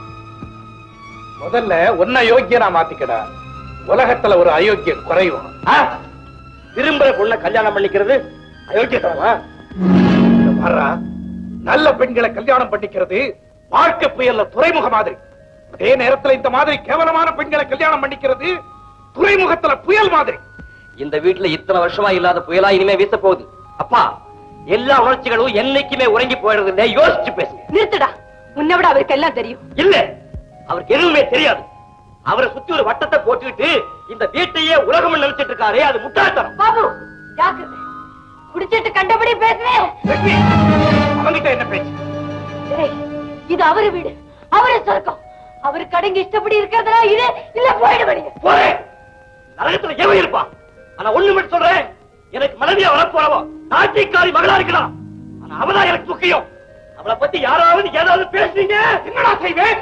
முதல்ல உன்னை யோக்கியனா மாத்திக்கடா உலகத்துல ஒரு அயோக்கியம் குறையும் ஆ? விரும்புற பொண்ணை கல்யாணம் பண்ணிக்கிறது அயோக்கியத்தனமா வர்றா நல்ல பெண்களை கல்யாணம் பண்ணிக்கிறது வாழ்க்கை புயல்ல துறைமுக மாதிரி அதே நேரத்துல இந்த மாதிரி கேவலமான பெண்களை கல்யாணம் பண்ணிக்கிறது துறைமுகத்துல புயல் மாதிரி இந்த வீட்டுல இத்தனை வருஷமா இல்லாத புயலா இனிமே வீச போகுது அப்பா எல்லா உணர்ச்சிகளும் என்னைக்குமே உறங்கி போயிடுறது இல்ல யோசிச்சு பேசுங்க நிறுத்துடா உன்னை விட அவருக்கு எல்லாம் தெரியும் இல்ல அவருக்கு எதுவுமே தெரியாது அவரை சுத்தி ஒரு வட்டத்தை போட்டுக்கிட்டு இந்த வீட்டையே உலகம் நினைச்சிட்டு இருக்காரே அது முட்டாள்தனம் பாபு ஜாக்கிரதை குடிச்சிட்டு கண்டபடி பேசுறேன் அவங்கிட்ட என்ன பேச்சு டேய், இது அவரு வீடு அவரு சொர்க்கம் அவரு கடைங்க இஷ்டப்படி இருக்கிறதா இது இல்ல போயிடுவீங்க போறேன் நரகத்துல எவன் இருப்பான் ஆனா ஒண்ணு மட்டும் சொல்றேன் எனக்கு மனைவியா வரப்போறவோ நாட்டிக்காரி மகளா இருக்கலாம் ஆனா அவதான் எனக்கு முக்கியம் அவளை பத்தி யாராவது ஏதாவது பேசுறீங்க என்னடா செய்வேன்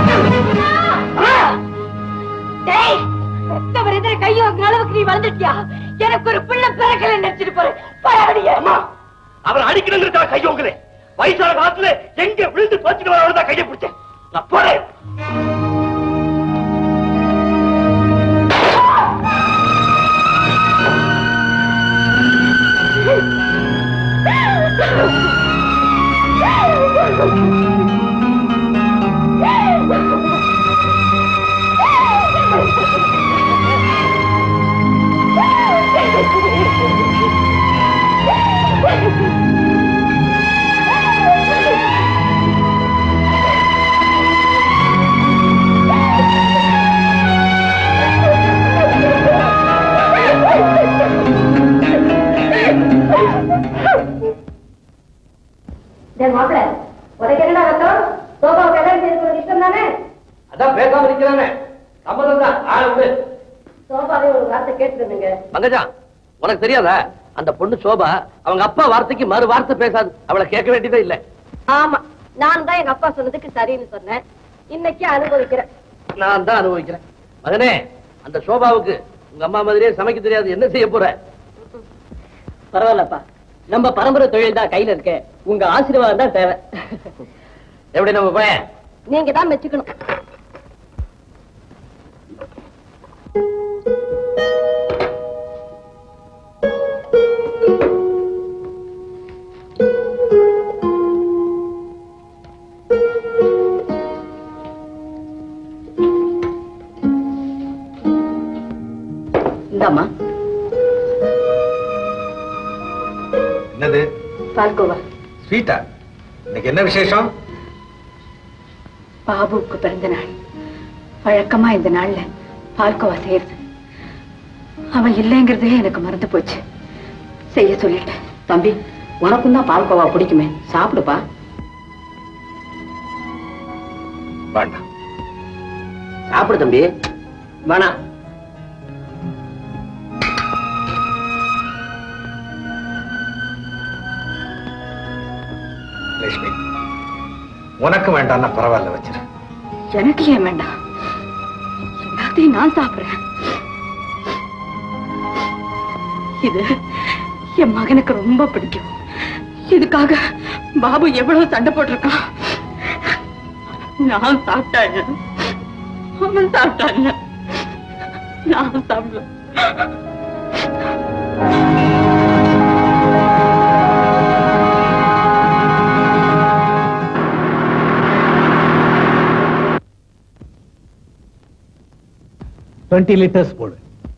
டேய் பெத்தவர் எதிர கையோ அளவுக்கு நீ வளர்ந்துட்டியா எனக்கு ஒரு பிள்ளை பிறக்கல நினைச்சிட்டு போற பரவடியா அம்மா அவரை அடிக்கணுங்கிறதா கையோங்களே வயசான காலத்துல எங்க விழுந்து தோச்சுட்டு வரவங்க தான் கையை பிடிச்சேன் நான் போறேன் Thank you. பேசாம இருக்கிறானே சம்மதம் தான் ஆள விடு சோபாவே ஒரு வார்த்தை கேட்டுருந்துங்க மங்கஜா உனக்கு தெரியாதா அந்த பொண்ணு சோபா அவங்க அப்பா வார்த்தைக்கு மறு வார்த்தை பேசாது அவளை கேட்க வேண்டியதே இல்ல ஆமா நான் தான் எங்க அப்பா சொன்னதுக்கு சரின்னு சொன்னேன் இன்னைக்கு அனுபவிக்கிறேன் நான் தான் அனுபவிக்கிறேன் மகனே அந்த சோபாவுக்கு உங்க அம்மா மாதிரியே சமைக்க தெரியாது என்ன செய்ய போற பரவாயில்லப்பா நம்ம பரம்பரை தொழில் தான் கையில இருக்கு உங்க ஆசீர்வாதம் தான் தேவை எப்படி நம்ம பையன் நீங்க தான் மெச்சுக்கணும் இந்தாம்மா என்னது பால்கோவா ஸ்வீட்டா இன்னைக்கு என்ன விசேஷம் பாபுவுக்கு பிறந்த நாள் வழக்கமா இந்த நாள்ல பால்கோவா செய்யறது அவன் இல்லைங்கிறதே எனக்கு மறந்து போச்சு செய்ய சொல்லிட்டேன் தம்பி உனக்கும் தான் பால்கோவா பிடிக்குமே சாப்பிடுப்பா வேண்டாம் சாப்பிடு தம்பி வேணாம் லட்சுமி உனக்கு வேண்டாம்னா பரவாயில்ல வச்சிரு எனக்கு ஏன் வேண்டாம் எல்லாத்தையும் நான் சாப்பிடுறேன் இது என் மகனுக்கு ரொம்ப பிடிக்கும் இதுக்காக பாபு எவ்வளவு சண்டை போட்டிருக்கான் நான் சாப்பிட்டாங்க அவன் சாப்பிட்டாங்க நான் சாப்பிடல டுவெண்ட்டி லிட்டர்ஸ் போடு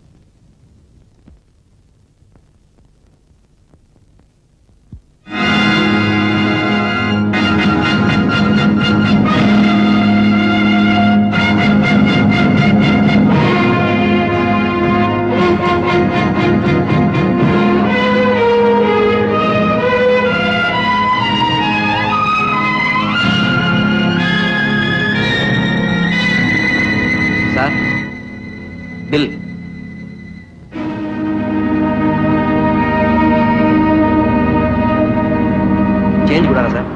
சார் பில் சேஞ்ச் கூடாதா சார்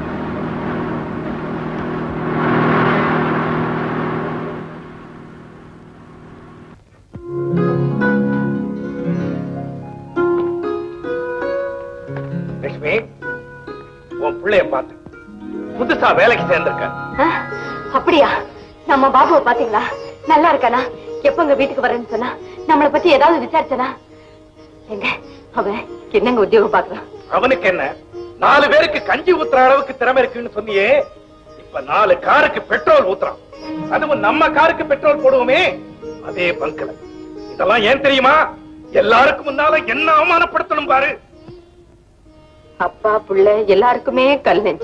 லட்சுமி உன் பிள்ளைய பார்த்து புதுசா வேலைக்கு சேர்ந்திருக்க ஆ, அப்படியா நம்ம பாபுவை பாத்தீங்களா நல்லா இருக்கானா எப்பங்க வீட்டுக்கு வரேன்னு சொன்னா நம்மளை பத்தி ஏதாவது விசாரிச்சனா எங்க அவன் என்னங்க உத்தியோகம் பாக்குறான் அவனுக்கு என்ன நாலு பேருக்கு கஞ்சி ஊத்துற அளவுக்கு திறமை இருக்குன்னு சொன்னியே இப்ப நாலு காருக்கு பெட்ரோல் ஊத்துறான் அதுவும் நம்ம காருக்கு பெட்ரோல் போடுவோமே அதே பங்கல இதெல்லாம் ஏன் தெரியுமா எல்லாருக்கும் முன்னால என்ன அவமானப்படுத்தணும் பாரு அப்பா புள்ள எல்லாருக்குமே கல் நெஞ்சு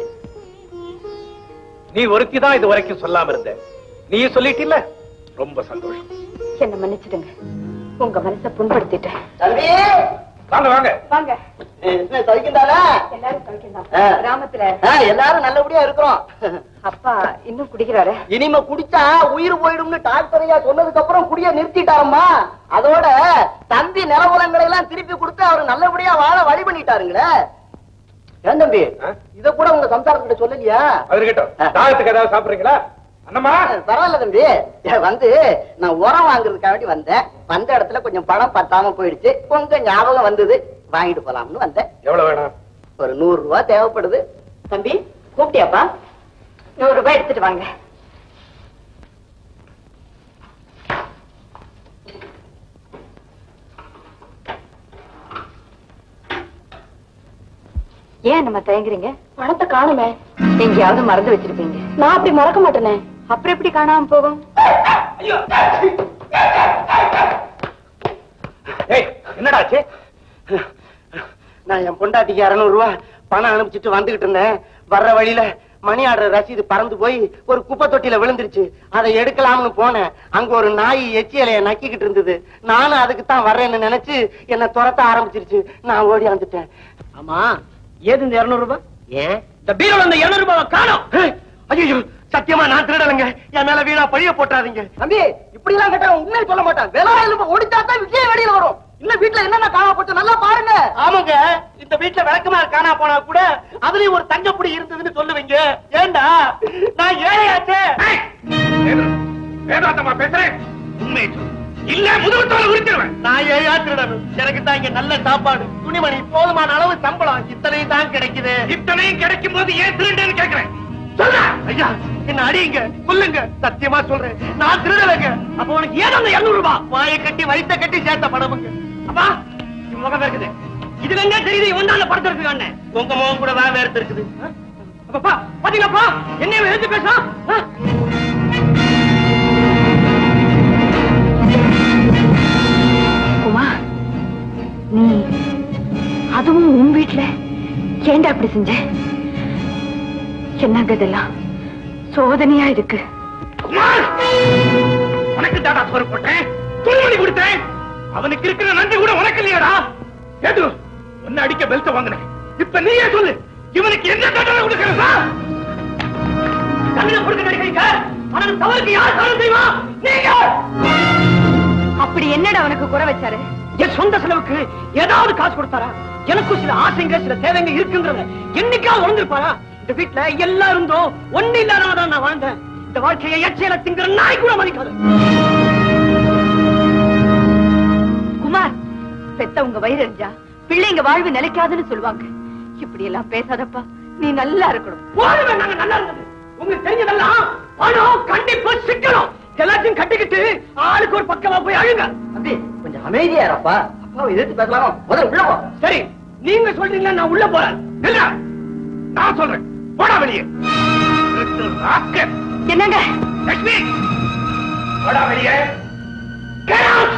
நீ ஒருத்தி தான் இது வரைக்கும் சொல்லாம இருந்த நீ சொல்லிட்டில்ல ரொம்ப சந்தோஷம் என்ன மன்னிச்சிடுங்க உங்க மனசை புண்படுத்திட்டேன் தம்பி வாங்க வாங்க வாங்க என்ன தவிக்கின்றாரா எல்லாரும் கழிக்கலாம் ஆ. கிராமத்துல எல்லாரும் நல்லபடியா இருக்கிறோம் அப்பா இன்னும் குடிக்கிறாரு இனிமே குடிச்சா உயிர் போயிடும்னு டாக்டர் ஐயா சொன்னதுக்கு அப்புறம் குடிய நிறுத்திட்டாரம்மா அதோட தம்பி நிலவரங்களை எல்லாம் திருப்பி கொடுத்து அவர் நல்லபடியா வாழ வழி பண்ணிட்டாருங்களே ஏன் தம்பி இத கூட உங்க சம்சாரத்துக்கிட்ட சொல்லலையா அது இருக்கட்டும் தாகத்துக்கு ஏதாவது சாப்பிடுறீங்களா அண்ணம்மா பரவாயில்ல தம்பி ஏன் வந்து நான் உரம் வாங்குறதுக்காக வேண்டி வந்தேன் வந்த இடத்துல கொஞ்சம் பணம் பத்தாம போயிடுச்சு உங்க ஞாபகம் வந்தது வாங்கிட்டு போலாம்னு வந்தேன் எவ்வளவு வேணும் ஒரு நூறு ரூபாய் தேவைப்படுது தம்பி கூப்பிட்டியாப்பா நூறு ரூபாய் எடுத்துட்டு வாங்க ஏன் நம்ம தயங்குறீங்க பணத்தை காணுமே எங்கேயாவது மறந்து வச்சிருப்பீங்க நான் அப்படி மறக்க மாட்டேனே அப்புறம் எப்படி காணாம போகும் ஏய் என்னடாச்சு நான் என் பொண்டாட்டிக்கு இருநூறு ரூபாய் பணம் அனுப்பிச்சிட்டு வந்துகிட்டு இருந்தேன் வர்ற வழியில மணி ஆர்டர் ரசீது பறந்து போய் ஒரு குப்பை தொட்டியில விழுந்துருச்சு அதை எடுக்கலாம்னு போனேன் அங்க ஒரு நாய் எச்சி இலைய நக்கிக்கிட்டு இருந்தது நானும் அதுக்கு தான் வர்றேன்னு நினைச்சு என்ன துரத்த ஆரம்பிச்சிருச்சு நான் ஓடி வந்துட்டேன் ஆமா ஏது இந்த இருநூறு ரூபாய் ஏன் இந்த பீரோல இந்த இருநூறு ரூபாய் காணும் ஐயோ சத்தியமா நான் திருடலைங்க என் மேல வீணா பழிய போட்டாதீங்க தம்பி இப்படி எல்லாம் கேட்டா உண்மையை சொல்ல மாட்டான் வேலாயுதம் ஓடிச்சா தான் விஜய் வெளியில வரும் இல்ல வீட்டுல என்னென்ன காணா போச்சு நல்லா பாருங்க ஆமாங்க இந்த வீட்டுல விளக்குமாறு காணா போனா கூட அதுலயும் ஒரு தங்கப்புடி இருந்ததுன்னு சொல்லுவீங்க ஏண்டா நான் ஏழையாச்சே வேதாந்தமா பேசுறேன் உண்மையை சொல்லு. இல்ல முதுகுத்தோல உரிச்சிருவேன் நான் ஏழையா திருடணும் எனக்கு தான் இங்க நல்ல சாப்பாடு துணிமணி போதுமான அளவு சம்பளம் இத்தனையும் தான் கிடைக்குது இத்தனையும் கிடைக்கும் போது ஏன் திருண்டேன்னு கேக்குறேன் சொல்ல ஐயா என்ன அடியுங்க கொல்லுங்க சத்தியமா சொல்றேன் நான் திருடலைங்க அப்ப உனக்கு ஏதோ அந்த இருநூறு ரூபாய் வாயை கட்டி வயித்த கட்டி சேர்த்த பணமுங்க அப்பா இது முகம் இருக்குது இது எங்க தெரியுது இவன் தான் அந்த படத்தை இருக்கு அண்ணன் உங்க முகம் கூட தான் வேறு இருக்குது அப்பா பாத்தீங்களாப்பா என்ன எழுந்து பேசுறான் ஆ? உமா நீ அதுவும் உன் வீட்டுல ஏண்டா அப்படி செஞ்ச என்னங்க இதெல்லாம் சோதனையா இருக்கு குமார் உனக்கு தாடா சோறு போட்டேன் துணிமணி கொடுத்தேன் அவனுக்கு இருக்கிற நன்றி கூட உனக்கு இல்லையாடா கேட்டு உன்னை அடிக்க பெல்ட் வாங்கினேன் இப்ப நீயே சொல்லு இவனுக்கு என்ன தண்டனை கொடுக்கறதா தண்டனை கொடுக்க நினைக்கிறீங்க ஆனா தவறுக்கு யார் காரணம் தெரியுமா நீங்க அப்படி என்னடா அவனுக்கு குறை வச்சாரு என் சொந்த செலவுக்கு ஏதாவது காசு கொடுத்தாரா எனக்கும் சில ஆசைங்க சில தேவைங்க இருக்குன்றத என்னைக்காவது உணர்ந்திருப்பாரா இந்த வீட்டுல எல்லாம் இருந்தோம் ஒண்ணு இல்லாதவதான் நான் வாழ்ந்தேன் இந்த வாழ்க்கையை எச்சையில திங்கிற நாய் கூட மதிக்காது குமார் பெத்தவங்க வயிறு எரிஞ்சா பிள்ளைங்க வாழ்வு நிலைக்காதுன்னு சொல்லுவாங்க இப்படி எல்லாம் பேசாதப்பா நீ நல்லா இருக்கணும் வாழ்வே நாங்க நல்லா இருந்தது உங்களுக்கு தெரிஞ்சதெல்லாம் பணம் கண்டிப்பா சிக்கணும் எல்லாத்தையும் கட்டிக்கிட்டு ஆளுக்கு ஒரு பக்கமா போய் அழுங்க அப்படி கொஞ்சம் அமைதியா இருப்பா அப்பாவை எதிர்த்து பேசலாமா முதல்ல உள்ள போ சரி நீங்க சொல்றீங்களா நான் உள்ள போறேன் இல்ல நான் சொல்றேன் போடா வெளியே திருட்டு ராஸ்கல். என்னங்க லட்சுமி போடா வெளியே Get out!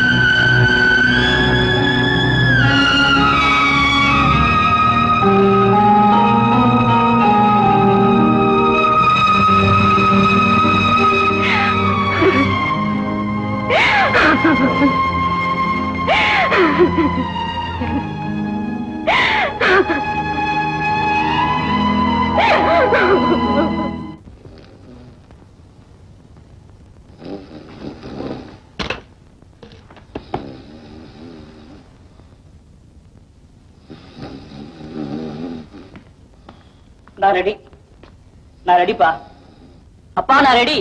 நான் ரெடி நான் ரெடிப்பா அப்பா நான் ரெடி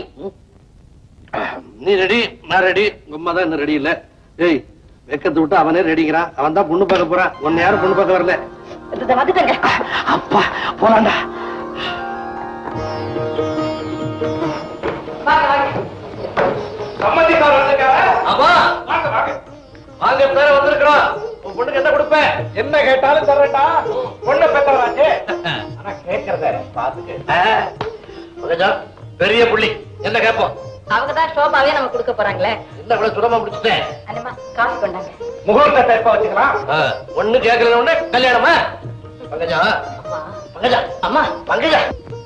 நீ ரெடி நான் ரெடி உங்க அம்மா தான் இன்னும் ரெடி இல்ல ஏய் வெக்கத்தை விட்டு அவனே ரெடிங்கிறான் அவன் தான் பொண்ணு பார்க்க போறான் உன்னை யாரும் பொண்ணு பார்க்க வரல வந்துட்டேங்க அப்பா போலாண்டா சம்மதிக்கார வந்திருக்காரா? ஆமா வாங்க, வாங்க. வாங்க பேர வந்திருக்கிறோம் உன் பொண்ணுக்கு என்ன கொடுப்பேன் என்ன கேட்டாலும் தர்றேன்டா பொண்ணை பெற்றவராச்சே ஆனா கேட்கறத பாத்துக்க மகஜா பெரிய புள்ளி என்ன கேட்போம் அவங்க தான் ஷோபாவே நம்ம கொடுக்க போறாங்களே என்ன இவ்வளவு சுலமா முடிச்சுட்டேன் அண்ணம்மா காசு கொண்டாங்க முகூர்த்தத்தை எப்ப வச்சுக்கலாம் ஆ, ஒண்ணு கேட்கல உடனே கல்யாணமா பங்கஜா பங்கஜா அம்மா பங்கஜா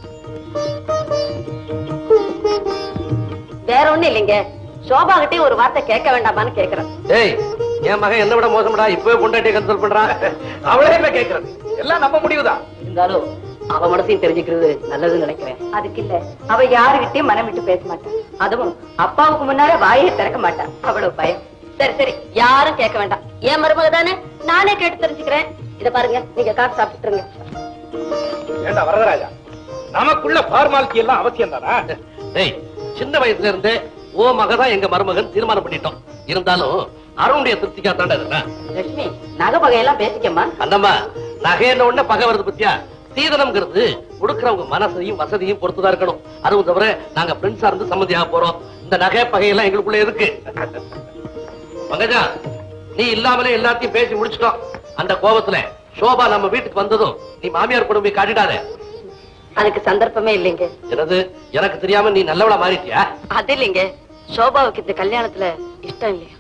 வேற ஒண்ணு இல்லைங்க சோபா கிட்டே ஒரு வார்த்தை கேட்க வேண்டாமான்னு கேக்குறேன் ஏய் என் மகன் என்ன விட மோசம்டா இப்பவே பொண்டாட்டியை கன்சல்ட் பண்றான் அவளே என்ன கேட்கறது எல்லாம் நம்ம முடிவுதான் இருந்தாலும் அவ மனசையும் தெரிஞ்சுக்கிறது நல்லதுன்னு நினைக்கிறேன் அதுக்கு இல்ல அவ யாருகிட்டயும் மனம் விட்டு பேச மாட்டான் அதுவும் அப்பாவுக்கு முன்னாலே வாயை திறக்க மாட்டான் அவ்வளவு பயம் சரி சரி யாரும் கேட்க வேண்டாம் என் மருமக தானே நானே கேட்டு தெரிஞ்சுக்கிறேன் இத பாருங்க நீங்க காசு சாப்பிட்டுருங்க ஏண்டா வரதராஜா நமக்குள்ள ஃபார்மாலிட்டி எல்லாம் அவசியம் தானா டேய் சின்ன வயசுல இருந்தே ஓ மகதான் எங்க மருமகன் தீர்மானம் பண்ணிட்டோம் இருந்தாலும் அருணுடைய திருப்திக்கா தாண்டா இருக்கேன் லட்சுமி நகை பகையெல்லாம் பேசிக்கம்மா அந்தம்மா நகை என்ன உடனே பகை வருது பத்தியா சீதனம்ங்கிறது கொடுக்கறவங்க மனசையும் வசதியும் பொறுத்துதான் இருக்கணும் அதுவும் தவிர நாங்க ஃப்ரெண்ட்ஸா இருந்து சம்மதியாக போறோம் இந்த நகை பகையெல்லாம் எங்களுக்குள்ள இருக்கு பங்கஜா நீ இல்லாமலே எல்லாத்தையும் பேசி முடிச்சிட்டோம் அந்த கோபத்துல சோபா நம்ம வீட்டுக்கு வந்ததும் நீ மாமியார் கூட போய் காட்டிடாத அதுக்கு சந்தர்ப்பமே இல்லைங்க எனது எனக்கு தெரியாம நீ நல்லவளா மாறிட்டியா அது இல்லைங்க சோபாவுக்கு இந்த கல்யாணத்துல இஷ்டம் இல்லையா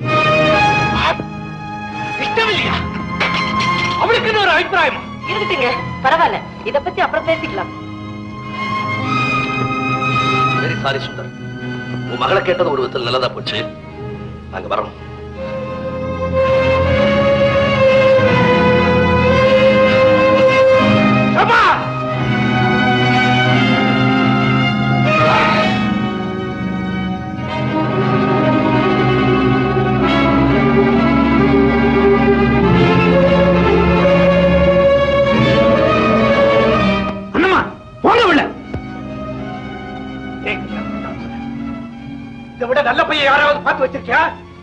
இஷ்டம் இல்லையா அவளுக்குன்னு ஒரு அபிப்பிராயம் இருக்கட்டுங்க பரவாயில்ல இத பத்தி அப்புறம் பேசிக்கலாம் வெரி சாரி சுந்தர் உன் மகளை கேட்டது ஒரு விதத்தில் நல்லதா போச்சு நாங்க வரோம் அம்மா ஏன் கல்யாணம் வேண்டாம்னு சொன்ன? இதை விட நல்ல பையன் யாராவது பார்த்து வச்சிருக்கியா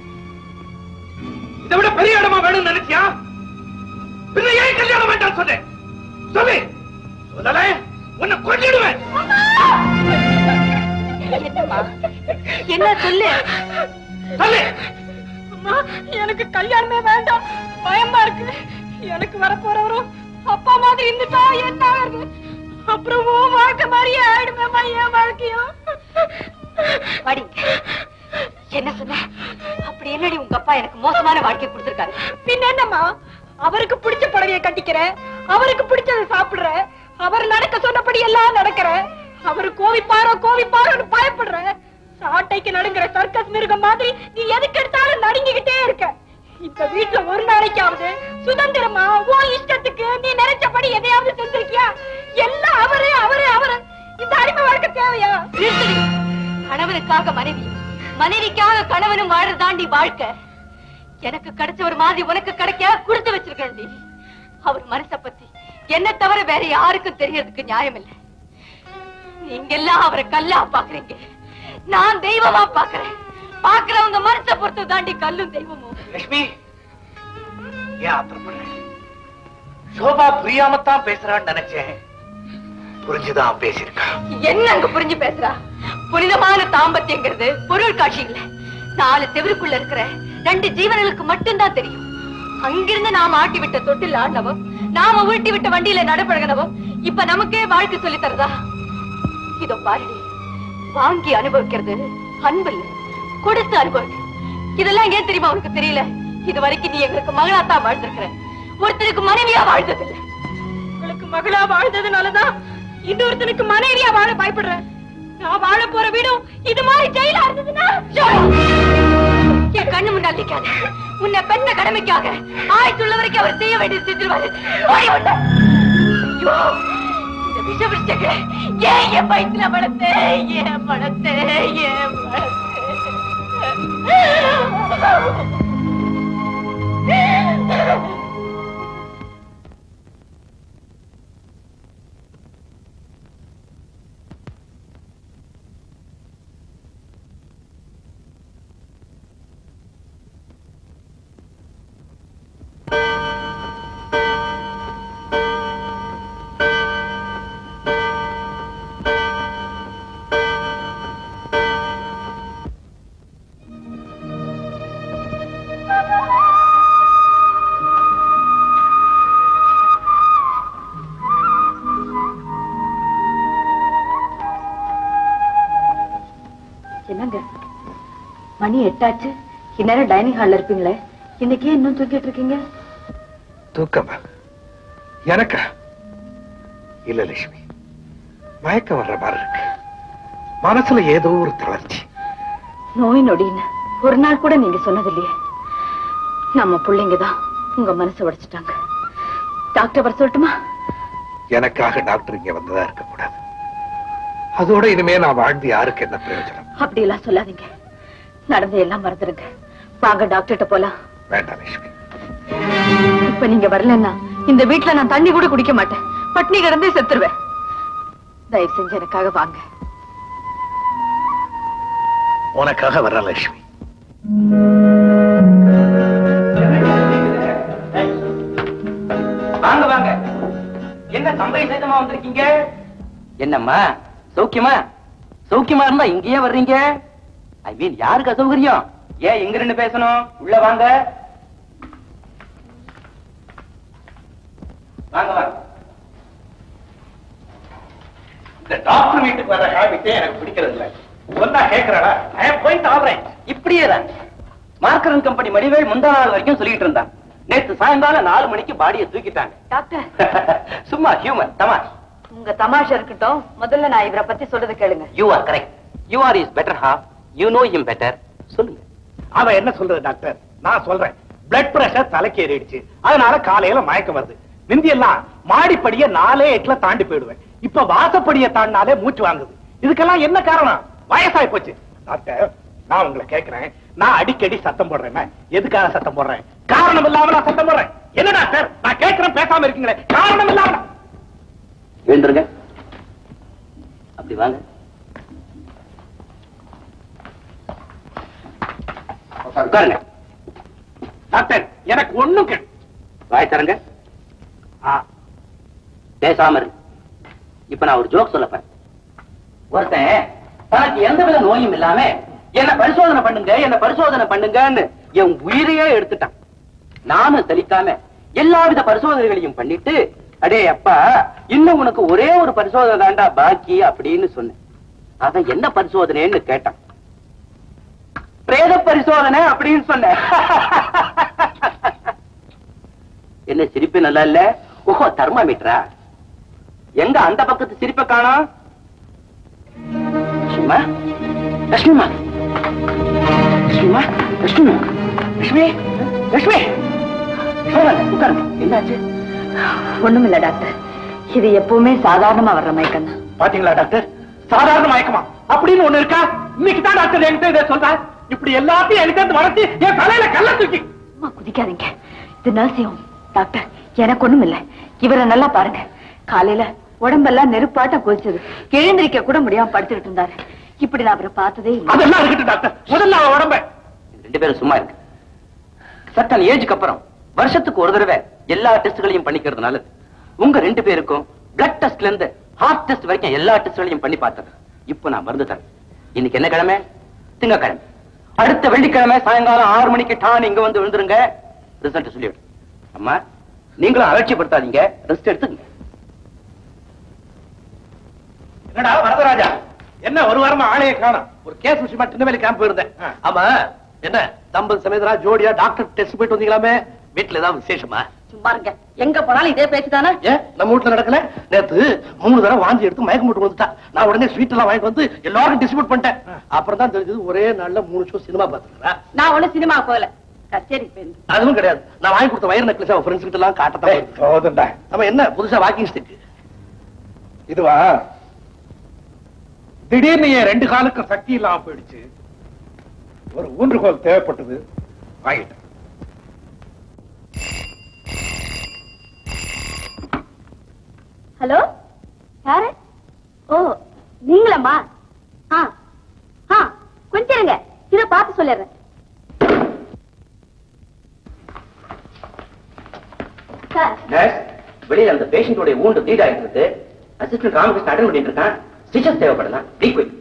இதை விட பெரிய இடமா வேணும்னு நினைச்சியா பின்ன ஏன் கல்யாணம் வேண்டாம் சொன்னேன் சொல்லு சொல்லல உன்னை கொல்லிடுவேன் என்ன சொல்லு சொல்லு அம்மா எனக்கு கல்யாணமே வேண்டாம் பயமா இருக்கு எனக்கு வரப்போறவரும் அப்பா மாதிரி இருந்துட்டா என்ன ஆகுது அப்புறம் உன் வாழ்க்கை மாதிரியே ஆயிடுமேம்மா என் வாழ்க்கையும் வாடிங்க என்ன சொன்ன அப்படி என்னடி உங்க அப்பா எனக்கு மோசமான வாழ்க்கை கொடுத்திருக்காரு பின்ன என்னம்மா அவருக்கு பிடிச்ச புடவைய கட்டிக்கிறேன் அவருக்கு பிடிச்சதை சாப்பிடுறேன் அவர் நடக்க சொன்னபடி எல்லாம் நடக்கிறேன் அவர் கோவிப்பாரோ கோவிப்பாரோன்னு பயப்படுறேன் சாட்டைக்கு நடுங்கிற சர்க்கஸ் மிருகம் மாதிரி நீ எதுக்கு எடுத்தாலும் நடுங்கிக்கிட்டே இருக்க இந்த வீட்டுல ஒரு நாளைக்காவது சுதந்திரமா உன் இஷ்டத்துக்கு நீ நினைச்சபடி எதையாவது செஞ்சிருக்கியா எல்லாம் அவரு அவரு அவரு இந்த அடிமை வாழ்க்கை தேவையா நிறுத்துடி. கணவனுக்காக மனைவி மனைவிக்காக கணவனும் வாழறதாண்டி வாழ்க்கை எனக்கு கிடைச்ச ஒரு மாதிரி உனக்கு கிடைக்க கொடுத்து வச்சிருக்கண்டி அவர் மனச பத்தி என்ன தவிர வேற யாருக்கும் தெரியறதுக்கு நியாயம் இல்லை நீங்க எல்லாம் அவரை கல்லா பாக்குறீங்க நான் தெய்வமா பாக்குறேன் பாக்குறவங்க மனச பொறுத்து தாண்டி கல்லும் தெய்வமும் லட்சுமி ஏன் ஆத்திரப்படுற சோபா புரியாமத்தான் பேசுறான்னு நினைச்சேன் புரிஞ்சுதான் பேசியிருக்கா என்ன அங்க புரிஞ்சு பேசுறா புனிதமான தாம்பத்தியங்கிறது பொருள் காட்சி இல்ல நாலு செவருக்குள்ள இருக்கிற ரெண்டு ஜீவன்களுக்கு மட்டும்தான் தெரியும் அங்கிருந்து நாம ஆட்டி விட்ட தொட்டில் ஆடினவம் நாம உருட்டி விட்ட வண்டியில நடப்பழகினவம் இப்ப நமக்கே வாழ்க்கை சொல்லி தரதா இதோ பாருடி வாங்கி அனுபவிக்கிறது அன்பு இல்ல கொடுத்து அனுபவிக்கணும் இதெல்லாம் ஏன் தெரியுமா உனக்கு தெரியல இது வரைக்கும் நீ எங்களுக்கு மகளாத்தான் வாழ்ந்திருக்கிற ஒருத்தருக்கு மனைவியா வாழ்ந்ததில்லை உங்களுக்கு மகளா வாழ்ந்ததுனாலதான் இன்னொருத்தனுக்கு மனைவியா வாழ பயப்படுறேன் நான் வாழ போற வீடும் இது மாதிரி ஜெயிலா இருந்ததுன்னா என் கண்ணு முன்னால் நிக்காத உன்னை பெண்ண கடமைக்காக ஆயுத்துள்ள வரைக்கும் அவர் செய்ய வேண்டியது செஞ்சிருவாரு ஓடி உன்னை. ஐயோ, இந்த விஷ விஷங்களை ஏன் என் வயிற்றுல வளர்த்தே ஏன் வளர்த்தே ஏன் வளர்த்தே என்னங்க மணி எட்டாச்சு இந்நேரம் டைனிங் ஹால்ல இருப்பீங்களே இன்னைக்கு ஏன் இன்னும் தூங்கிட்டு இருக்கீங்க தூக்கமா எனக்கா இல்ல லட்சுமி மயக்கம் வர்ற மாதிரி இருக்கு மனசுல ஏதோ ஒரு தளர்ச்சி நோய் நொடின்னு ஒரு நாள் கூட நீங்க சொன்னது இல்லையே நம்ம பிள்ளைங்க தான் உங்க மனசை உடைச்சிட்டாங்க டாக்டர் வர சொல்லட்டுமா எனக்காக டாக்டர் இங்க வந்ததா இருக்க கூடாது அதோட இனிமே நான் வாழ்ந்து யாருக்கு என்ன பிரயோஜனம் அப்படி எல்லாம் சொல்லாதீங்க நடந்து எல்லாம் மறந்துருங்க வாங்க டாக்டர்கிட்ட போலாம் வேண்டாம் லட்சுமி இப்ப நீங்க வரலன்னா இந்த வீட்ல நான் தண்ணி கூட குடிக்க மாட்டேன் பட்னி கிடந்தே செத்துருவேன் தயவு செஞ்சு எனக்காக வாங்க உனக்காக வர்றேன் லட்சுமி வாங்க வாங்க என்ன தம்பை சைதமா வந்திருக்கீங்க என்னம்மா சௌக்கியமா சௌக்கியமா இருந்தா இங்கேயே வர்றீங்க ஐ மீன் யாருக்கு அசௌகரியம் ஏன் இங்க நின்னு பேசணும் உள்ள வாங்க வாங்க வாங்க இந்த டாக்டர் வீட்டுக்கு வர ஹேபிட்டே எனக்கு பிடிக்கிறது இல்ல ஒன்னா கேக்குறடா I am going to operate இப்படியே தான் மார்க்கரன் கம்பெனி மடிவேல் முந்தா நாள் வரைக்கும் சொல்லிட்டு இருந்தான் நேத்து சாயங்காலம் நாலு மணிக்கு பாடியை தூக்கிட்டாங்க டாக்டர் சும்மா ஹியூமன் தமாஷ் உங்க தமாஷா இருக்கட்டும் முதல்ல நான் இவரை பத்தி சொல்றதை கேளுங்க you are correct you are is better half you know him better சொல்லுங்க அவன் என்ன சொல்றது டாக்டர் நான் சொல்றேன் பிளட் பிரஷர் தலைக்கு ஏறிடுச்சு அதனால காலையில மயக்கம் வருது முந்தி எல்லாம் மாடிப்படிய நாலே எட்டுல தாண்டி போயிடுவேன் இப்ப வாசப்படிய தாண்டினாலே மூச்சு வாங்குது இதுக்கெல்லாம் என்ன காரணம் வயசாய் போச்சு டாக்டர் நான் உங்களை கேக்குறேன் நான் அடிக்கடி சத்தம் போடுறேன் எதுக்காக சத்தம் போடுறேன் காரணம் இல்லாம நான் சத்தம் போடுறேன் என்ன டாக்டர் நான் கேட்கிறேன் பேசாம இருக்கீங்களே காரணம் இல்லாம எழுந்துருங்க அப்படி வாங்க உட்காருங்க டாக்டர் எனக்கு ஒண்ணும் கே வாய் தரங்க பேசாம இரு இப்ப நான் ஒரு ஜோக் சொல்லப்பேன் ஒருத்தன் தனக்கு எந்த வித நோயும் இல்லாம என்ன பரிசோதனை பண்ணுங்க என்ன பரிசோதனை பண்ணுங்கன்னு என் உயிரையே எடுத்துட்டான் நானும் சலிக்காம எல்லாவித பரிசோதனைகளையும் பண்ணிட்டு அடே அப்பா இன்னும் உனக்கு ஒரே ஒரு பரிசோதனை தாண்டா பாக்கி அப்படின்னு சொன்னேன் அதான் என்ன பரிசோதனைன்னு கேட்டான் பிரேத பரிசோதனை அப்படின்னு சொன்னேன் என்ன சிரிப்பு நல்லா இல்ல ஓஹோ தெர்மாமீட்டரா எங்க அந்த பக்கத்து சிரிப்பை காணோம் லட்சுமா லட்சுமிமா லட்சுமிமா லட்சுமி லட்சுமி லட்சுமி பரவாயில்ல, உட்காருங்க என்னாச்சு ஒண்ணுமில்ல டாக்டர் இது எப்பவுமே சாதாரணமா வர்ற மயக்கம் தான் பாத்தீங்களா டாக்டர் சாதாரண மயக்கமா அப்படின்னு ஒண்ணு இருக்கா இன்னைக்கு தான் டாக்டர் என்கிட்ட இதை சொல்றா இப்படி எல்லாத்தையும் என்கிட்ட இருந்து வளர்த்து என் தலையில கல்ல தூக்கி அம்மா குதிக்காதீங்க இது நர்சியம் டாக்டர் எனக்கு ஒண்ணும் இல்ல இவரை நல்லா பாருங்க காலையில உடம்பெல்லாம் நெருப்பாட்ட கொதிச்சது எழுந்திருக்க கூட முடியாம படுத்துக்கிட்டு இருந்தாரு இப்படி நான் அவரை பார்த்ததே இல்லை அதெல்லாம் இருக்கட்டும் டாக்டர் முதல்ல அவன் உடம்ப ரெண்டு பேரும் சும்மா இருக்கு சட்டன் ஏஜுக்கு அப்புறம் வருஷத்துக்கு ஒரு தடவை எல்லா டெஸ்ட்களையும் பண்ணிக்கிறது நல்லது உங்க ரெண்டு பேருக்கும் பிளட் டெஸ்ட்ல இருந்து ஹார்ட் டெஸ்ட் வரைக்கும் எல்லா டெஸ்ட்களையும் பண்ணி பார்த்தது இப்போ நான் மருந்து தரேன் இன்னைக்கு என்ன கிழமை திங்கக்கிழமை அடுத்த வெள்ளிக்கிழமை சாயங்காலம் ஆறு மணிக்கு டான் இங்க வந்து விழுந்துருங்க ரிசல்ட் சொல்லிவிடு அம்மா நீங்களும் அலட்சியப்படுத்தாதீங்க ரெஸ்ட் எடுத்துங்க என்னடா வரதராஜா என்ன ஒரு வாரமா ஆளைய காணோம் ஒரு கேஸ் விஷயமா திருநெல்வேலி கேம்ப் போயிருந்தேன் ஆமா என்ன தம்பல் சமேதரா ஜோடியா டாக்டர் டெஸ்ட் போயிட்டு வந்தீங்களாமே வீட்டுல ஏதாவது விசேஷமா சும்மா இருங்க எங்க போனாலும் இதே பேச்சுதானே ஏன் நம்ம வீட்டுல நடக்கல நேத்து மூணு தடவை வாந்தி எடுத்து மயக்கம் போட்டு வந்துட்டா நான் உடனே ஸ்வீட் எல்லாம் வாங்கிட்டு வந்து எல்லாரும் டிஸ்ட்ரிபியூட் பண்ணிட்டேன் அப்புறம் தான் தெரிஞ்சது ஒரே நாள்ல மூணு ஷோ சினிமா பாத்துக்கிறேன் நான் ஒண்ணு சினிமா போகல கச்சேரி போயிருந்தேன் அதுவும் கிடையாது நான் வாங்கி கொடுத்த வயர் நெக்லஸ் அவன் ஃப்ரெண்ட்ஸ் கிட்ட எல்லாம் காட்டத்தான் போதும்டா நம்ம என்ன புதுசா வாக்கிங் ஸ்டிக் இதுவா திடீர்னு என் ரெண்டு காலுக்கும் சக்தி இல்லாம போயிடுச்சு ஒரு ஊன்றுகோல் தேவைப்பட்டது வாங்கிட்டேன் ஹலோ யாரு ஓ நீங்களம்மா ஆ ஆ கொஞ்சம் இருங்க இத பார்த்து சொல்லிடுறேன் சார் நர்ஸ் வெளியில அந்த பேஷண்டோட ஊண்டு ப்ளீட் ஆயிட்டு இருக்கு அசிஸ்டன்ட் ராமகிருஷ்ணன் அட்டன் பண்ணிட்டு இருக்கான் ஸ்டிச்சஸ் தேவைப்படலாம் ப்ளீக் குயிக்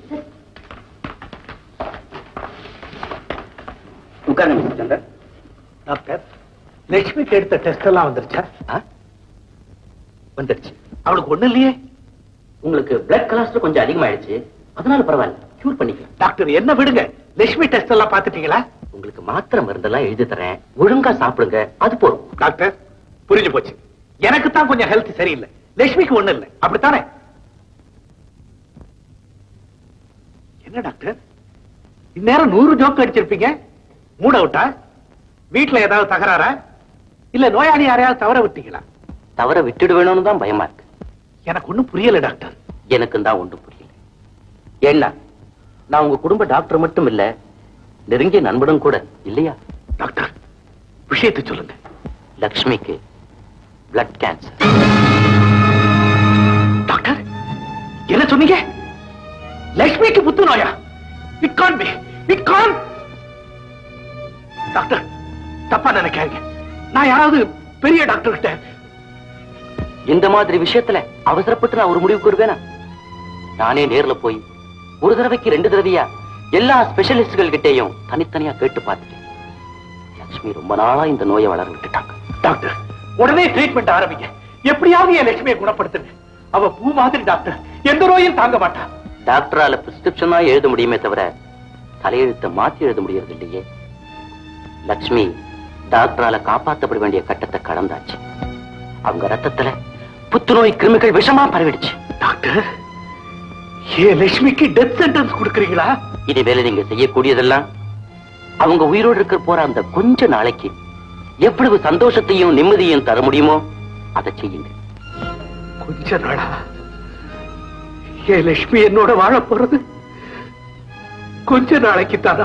உட்காருங்க மிஸ்டர் சந்தர் டாக்டர் லட்சுமிக்கு எடுத்த டெஸ்ட் எல்லாம் வந்துருச்சா வந்துடுச்சு அவளுக்கு ஒண்ணு இல்லையே உங்களுக்கு பிளட் கொலஸ்ட்ரால் கொஞ்சம் அதிகமாயிடுச்சு அதனால பரவாயில்ல கியூர் பண்ணிக்கலாம் டாக்டர் என்ன விடுங்க லட்சுமி டெஸ்ட் எல்லாம் பாத்துட்டீங்களா உங்களுக்கு மாத்திரை மருந்தெல்லாம் எழுதி தரேன் ஒழுங்கா சாப்பிடுங்க அது போதும் டாக்டர் புரிஞ்சு போச்சு எனக்கு தான் கொஞ்சம் ஹெல்த் சரியில்லை லட்சுமிக்கு ஒண்ணு இல்லை அப்படித்தானே என்ன டாக்டர் இந்நேரம் நூறு ஜோக்கு அடிச்சிருப்பீங்க மூட அவுட்டா வீட்டுல ஏதாவது தகராறா இல்ல நோயாளி யாரையாவது தவற விட்டீங்களா தவற விட்டுடுவேணும்னு தான் பயமா இருக்கு எனக்கு ஒண்ணும் புரியல டாக்டர் எனக்கும் தான் ஒன்றும் புரியல ஏன்னா நான் உங்க குடும்ப டாக்டர் மட்டும் இல்ல நெருங்கிய நண்பனும் கூட இல்லையா டாக்டர் விஷயத்தை சொல்லுங்க லக்ஷ்மிக்கு பிளட் கேன்சர் டாக்டர் என்ன சொன்னீங்க லட்சுமிக்கு புத்து நோயா it can be it can doctor தப்பா நினைக்காதீங்க நான் யாராவது பெரிய டாக்டர் கிட்ட இந்த மாதிரி விஷயத்துல அவசரப்பட்டு நான் ஒரு முடிவுக்கு வருவேனா நானே நேர்ல போய் ஒரு தடவைக்கு ரெண்டு தடவையா எல்லா ஸ்பெஷலிஸ்ட்கள் கிட்டேயும் தனித்தனியா கேட்டு பார்த்துட்டேன் லட்சுமி ரொம்ப நாளா இந்த நோயை வளர விட்டுட்டாங்க டாக்டர் உடனே ட்ரீட்மெண்ட் ஆரம்பிங்க எப்படியாவது என் லட்சுமியை குணப்படுத்துங்க அவ பூ மாதிரி டாக்டர் எந்த நோயும் தாங்க மாட்டா டாக்டரால பிரிஸ்கிரிப்ஷன் தான் எழுத முடியுமே தவிர தலையெழுத்தை மாத்தி எழுத முடியறது இல்லையே லட்சுமி டாக்டரால காப்பாற்றப்பட வேண்டிய கட்டத்தை கடந்தாச்சு அவங்க ரத்தத்துல புத்துநோய் கிருமிகள் விஷமா பரவிடுச்சு டாக்டர் ஏன் லட்சுமிக்கு டெத் சென்டென்ஸ் கொடுக்கறீங்களா இனிமேல நீங்க செய்யக்கூடியதெல்லாம் அவங்க உயிரோடு இருக்க போற அந்த கொஞ்ச நாளைக்கு எவ்வளவு சந்தோஷத்தையும் நிம்மதியும் தர முடியுமோ அதை செய்யுங்க கொஞ்ச நாளா ஏன் லட்சுமி என்னோட வாழ போறது கொஞ்ச நாளைக்கு தானா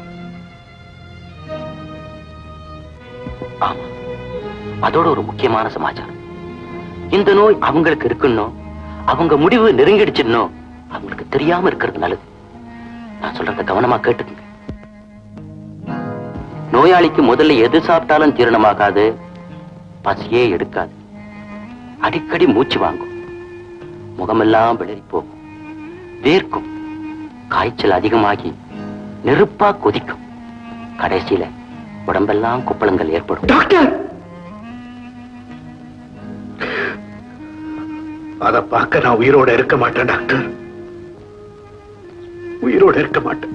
ஆமா அதோட ஒரு முக்கியமான சமாச்சாரம் இந்த நோய் அவங்களுக்கு இருக்குன்னு அவங்க முடிவு நெருங்கிடுச்சுன்னு அவங்களுக்கு தெரியாம இருக்கிறது நல்லது நான் சொல்றத கவனமா கேட்டுக்குங்க நோயாளிக்கு முதல்ல எது சாப்பிட்டாலும் ஜீரணமாகாது பசியே எடுக்காது அடிக்கடி மூச்சு வாங்கும் முகமெல்லாம் விளறி போகும் வேர்க்கும் காய்ச்சல் அதிகமாகி நெருப்பா கொதிக்கும் கடைசியில உடம்பெல்லாம் குப்பளங்கள் ஏற்படும் டாக்டர் அத பார்க்க நான் உயிரோட இருக்க மாட்டேன் டாக்டர் உயிரோட இருக்க மாட்டேன்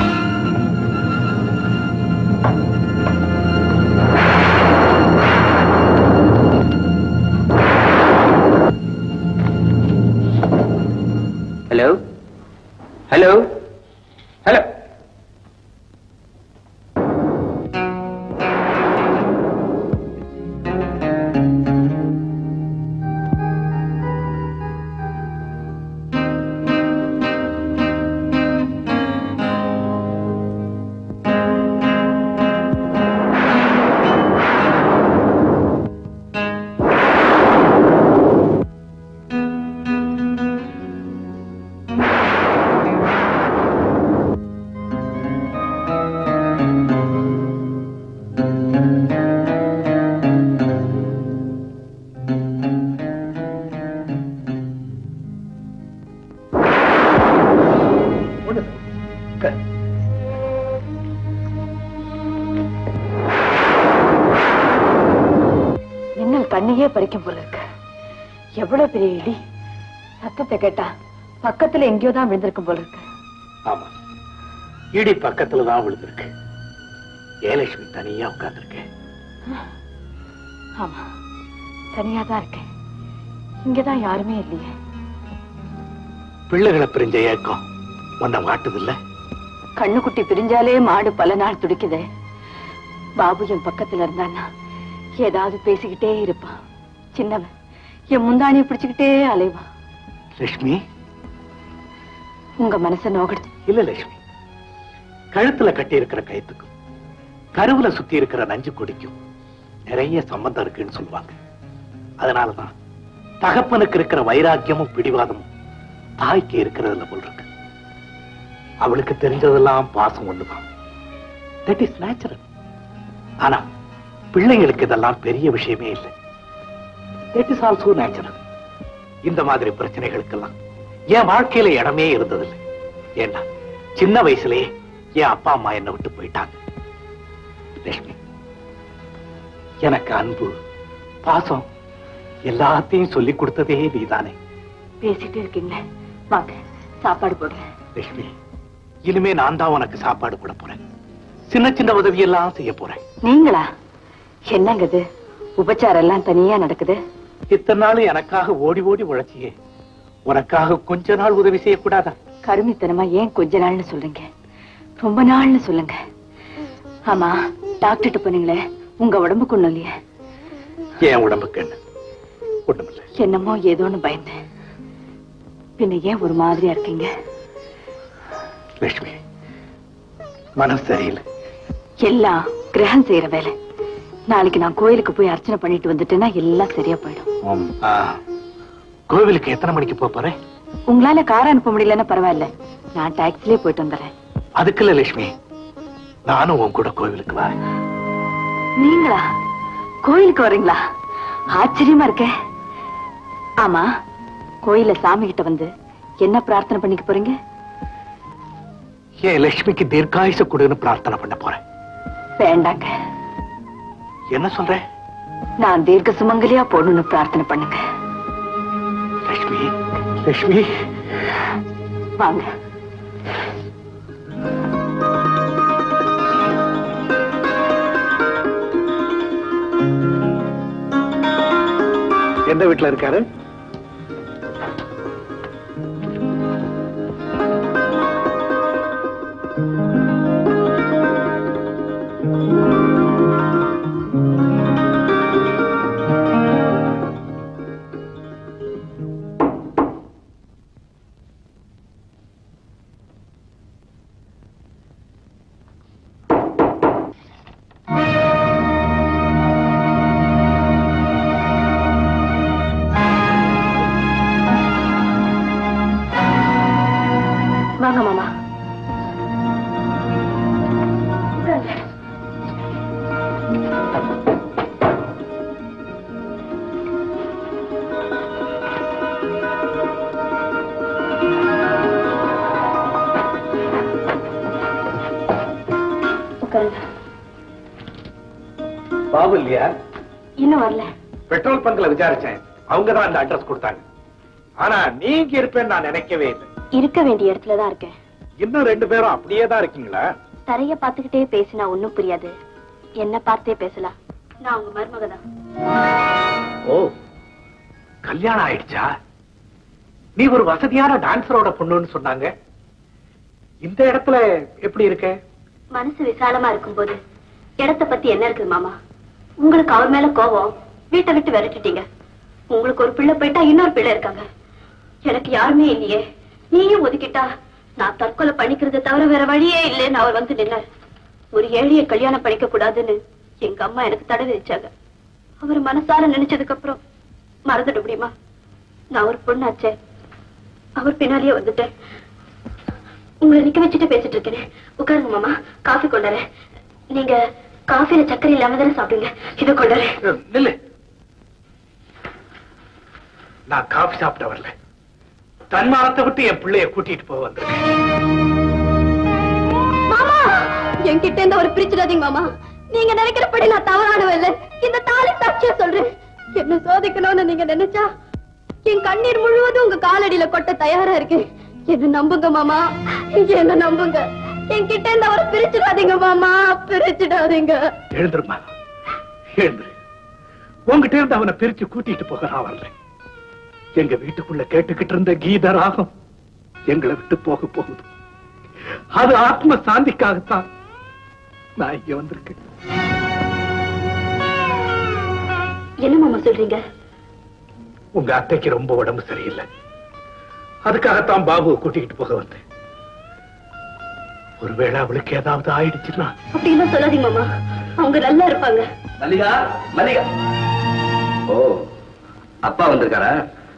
ஹலோ ஹலோ ஹலோ மின்னல் கண்ணையே பறிக்கும் போல இருக்கு எவ்வளவு பெரிய இடி சத்தத்தை கேட்டா பக்கத்துல எங்கேயோ தான் விழுந்திருக்கும் போல இருக்கு ஆமா இடி பக்கத்துல தான் விழுந்திருக்கு ஜெயலட்சுமி தனியா உட்கார்ந்திருக்கு ஆமா தனியா தான் இருக்கேன் இங்கதான் யாருமே இல்லையே பிள்ளைகளை பிரிஞ்ச ஏக்கம் உன்னை வாட்டுதில்ல கண்ணுக்குட்டி பிரிஞ்சாலே மாடு பல நாள் துடிக்குதே பாபு என் பக்கத்துல இருந்தான்னா ஏதாவது பேசிக்கிட்டே இருப்பான் சின்னவன் என் முந்தானியை பிடிச்சுக்கிட்டே அலைவான் லட்சுமி உங்க மனச நோகடு இல்ல லட்சுமி கழுத்துல கட்டி இருக்கிற கயத்துக்கும் கருவுல சுத்தி இருக்கிற நஞ்சு கொடிக்கும் நிறைய சம்பந்தம் இருக்குன்னு சொல்லுவாங்க அதனாலதான் தகப்பனுக்கு இருக்கிற வைராக்கியமும் பிடிவாதமும் தாய்க்கு இருக்கிறதுல போல் இருக்கு அவளுக்கு தெரிஞ்சதெல்லாம் பாசம் ஒண்ணுதான் தட் இஸ் நேச்சுரல் ஆனா பிள்ளைங்களுக்கு இதெல்லாம் பெரிய விஷயமே இல்லை தட் இஸ் ஆல்சோ நேச்சுரல் இந்த மாதிரி பிரச்சனைகளுக்கெல்லாம் என் வாழ்க்கையில இடமே இருந்ததில்லை ஏண்டா சின்ன வயசுலயே என் அப்பா அம்மா என்னை விட்டு போயிட்டாங்க லட்சுமி எனக்கு அன்பு பாசம் எல்லாத்தையும் சொல்லி கொடுத்ததே நீதானே பேசிட்டே இருக்கீங்களே வாங்க சாப்பாடு போடுறேன் லட்சுமி இனிமே நான் தான் உனக்கு சாப்பாடு போட போறேன் சின்ன சின்ன உதவியெல்லாம் செய்ய போறேன் நீங்களா என்னங்க இது உபச்சாரம் எல்லாம் தனியா நடக்குது இத்தனை நாள் எனக்காக ஓடி ஓடி உழைச்சியே உனக்காக கொஞ்ச நாள் உதவி செய்யக்கூடாதா கருமித்தனமா ஏன் கொஞ்ச நாள்னு சொல்றீங்க ரொம்ப நாள்னு சொல்லுங்க ஆமா டாக்டர்கிட்ட போனீங்களே உங்க உடம்புக்கு ஒண்ணும் இல்லையே என் உடம்புக்கு என்ன ஒண்ணுமில்லை என்னமோ ஏதோன்னு பயந்தேன் பின்ன ஏன் ஒரு மாதிரியா இருக்கீங்க லட்சுமி மனசு சரியில்லை எல்லாம் கிரகம் செய்யற வேலை நாளைக்கு நான் கோயிலுக்கு போய் அர்ச்சனை பண்ணிட்டு வந்துட்டேன்னா எல்லாம் சரியா போயிடும் ஆ, கோவிலுக்கு எத்தனை மணிக்கு போப் போறேன் உங்களால கார் அனுப்ப முடியலன்னா பரவாயில்ல நான் டாக்ஸிலே போயிட்டு வந்துடுறேன் அதுக்கு இல்ல லட்சுமி நானும் உன் கூட கோவிலுக்கு வரேன் நீங்களா கோயிலுக்கு வர்றீங்களா ஆச்சரியமா இருக்கே ஆமா கோயில சாமி கிட்ட வந்து என்ன பிரார்த்தனை பண்ணிக்க போறீங்க என் லட்சுமிக்கு தீர்க்காயுச கொடுன்னு பிரார்த்தனை பண்ண போறேன் வேண்டாங்க என்ன சொல்ற நான் தீர்க்க சுமங்கலியா போடணும்னு பிரார்த்தனை பண்ணுங்க லட்சுமி லட்சுமி வாங்க எந்த வீட்டுல இருக்காரு பாபு இல்லையா இன்னும் வரல பெட்ரோல் பங்க்ல விசாரிச்சேன் அவங்க தான் அந்த அட்ரஸ் கொடுத்தாங்க ஆனா நீங்க இருப்பேன்னு நான் நினைக்கவே இல்லை இருக்க வேண்டிய இடத்துல தான் இருக்கேன் இன்னும் ரெண்டு பேரும் அப்படியே தான் இருக்கீங்களா தரைய பார்த்துக்கிட்டே பேசினா ஒண்ணும் புரியாது என்ன பார்த்தே பேசலாம் நான் உங்க மருமக தான் ஓ கல்யாணம் ஆயிடுச்சா நீ ஒரு வசதியான டான்சரோட பொண்ணுன்னு சொன்னாங்க இந்த இடத்துல எப்படி இருக்க மனசு விசாலமா இருக்கும்போது இடத்த பத்தி என்ன இருக்குது மாமா உங்களுக்கு அவர் மேல கோபம் வீட்டை விட்டு விரட்டிட்டீங்க உங்களுக்கு ஒரு பிள்ளை போயிட்டா இன்னொரு பிள்ளை இருக்காங்க எனக்கு யாருமே இல்லையே நீயும் ஒதுக்கிட்டா நான் தற்கொலை பண்ணிக்கிறத தவிர வேற வழியே இல்லைன்னு அவர் வந்து நின்னார் ஒரு ஏழைய கல்யாணம் பண்ணிக்க கூடாதுன்னு எங்க அம்மா எனக்கு தடை விதிச்சாங்க அவர் மனசார நினைச்சதுக்கு அப்புறம் மறந்துட முடியுமா நான் ஒரு பொண்ணாச்சே அவர் பின்னாலேயே வந்துட்டேன் உங்களை நிக்க வச்சுட்டு பேசிட்டு இருக்கேனே உட்காருங்க மாமா காஃபி கொண்டாரேன் நீங்க காஃபில சர்க்கரை இல்லாம தானே சாப்பிடுங்க இதை கொண்டாரேன் நில்லு நான் காபி சாப்பிட வரல தன்மானத்தை விட்டு என் பிள்ளைய கூட்டிட்டு போக வந்திருக்கேன் மாமா என்கிட்ட இருந்து ஒரு பிரிச்சிடாதீங்க மாமா நீங்க நினைக்கிறபடி நான் தவறானவ இல்ல இந்த தாலி சாட்சியா சொல்றேன் என்ன சோதிக்கணும்னு நீங்க நினைச்சா என் கண்ணீர் முழுவதும் உங்க காலடியில கொட்ட தயாரா இருக்கு என்ன நம்புங்க மாமா என்ன நம்புங்க என்கிட்ட இருந்து அவரை பிரிச்சிடாதீங்க மாமா பிரிச்சிடாதீங்க எழுந்துருமா எழுந்துரு உங்ககிட்ட இருந்து அவனை பிரிச்சு கூட்டிட்டு போக நான் வரல எங்க வீட்டுக்குள்ள கேட்டுக்கிட்டு இருந்த கீத ராகம் எங்களை விட்டு போக போகுது அது ஆத்ம சாந்திக்காகத்தான் நான் இங்க வந்திருக்கேன் என்ன மாமா சொல்றீங்க உங்க அத்தைக்கு ரொம்ப உடம்பு சரியில்லை அதுக்காகத்தான் பாபுவை கூட்டிக்கிட்டு போக வந்தேன் ஒருவேளை அவளுக்கு ஏதாவது ஆயிடுச்சுன்னா அப்படி எல்லாம் சொல்லாதீங்க மாமா அவங்க நல்லா இருப்பாங்க மல்லிகா மல்லிகா ஓ அப்பா வந்திருக்காரா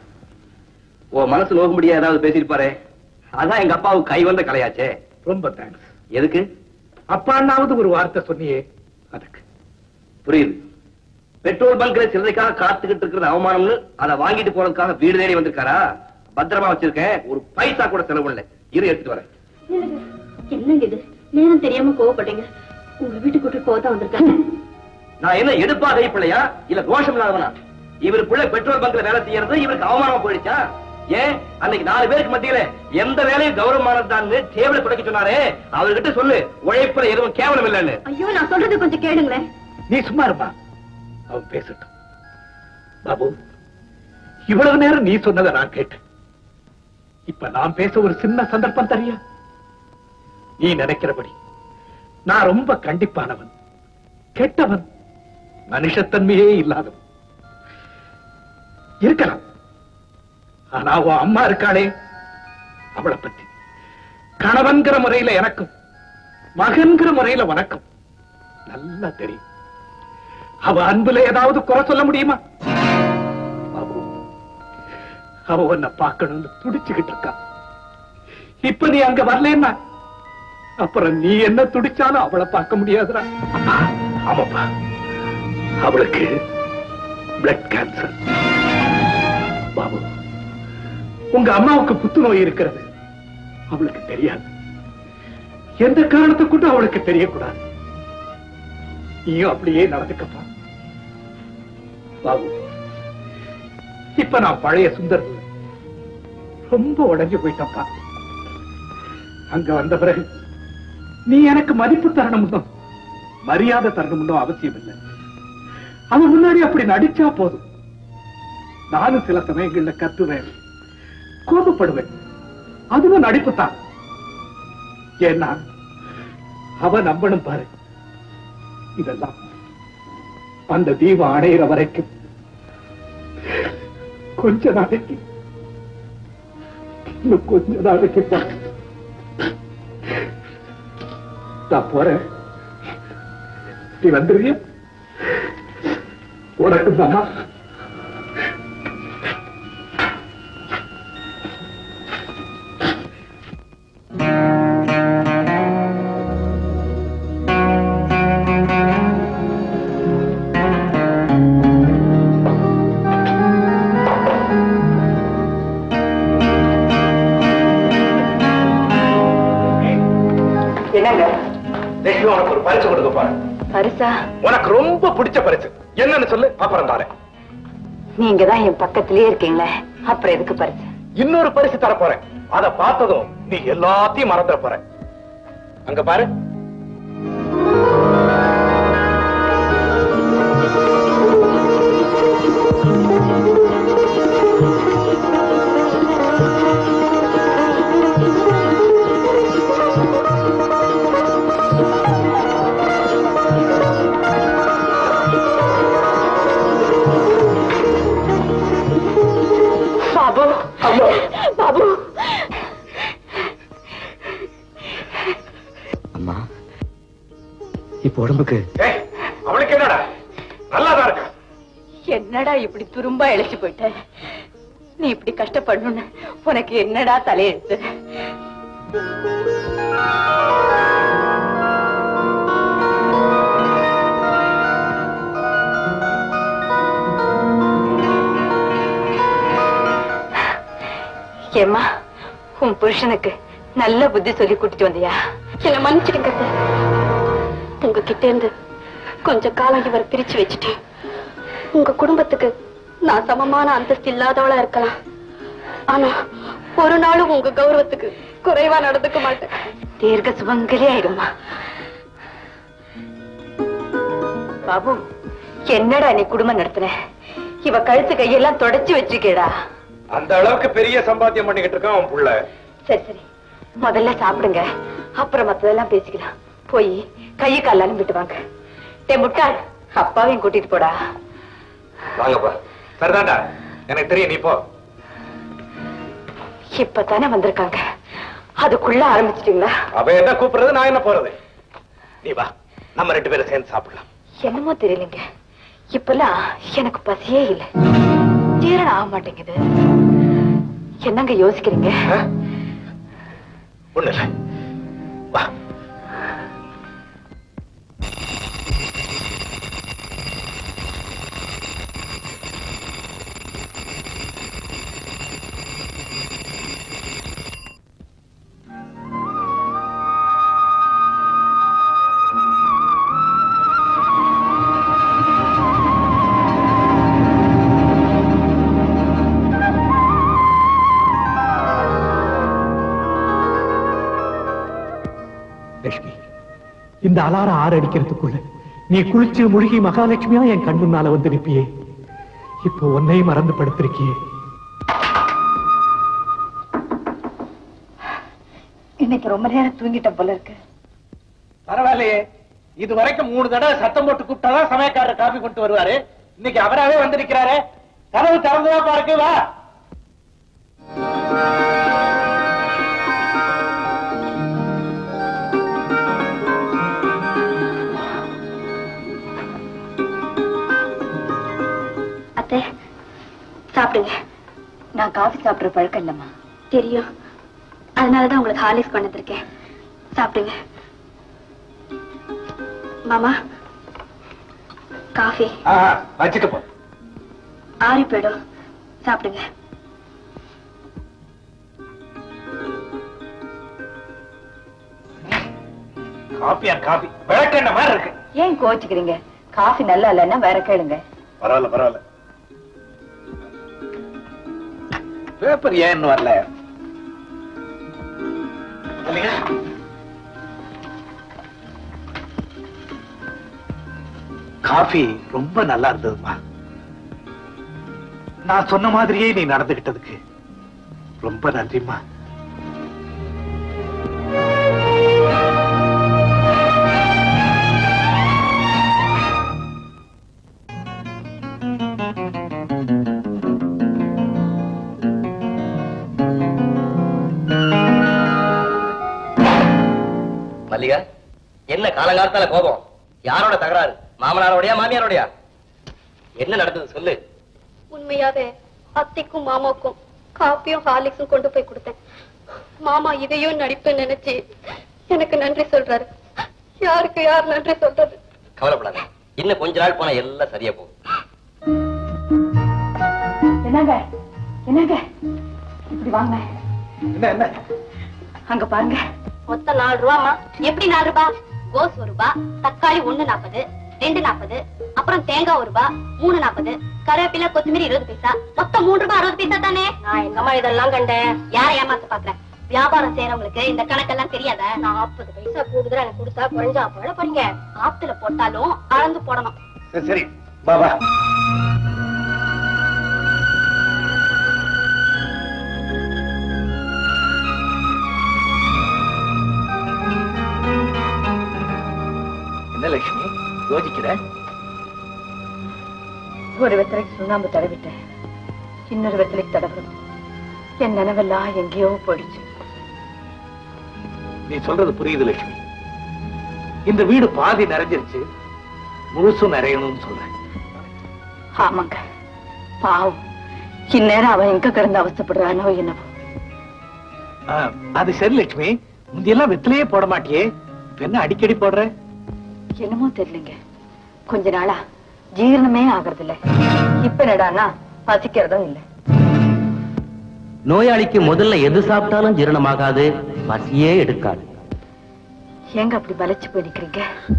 ஓ மனசு நோக்கும்படியா ஏதாவது பேசியிருப்பாரே அதான் எங்க அப்பாவுக்கு கை வந்த கலையாச்சே ரொம்ப தேங்க்ஸ் எதுக்கு அப்பான்னாவது ஒரு வார்த்தை சொன்னியே அதுக்கு புரியுது பெட்ரோல் பங்க்ல சில்லறைக்காக காத்துக்கிட்டு இருக்கிறது அவமானம்னு அதை வாங்கிட்டு போறதுக்காக வீடு தேடி வந்திருக்காரா பத்திரமா வச்சிருக்கேன் ஒரு பைசா கூட செலவு இல்ல இரு எடுத்துட்டு வரேன் என்னங்க இது நேரம் தெரியாம கோவப்பட்டீங்க உங்க வீட்டுக்கு கூட்டிட்டு போக தான் வந்திருக்காங்க நான் என்ன எடுப்பா கைப்பிள்ளையா இல்ல தோஷம் இல்லாதவனா இவருக்குள்ள பெட்ரோல் பங்க்ல வேலை செய்யறது இவருக்கு அவமானமா போயிடுச்சா ஏன் அன்னைக்கு நாலு பேருக்கு மத்தியில எந்த வேலையும் கௌரவமானதுதான் டேபிள துடைக்க சொன்னாரே அவர்கிட்ட சொல்லு உழைப்புல எதுவும் கேவலம் இல்லைன்னு ஐயோ நான் சொல்றது கொஞ்சம் கேளுங்களேன் நீ சும்மா இருப்பா அவன் பேசட்டும் பாபு இவ்வளவு நேரம் நீ சொன்னதை நான் கேட்டேன் இப்ப நான் பேச ஒரு சின்ன சந்தர்ப்பம் தரியா நீ நினைக்கிறபடி நான் ரொம்ப கண்டிப்பானவன் கெட்டவன் மனுஷத்தன்மையே இல்லாதவன் இருக்கலாம் ஆனா உன் அம்மா இருக்காளே அவளை பத்தி கணவன்கிற முறையில எனக்கும் மகன்கிற முறையில உனக்கும் நல்லா தெரியும் அவ அன்புல ஏதாவது குறை சொல்ல முடியுமா பாபு அவ உன்னை பார்க்கணும்னு துடிச்சுக்கிட்டு இருக்கா இப்ப நீ அங்க வரலன்னா அப்புறம் நீ என்ன துடிச்சாலும் அவளை பார்க்க முடியாதுடா ஆமாப்பா அவளுக்கு பிளட் கேன்சர் பாபு உங்க அம்மாவுக்கு புத்துநோய் இருக்கிறது அவளுக்கு தெரியாது எந்த காரணத்தை கொண்டு அவளுக்கு தெரியக்கூடாது நீயும் அப்படியே நடந்துக்கப்பா பாபு இப்ப நான் பழைய சுந்தர் இல்ல. ரொம்ப உடைஞ்சு போயிட்டப்பா அங்க வந்த பிறகு நீ எனக்கு மதிப்பு தரணும்னோ மரியாதை தரணும்னோ அவசியம் இல்லை அவன் முன்னாடி அப்படி நடிச்சா போதும் நானும் சில சமயங்கள்ல கத்துவேன் கோபப்படுவேன் அதுவும் நடிப்பு தான் ஏன்னா அவ நம்பணும் பாரு இதெல்லாம் அந்த தீபம் அணையிற வரைக்கும் கொஞ்ச நாளைக்கு இன்னும் கொஞ்ச நாளைக்கு தான். நான் போறேன் நீ வந்துருவிய உனக்கு தானா என்னங்க லட்சுமி உனக்கு ஒரு பரிசு கொடுக்க போறேன் பரிசா உனக்கு ரொம்ப பிடிச்ச பரிசு என்னன்னு சொல்லு அப்புறம் தாரேன் நீங்க தான் என் பக்கத்திலேயே இருக்கீங்களே அப்புறம் எதுக்கு பரிசு இன்னொரு பரிசு தர போறேன் அத பார்த்ததும் நீ எல்லாத்தையும் மறந்துட போற அங்க பாரு பாபு பாபு அம்மா இப்ப உடம்புக்கு ஏய், அவளுக்கு என்னடா நல்லாதான் இருக்கா என்னடா இப்படி துரும்பா இழைச்சு போயிட்ட நீ இப்படி கஷ்டப்படணும்னு உனக்கு என்னடா தலையெழுத்து ஏம்மா உன் புருஷனுக்கு நல்ல புத்தி சொல்லி கூட்டிட்டு வந்தியா என்ன மன்னிச்சிடுங்க அத்தை. உங்ககிட்ட இருந்து கொஞ்ச காலம் இவரை பிரிச்சு வச்சுட்டேன் உங்க குடும்பத்துக்கு நான் சமமான அந்தஸ்து இல்லாதவளா இருக்கலாம் ஆனா ஒரு நாளும் உங்க கௌரவத்துக்கு குறைவா நடந்துக்க மாட்டேன் தீர்க்க சுமங்கலி ஆயிடுமா பாபு என்னடா நீ குடும்பம் நடத்துன இவ கழுத்து கையெல்லாம் தொடச்சு வச்சிருக்கேடா அந்த அளவுக்கு பெரிய சம்பாத்தியம் பண்ணிக்கிட்டு இருக்கான் அவன் புள்ள சரி சரி முதல்ல சாப்பிடுங்க அப்புறம் மத்ததெல்லாம் பேசிக்கலாம் போய் கையை காலாலும் விட்டு வாங்க டே முட்டாள் அப்பாவையும் கூட்டிட்டு போடா வாங்கப்பா சரிதான்டா எனக்கு தெரியும் நீ போ இப்பதானே வந்திருக்காங்க அதுக்குள்ள ஆரம்பிச்சிட்டீங்களா அவ என்ன கூப்பிடுறது நான் என்ன போறது நீ வா நம்ம ரெண்டு பேரும் சேர்ந்து சாப்பிடலாம் என்னமோ தெரியலங்க இப்பெல்லாம் எனக்கு பசியே இல்லை ஜீரணம் ஆக மாட்டேங்குது என்னங்க யோசிக்கிறீங்க ஒண்ணு இல்ல வா லட்சுமி இந்த அலாரம் ஆறு அடிக்கிறதுக்குள்ள நீ குளிச்சு முழுகி மகாலட்சுமியா என் கண் முன்னால வந்து நிப்பியே இப்போ உன்னையும் மறந்து படுத்திருக்கியே இன்னைக்கு ரொம்ப நேரம் தூங்கிட்டேன் போல இருக்கு பரவாயில்லையே இது வரைக்கும் மூணு தடவை சத்தம் போட்டு கூப்பிட்டாதான் சமயக்காரர் காபி கொண்டு வருவாரு இன்னைக்கு அவராவே வந்து நிக்கிறாரு கதவு திறந்துவா பாருக்கு வா அத்தை சாப்பிடுங்க நான் காஃபி சாப்பிடுற பழக்கம் இல்லம்மா தெரியும் அதனாலதான் உங்களுக்கு ஹார்லிக்ஸ் கொண்டு வந்திருக்கேன் சாப்பிடுங்க மாமா காஃபி வச்சுட்டு போ ஆறி போயிடும் சாப்பிடுங்க காபியா காபி விளக்கெண்ண மாதிரி இருக்கு ஏன் கோச்சுக்கிறீங்க காஃபி நல்லா இல்லைன்னா வேற கேளுங்க பரவாயில்ல பரவாயில்ல பேப்பர் ஏன் இன்னும் வரல இல்லையா? காஃபி ரொம்ப நல்லா இருந்ததுமா நான் சொன்ன மாதிரியே நீ நடந்துகிட்டதுக்கு ரொம்ப நன்றிம்மா மல்லிகா என்ன காலங்காலத்தால கோபம் யாரோட தகராறு மாமனாரோடயா மாமியாரோடயா என்ன நடந்தது சொல்லு உண்மையாவே அத்தைக்கும் மாமாவுக்கும் காப்பியும் ஹார்லிக்ஸும் கொண்டு போய் கொடுத்தேன் மாமா இதையும் நடிப்பு நினைச்சு எனக்கு நன்றி சொல்றாரு யாருக்கு யார் நன்றி சொல்றது கவலைப்படாத இன்னும் கொஞ்ச நாள் போனா எல்லாம் சரியா போகும் என்னங்க என்னங்க இப்படி வாங்க என்ன என்ன அங்க பாருங்க மொத்தம் நாலு ரூபாமா எப்படி நாலு ரூபாய் கோஸ் ஒரு ரூபா தக்காளி ஒண்ணு நாற்பது ரெண்டு நாற்பது அப்புறம் தேங்காய் ஒரு ரூபா மூணு நாற்பது கருவேப்பிலை கொத்தமல்லி இருபது பைசா மொத்தம் மூணு ரூபாய் அறுபது பைசா தானே நான் எங்கம்மா இதெல்லாம் கண்டேன் யாரை ஏமாத்த பாக்குறேன் வியாபாரம் செய்யறவங்களுக்கு இந்த கணக்கெல்லாம் தெரியாத நாற்பது பைசா கூடுதலா எனக்கு கொடுத்தா குறைஞ்சா போட போறீங்க ஆத்துல போட்டாலும் அளந்து போடணும் சரி சரி பாபா என்ன லட்சுமி யோசிக்கிற ஒரு வெத்தலைக்கு சுண்ணாம்பு தடவிட்டேன் இன்னொரு வெத்தலைக்கு தடவணும் என் நினைவெல்லாம் எங்கேயோ போயிடுச்சு நீ சொல்றது புரியுது லட்சுமி இந்த வீடு பாதி நிறைஞ்சிருச்சு முழுசும் நிறையணும்னு சொல்றேன் ஆமாங்க பாவம் இந்நேரம் அவன் எங்க கிடந்து அவஸ்தைப்படுறானோ என்னவோ ஆ, அது சரி லட்சுமி முந்தியெல்லாம் வெத்திலேயே போட மாட்டியே இப்ப என்ன அடிக்கடி போடுற என்னமோ தெரியலங்க கொஞ்ச நாளா ஜீரணமே ஆகறது இல்ல இப்ப என்னடான்னா பசிக்கிறதும் இல்ல நோயாளிக்கு முதல்ல எது சாப்பிட்டாலும் ஜீரணமாகாது பசியே எடுக்காது ஏங்க அப்படி வளைச்சு போய் நிக்கிறீங்க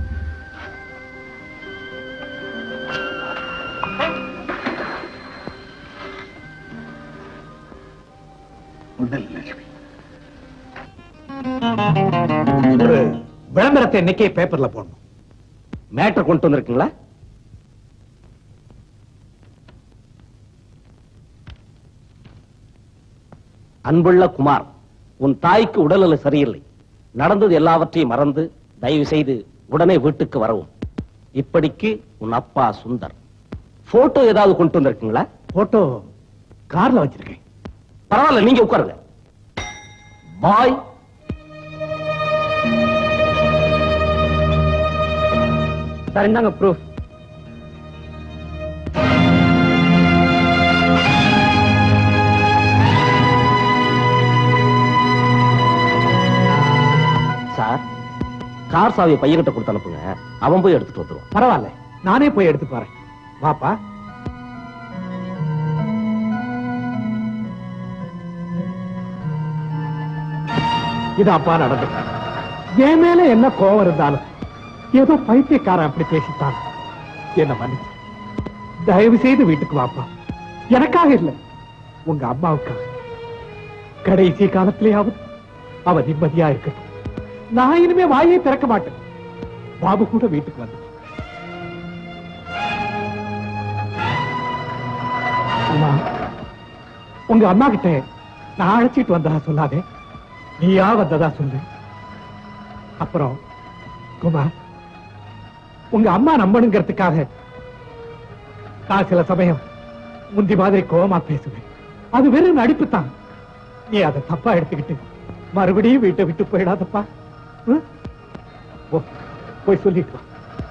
ஒண்ணும் இல்ல லட்சுமி ஒரு விளம்பரத்தை இன்னைக்கே பேப்பர்ல போடணும் மேட்டர் கொண்டு வந்திருக்கீங்களா அன்புள்ள குமார் உன் தாய்க்கு உடல்நல சரியில்லை நடந்தது எல்லாவற்றையும் மறந்து தயவு செய்து உடனே வீட்டுக்கு வரவும் இப்படிக்கு உன் அப்பா சுந்தர் போட்டோ ஏதாவது கொண்டு வந்திருக்கீங்களா போட்டோ கார்ல வச்சிருக்கேன் பரவாயில்ல நீங்க உட்காருங்க பாய் சார் இந்தாங்க ப்ரூஃப் சார் கார் சாவியை பையன்கிட்ட கொடுத்து அனுப்புங்க அவன் போய் எடுத்துட்டு வந்துருவான் பரவாயில்ல நானே போய் எடுத்துட்டு வரேன் வாப்பா இது அப்பா நடந்தது என் மேல என்ன கோவம் இருந்தாலும் ஏதோ பைத்தியக்காரன் அப்படி பேசித்தான் என்ன மன்னிச்சு தயவு செய்து வீட்டுக்கு வாப்பா எனக்காக இல்ல உங்க அம்மாவுக்காக கடைசி காலத்திலேயாவது அவ நிம்மதியா இருக்கட்டும் நான் இனிமே வாயை திறக்க மாட்டேன் பாபு கூட வீட்டுக்கு வந்து அம்மா உங்க அம்மா கிட்ட நான் அழைச்சிட்டு வந்ததா சொல்லாதே நீயா வந்ததா சொல்லு அப்புறம் குமார் உங்க அம்மா நம்பணுங்கிறதுக்காக நான் சில சமயம் முந்தி மாதிரி கோவமா பேசுவேன் அது வெறும் நடிப்பு தான் நீ அதை தப்பா எடுத்துக்கிட்டு மறுபடியும் வீட்டை விட்டு போயிடாதப்பா ம்? போ, போய் சொல்லிட்டு வா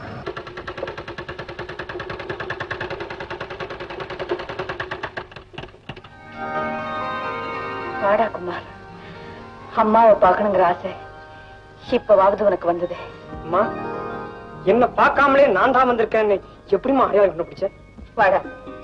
வாடா குமார் அம்மாவை பார்க்கணுங்கிற ஆசை இப்பவாவது உனக்கு வந்தது அம்மா என்ன பார்க்காமலே நான் தான் வந்திருக்கேன்னு எப்படிம்மா அடையாளம் கண்டுபிடிச்ச வாடா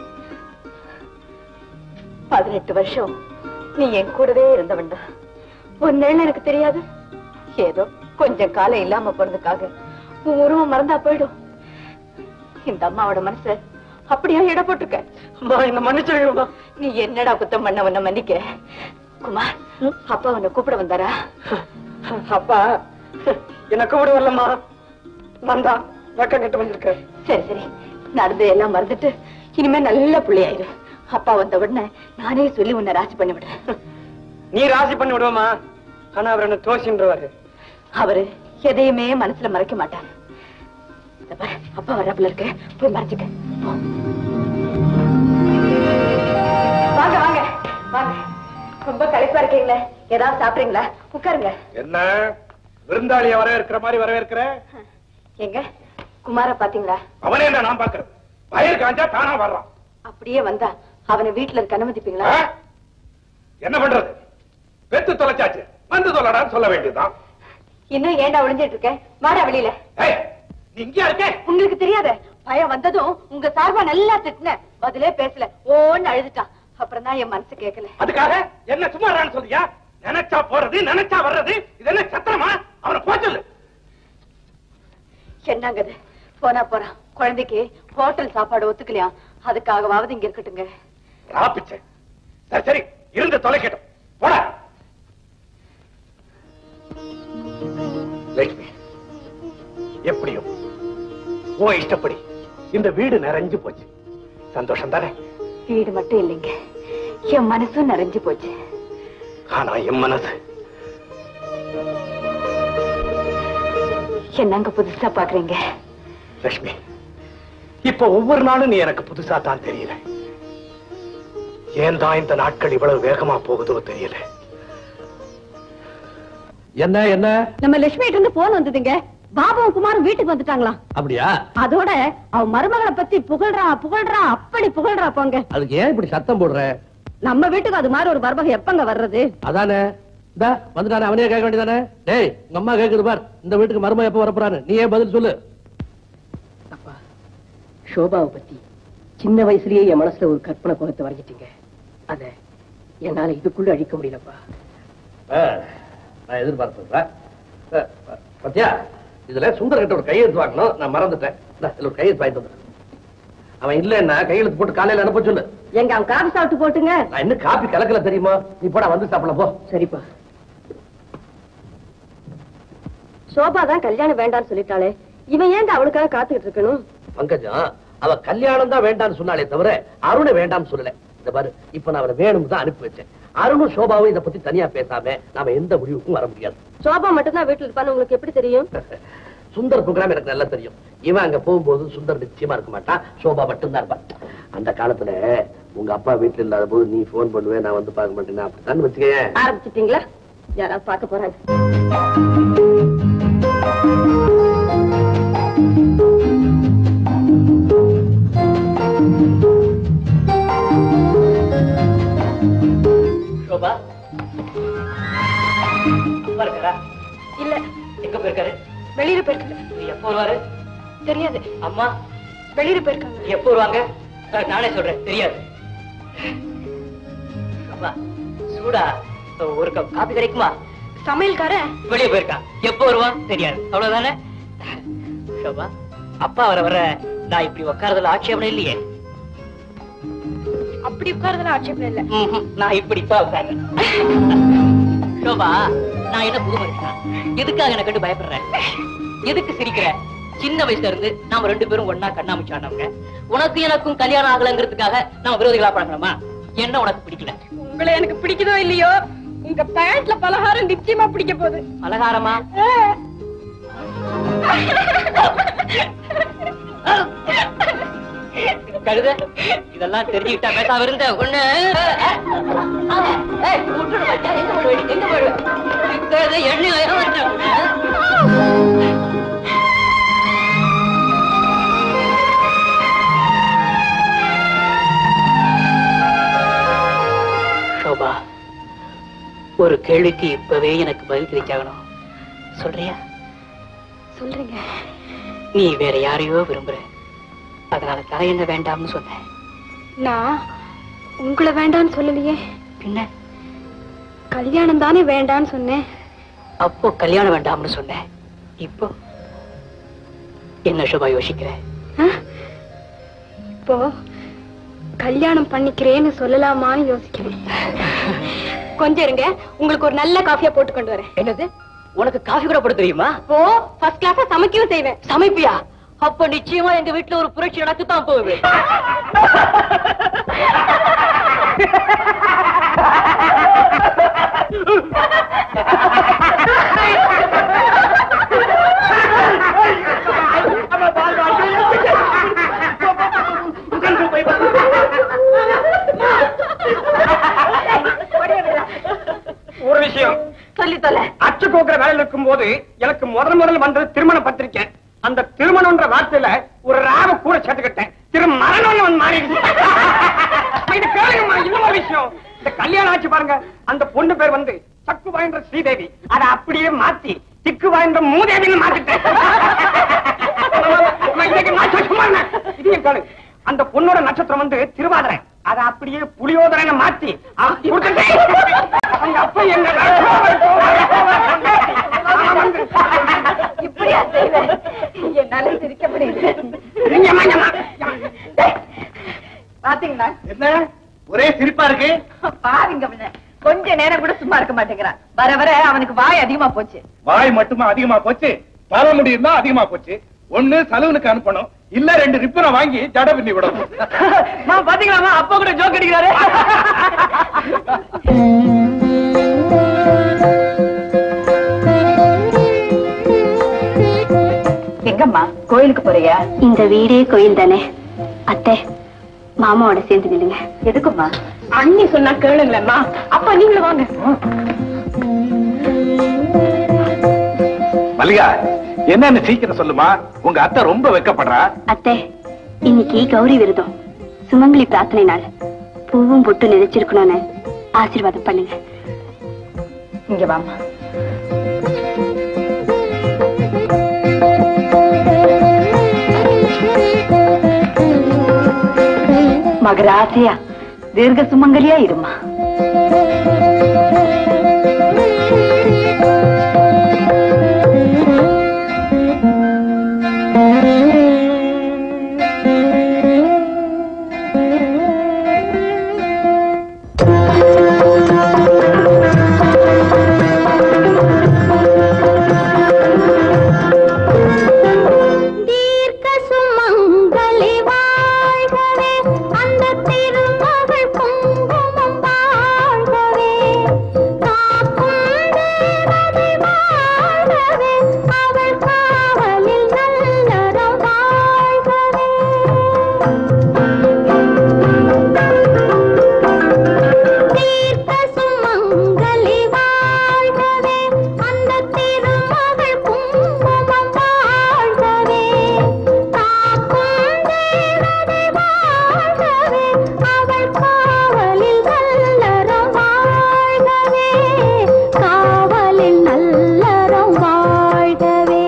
பதினெட்டு வருஷம் நீ என் கூடவே இருந்தவன்டா ஒரு நாள் எனக்கு தெரியாது ஏதோ கொஞ்சம் காலம் இல்லாம போனதுக்காக உன் உருவம் மறந்தா போயிடும் இந்த அம்மாவோட மனசு அப்படியா இட போட்டிருக்க அம்மா என்ன மன்னிச்சிருக்கா நீ என்னடா குத்தம் பண்ண உன்னை மன்னிக்க குமார் அப்பா உன்னை கூப்பிட வந்தாரா அப்பா என்ன கூப்பிட வரலம்மா நான் தான் வெக்கம் கட்டு வந்திருக்கேன் சரி சரி நடந்து எல்லாம் மறந்துட்டு இனிமே நல்ல பிள்ளையாயிரு அப்பா வந்த உடனே நானே சொல்லி உன்னை ராசி பண்ணி விடுறேன் நீ ராசி பண்ணி விடுவோமா ஆனா அவர் என்ன தோசின்றவாரு அவரு எதையுமே மனசுல மறைக்க மாட்டார் இத பாரு, அப்பா வர்றப்புல இருக்கு போய் மறைச்சுக்க போ. வாங்க வாங்க வாங்க ரொம்ப களைப்பா இருக்கீங்களே ஏதாவது சாப்பிடுறீங்களா உட்காருங்க என்ன விருந்தாளிய வரவேற்கிற மாதிரி வரவேற்கிற எங்க குமார பாத்தீங்களா அவனே என்ன நான் பாக்குறது வயிறு காஞ்சா தானா வர்றான் அப்படியே வந்தா அவனை வீட்டுல இருக்க அனுமதிப்பீங்களா ஆ? என்ன பண்றது பெத்து தொலைச்சாச்சு வந்து தொலைடான்னு சொல்ல வேண்டியதுதான் இன்னும் ஏன்டா ஒளிஞ்சிட்டு இருக்க வாடா வெளியில ஏய், நீ இங்கேயா இருக்க உங்களுக்கு தெரியாத பயம் வந்ததும் உங்க சார்பா நல்லா திட்டின பதிலே பேசல ஓன்னு அழுதுட்டான் அப்புறம் தான் என் மனசு கேட்கல அதுக்காக என்ன சும்மா இருடான்னு சொல்றியா நினைச்சா போறது நினைச்சா வர்றது இது என்ன சத்திரமா அவனை போச்சல்லு என்னங்க இது போனா போறான் குழந்தைக்கு ஹோட்டல் சாப்பாடு ஒத்துக்கலையா அதுக்காகவாவது இங்க இருக்கட்டுங்க ராப்பிச்ச சரி சரி இருந்து தொலைக்கட்டும் போடா லட்சுமி எப்படியும் உன் இஷ்டப்படி இந்த வீடு நிறைஞ்சு போச்சு சந்தோஷம் தானே வீடு மட்டும் இல்லைங்க என் மனசும் நிறைஞ்சு போச்சு ஆனா என் மனசு என்னங்க புதுசா பாக்குறீங்க லட்சுமி இப்ப ஒவ்வொரு நாளும் நீ எனக்கு புதுசா தான் தெரியல ஏன் தான் இந்த நாட்கள் இவ்வளவு வேகமா போகுதோ தெரியல என்ன என்ன நம்ம லட்சுமி கிட்ட இருந்து போன் வந்ததுங்க பாபாவும் குமாரும் வீட்டுக்கு வந்துட்டாங்களாம் அப்படியா அதோட அவ மருமகளை பத்தி புகழ்றா புகழ்றா அப்படி புகழ்றா போங்க அதுக்கு ஏன் இப்படி சத்தம் போடுற நம்ம வீட்டுக்கு அது மாதிரி ஒரு மருமக எப்பங்க வர்றது அதானே இந்த வந்துட்டானே அவனே கேட்க வேண்டியதானே டேய் உங்க அம்மா கேக்குது பார் இந்த வீட்டுக்கு மருமக எப்ப வரப்போறாரு நீ ஏன் பதில் சொல்லு சோபாவை பத்தி சின்ன வயசுலயே என் மனசுல ஒரு கற்பனை கோலத்தை வரைஞ்சிட்டீங்க அத என்னால இதுக்குள்ள அழிக்க முடியலப்பா ஆ, நான் எதிர்பார்த்துறேன் பத்தியா இதுல சுந்தர் கிட்ட ஒரு கையெழுத்து வாங்கணும் நான் மறந்துட்டேன் இந்தா, இதுல ஒரு கையெழுத்து வாங்கிட்டு வந்து அவன் இல்லன்னா கையெழுத்து போட்டு காலையில அனுப்ப சொல்லு எங்க அவன் காபி சாப்பிட்டு போட்டுங்க நான் இன்னும் காப்பி கலக்கல தெரியுமா நீ போடா வந்து சாப்பிடலாம் போ சரிப்பா சோபா தான் கல்யாணம் வேண்டாம்னு சொல்லிட்டாளே இவன் ஏங்க அவளுக்காக காத்துக்கிட்டு இருக்கணும் பங்கஜம் அவ கல்யாணம் தான் வேண்டாம்னு சொன்னாலே தவிர அருணை வேண்டாம்னு சொல்லல இந்த பாரு இப்ப நான் அவனை வேணும்னு தான் அனுப்பி வச்சேன் அருணும் சோபாவும் இதை பத்தி தனியா பேசாம நாம எந்த முடிவுக்கும் வர முடியாது சோபா மட்டும் தான் வீட்டுல இருப்பான்னு உங்களுக்கு எப்படி தெரியும் சுந்தர் ப்ரோக்ராம் எனக்கு நல்லா தெரியும் இவன் அங்க போகும்போது சுந்தர் நிச்சயமா இருக்க மாட்டான் சோபா மட்டும்தான் இருப்பான் அந்த காலத்துல உங்க அப்பா வீட்டுல இல்லாத போது நீ போன் பண்ணுவேன் நான் வந்து பார்க்க மாட்டேன் அப்படித்தான் வச்சுக்கேன் ஆரம்பிச்சிட்டீங்களா யாராவது பார்க்க போறாங்க சோபா அப்பா இருக்காரா இல்ல எங்க போயிருக்காரு வெளியில போயிருக்காரு எப்போ வருவாரு தெரியாது அம்மா வெளியில போயிருக்காங்க எப்போ வருவாங்க அஹ், நானே சொல்றேன் தெரியாது சோபா சூடா ஒரு கப் காபி கிடைக்குமா சமையல்காரன் வெளியே போயிருக்கான் எப்போ வருவான் தெரியாது அவ்வளவுதானே சோபா அப்பா வர வர நான் இப்படி உட்காரதுல ஆட்சேபணம் இல்லையே அப்படி உட்கார்றதுல ஆட்சேபம் இல்ல ம்ஹும். நான் இப்படித்தான் உட்கார்றேன் சோபா நான் என்ன புது மனுஷனா எதுக்காக எனக்கு கண்டு பயப்படுறேன் எதுக்கு சிரிக்கிற சின்ன வயசுல இருந்து நாம ரெண்டு பேரும் ஒன்னா கண்ணாமிச்சானவங்க உனக்கு எனக்கும் கல்யாணம் ஆகலங்கிறதுக்காக நாம விரோதிகளா பழகணுமா என்ன உனக்கு பிடிக்கல உங்களை எனக்கு பிடிக்குதோ இல்லையோ உங்க பேண்ட்ல பலகாரம் நிச்சயமா பிடிக்க போகுது பலகாரமா கழுத இதெல்லாம் தெரிஞ்சுக்கிட்டா பேசாம இருந்த ஒண்ணு ஏய், விட்டுடு மச்சான், எங்க போயிடு, எங்க போயிடு? கழுதை எண்ணெய் ஏமாத்துற. சோபா ஒரு கேள்விக்கு இப்பவே எனக்கு பதில் கிடைச்சாகணும் சொல்றியா சொல்றீங்க நீ வேற யாரையோ விரும்புற அதனால தலையெண்ண வேண்டாம்னு சொன்னேன் நான் உங்களை வேண்டாம்னு சொல்லலையே பின்ன கல்யாணம் தானே வேண்டாம்னு சொன்னேன் அப்போ கல்யாணம் வேண்டாம்னு சொன்னேன் இப்போ என்ன சோபா யோசிக்கிற இப்போ கல்யாணம் பண்ணிக்கிறேன்னு சொல்லலாமான்னு யோசிக்கிறேன் கொஞ்சம் இருங்க உங்களுக்கு ஒரு நல்ல காஃபியா போட்டு கொண்டு வரேன் என்னது உனக்கு காஃபி கூட போட தெரியுமா ஓ ஃபர்ஸ்ட் கிளாஸா சமைக்கவும் செய்வேன் சமைப்பியா அப்ப நிச்சயமா எங்க வீட்டுல ஒரு புரட்சி நடக்கத்தான் போகுது ஒரு விஷயம் சொல்லி தொலை அச்சு கோக்குற வேலையில இருக்கும் போது எனக்கு முதல் முதல்ல வந்தது திருமண பத்திரிக்கை அந்த திருமணம்ன்ற வார்த்தையில ஒரு ராவ கூட சேர்த்துக்கிட்டேன் திரு மரணம்னு வந்து மாறிடுச்சு இது கேளுங்கம்மா இன்னும் ஒரு விஷயம் இந்த கல்யாணம் ஆச்சு பாருங்க அந்த பொண்ணு பேர் வந்து சக்கு வாய்ன்ற ஸ்ரீதேவி அதை அப்படியே மாத்தி திக்கு வாய்ந்த மூதேவின்னு மாத்திட்டேன் அம்மா, இன்னைக்கு நான் சும்மா இருந்தேன். இதையும் கேளு அந்த பொண்ணோட நட்சத்திரம் வந்து திருவாதிரை அதை அப்படியே புளியோதரைன்னு மாத்தி அவ கொடுத்துட்டேன் அவங்க அப்பா என்ன இப்படியா செய்வேன் என்னால பாத்தீங்களா என்ன ஒரே சிரிப்பா இருக்கு பாருங்க அவனை. கொஞ்ச நேரம் கூட சும்மா இருக்க மாட்டேங்கிறான் வர வர அவனுக்கு வாய் அதிகமா போச்சு வாய் மட்டுமா அதிகமா போச்சு தலைமுடி இருந்தா அதிகமா போச்சு ஒண்ணு சலூனுக்கு அனுப்பணும் இல்ல ரெண்டு ரிப்பனை வாங்கி ஜட பின்னி விடணும் பாத்தீங்களா அப்பா கூட ஜோக் அடிக்கிறாரு எங்கம்மா கோயிலுக்கு போறியா இந்த வீடே கோயில் தானே அத்தை மாமாவோட சேர்ந்து நில்லுங்க எதுக்குமா அண்ணி சொன்னா கேளுங்களேம்மா அப்பா நீங்களும் வாங்க மல்லிகா என்னன்னு சீக்கிரம் சொல்லுமா உங்க அத்தை ரொம்ப வெக்கப்படுறா அத்தை இன்னைக்கு கௌரி விரதம் சுமங்கலி பிரார்த்தனை நாள் பூவும் பொட்டு நினைச்சிருக்கணும்னு ஆசீர்வாதம் பண்ணுங்க இங்க வாமா மகராசியா தீர்க்க சுமங்கலியா இருமா தீர்க்க சுமங்கலி வாழ்கவே அந்த திருமகள் குங்குமம் வாழ்கவே காக்கும் தேவதை வாழ்கவே அவள் காவலில் நல்லறம் வாழ்கவே தீர்க்க சுமங்கலி வாழ்கவே அந்த திருமகள் குங்குமம் வாழ்கவே காக்கும் தேவதை வாழ்கவே அவள் காவலில் நல்லறம் வாழ்கவே காவலில் நல்லறம் வாழ்கவே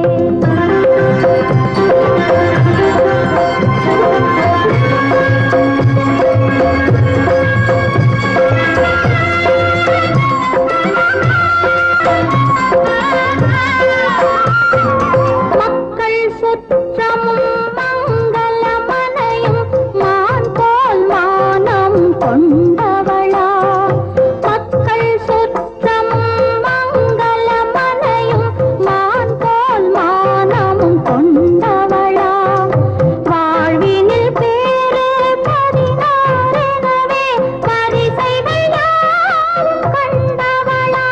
மக்கள் சுற்றமும் மங்களமனையும் மான் போல் மானம் கொண்டவளா மக்கள் சுற்றமும் மங்களமனையும் மான் போல் மானமும் கொண்டவளா வாழ்வினில் பேரு பதினாறெனவே பரிசைகள் யாவும் கண்டவளா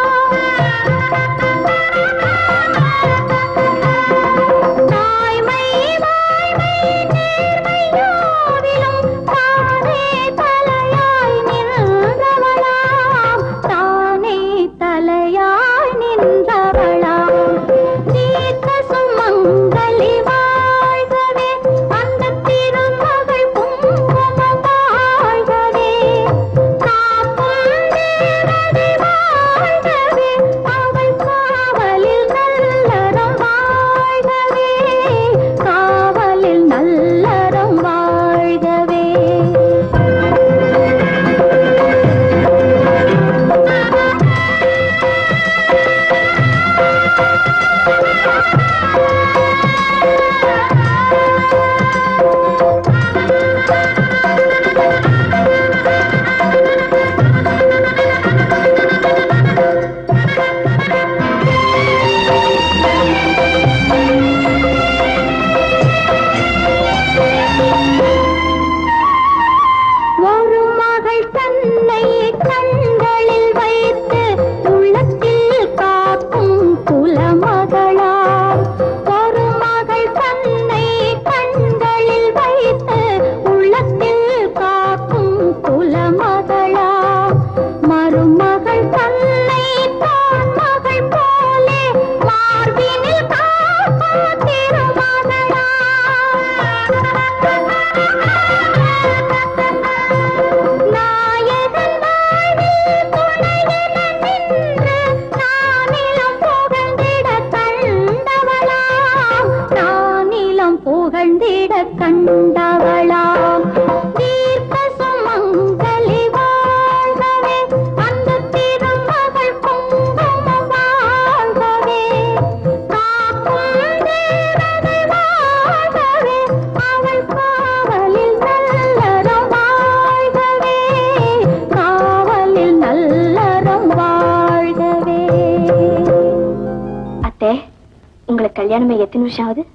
தாய்மை வாய்மை நேர்மை யாவிலும் தானே தலையாய் நின்றவளாம் தானே தலையாய் நின்றவளாம் தீர்க்க சுமங்கலி வாழ்கவே அந்த திருமகள் குங்குமம் வாழ்கவே காக்கும் தேவதை வாழ்கவே அவள் காவலில் நல்லறம் வாழ்கவே காவலில் நல்லறம் வாழ்கவே ஒரு மகள் தன்னை கண்களில் வைத்து உள்ளத்தில் காக்கும் குலமகளாம் ஒரு மகள் தன்னை கண்களில் வைத்து உள்ளத்தில் காக்கும் குலமகளாம் மருமகள் தன்னை தான் மகள் போலே மார்பினில் காக்கும் திருமகளாம் நாயகன் வாழ்வில் துணையென நின்று நானிலம் புகழ்ந்திட கண்டவளாம் நானிலம் புகழ்ந்திட கண்டவளாம் தீர்க்க சுமங்கலி வாழ்கவே அந்த திருமகள் குங்குமம் வாழ்கவே காக்கும் தேவதை வாழ்கவே உங்களுக்கு கல்யாணமே எத்தனை வருஷம் ஆகுது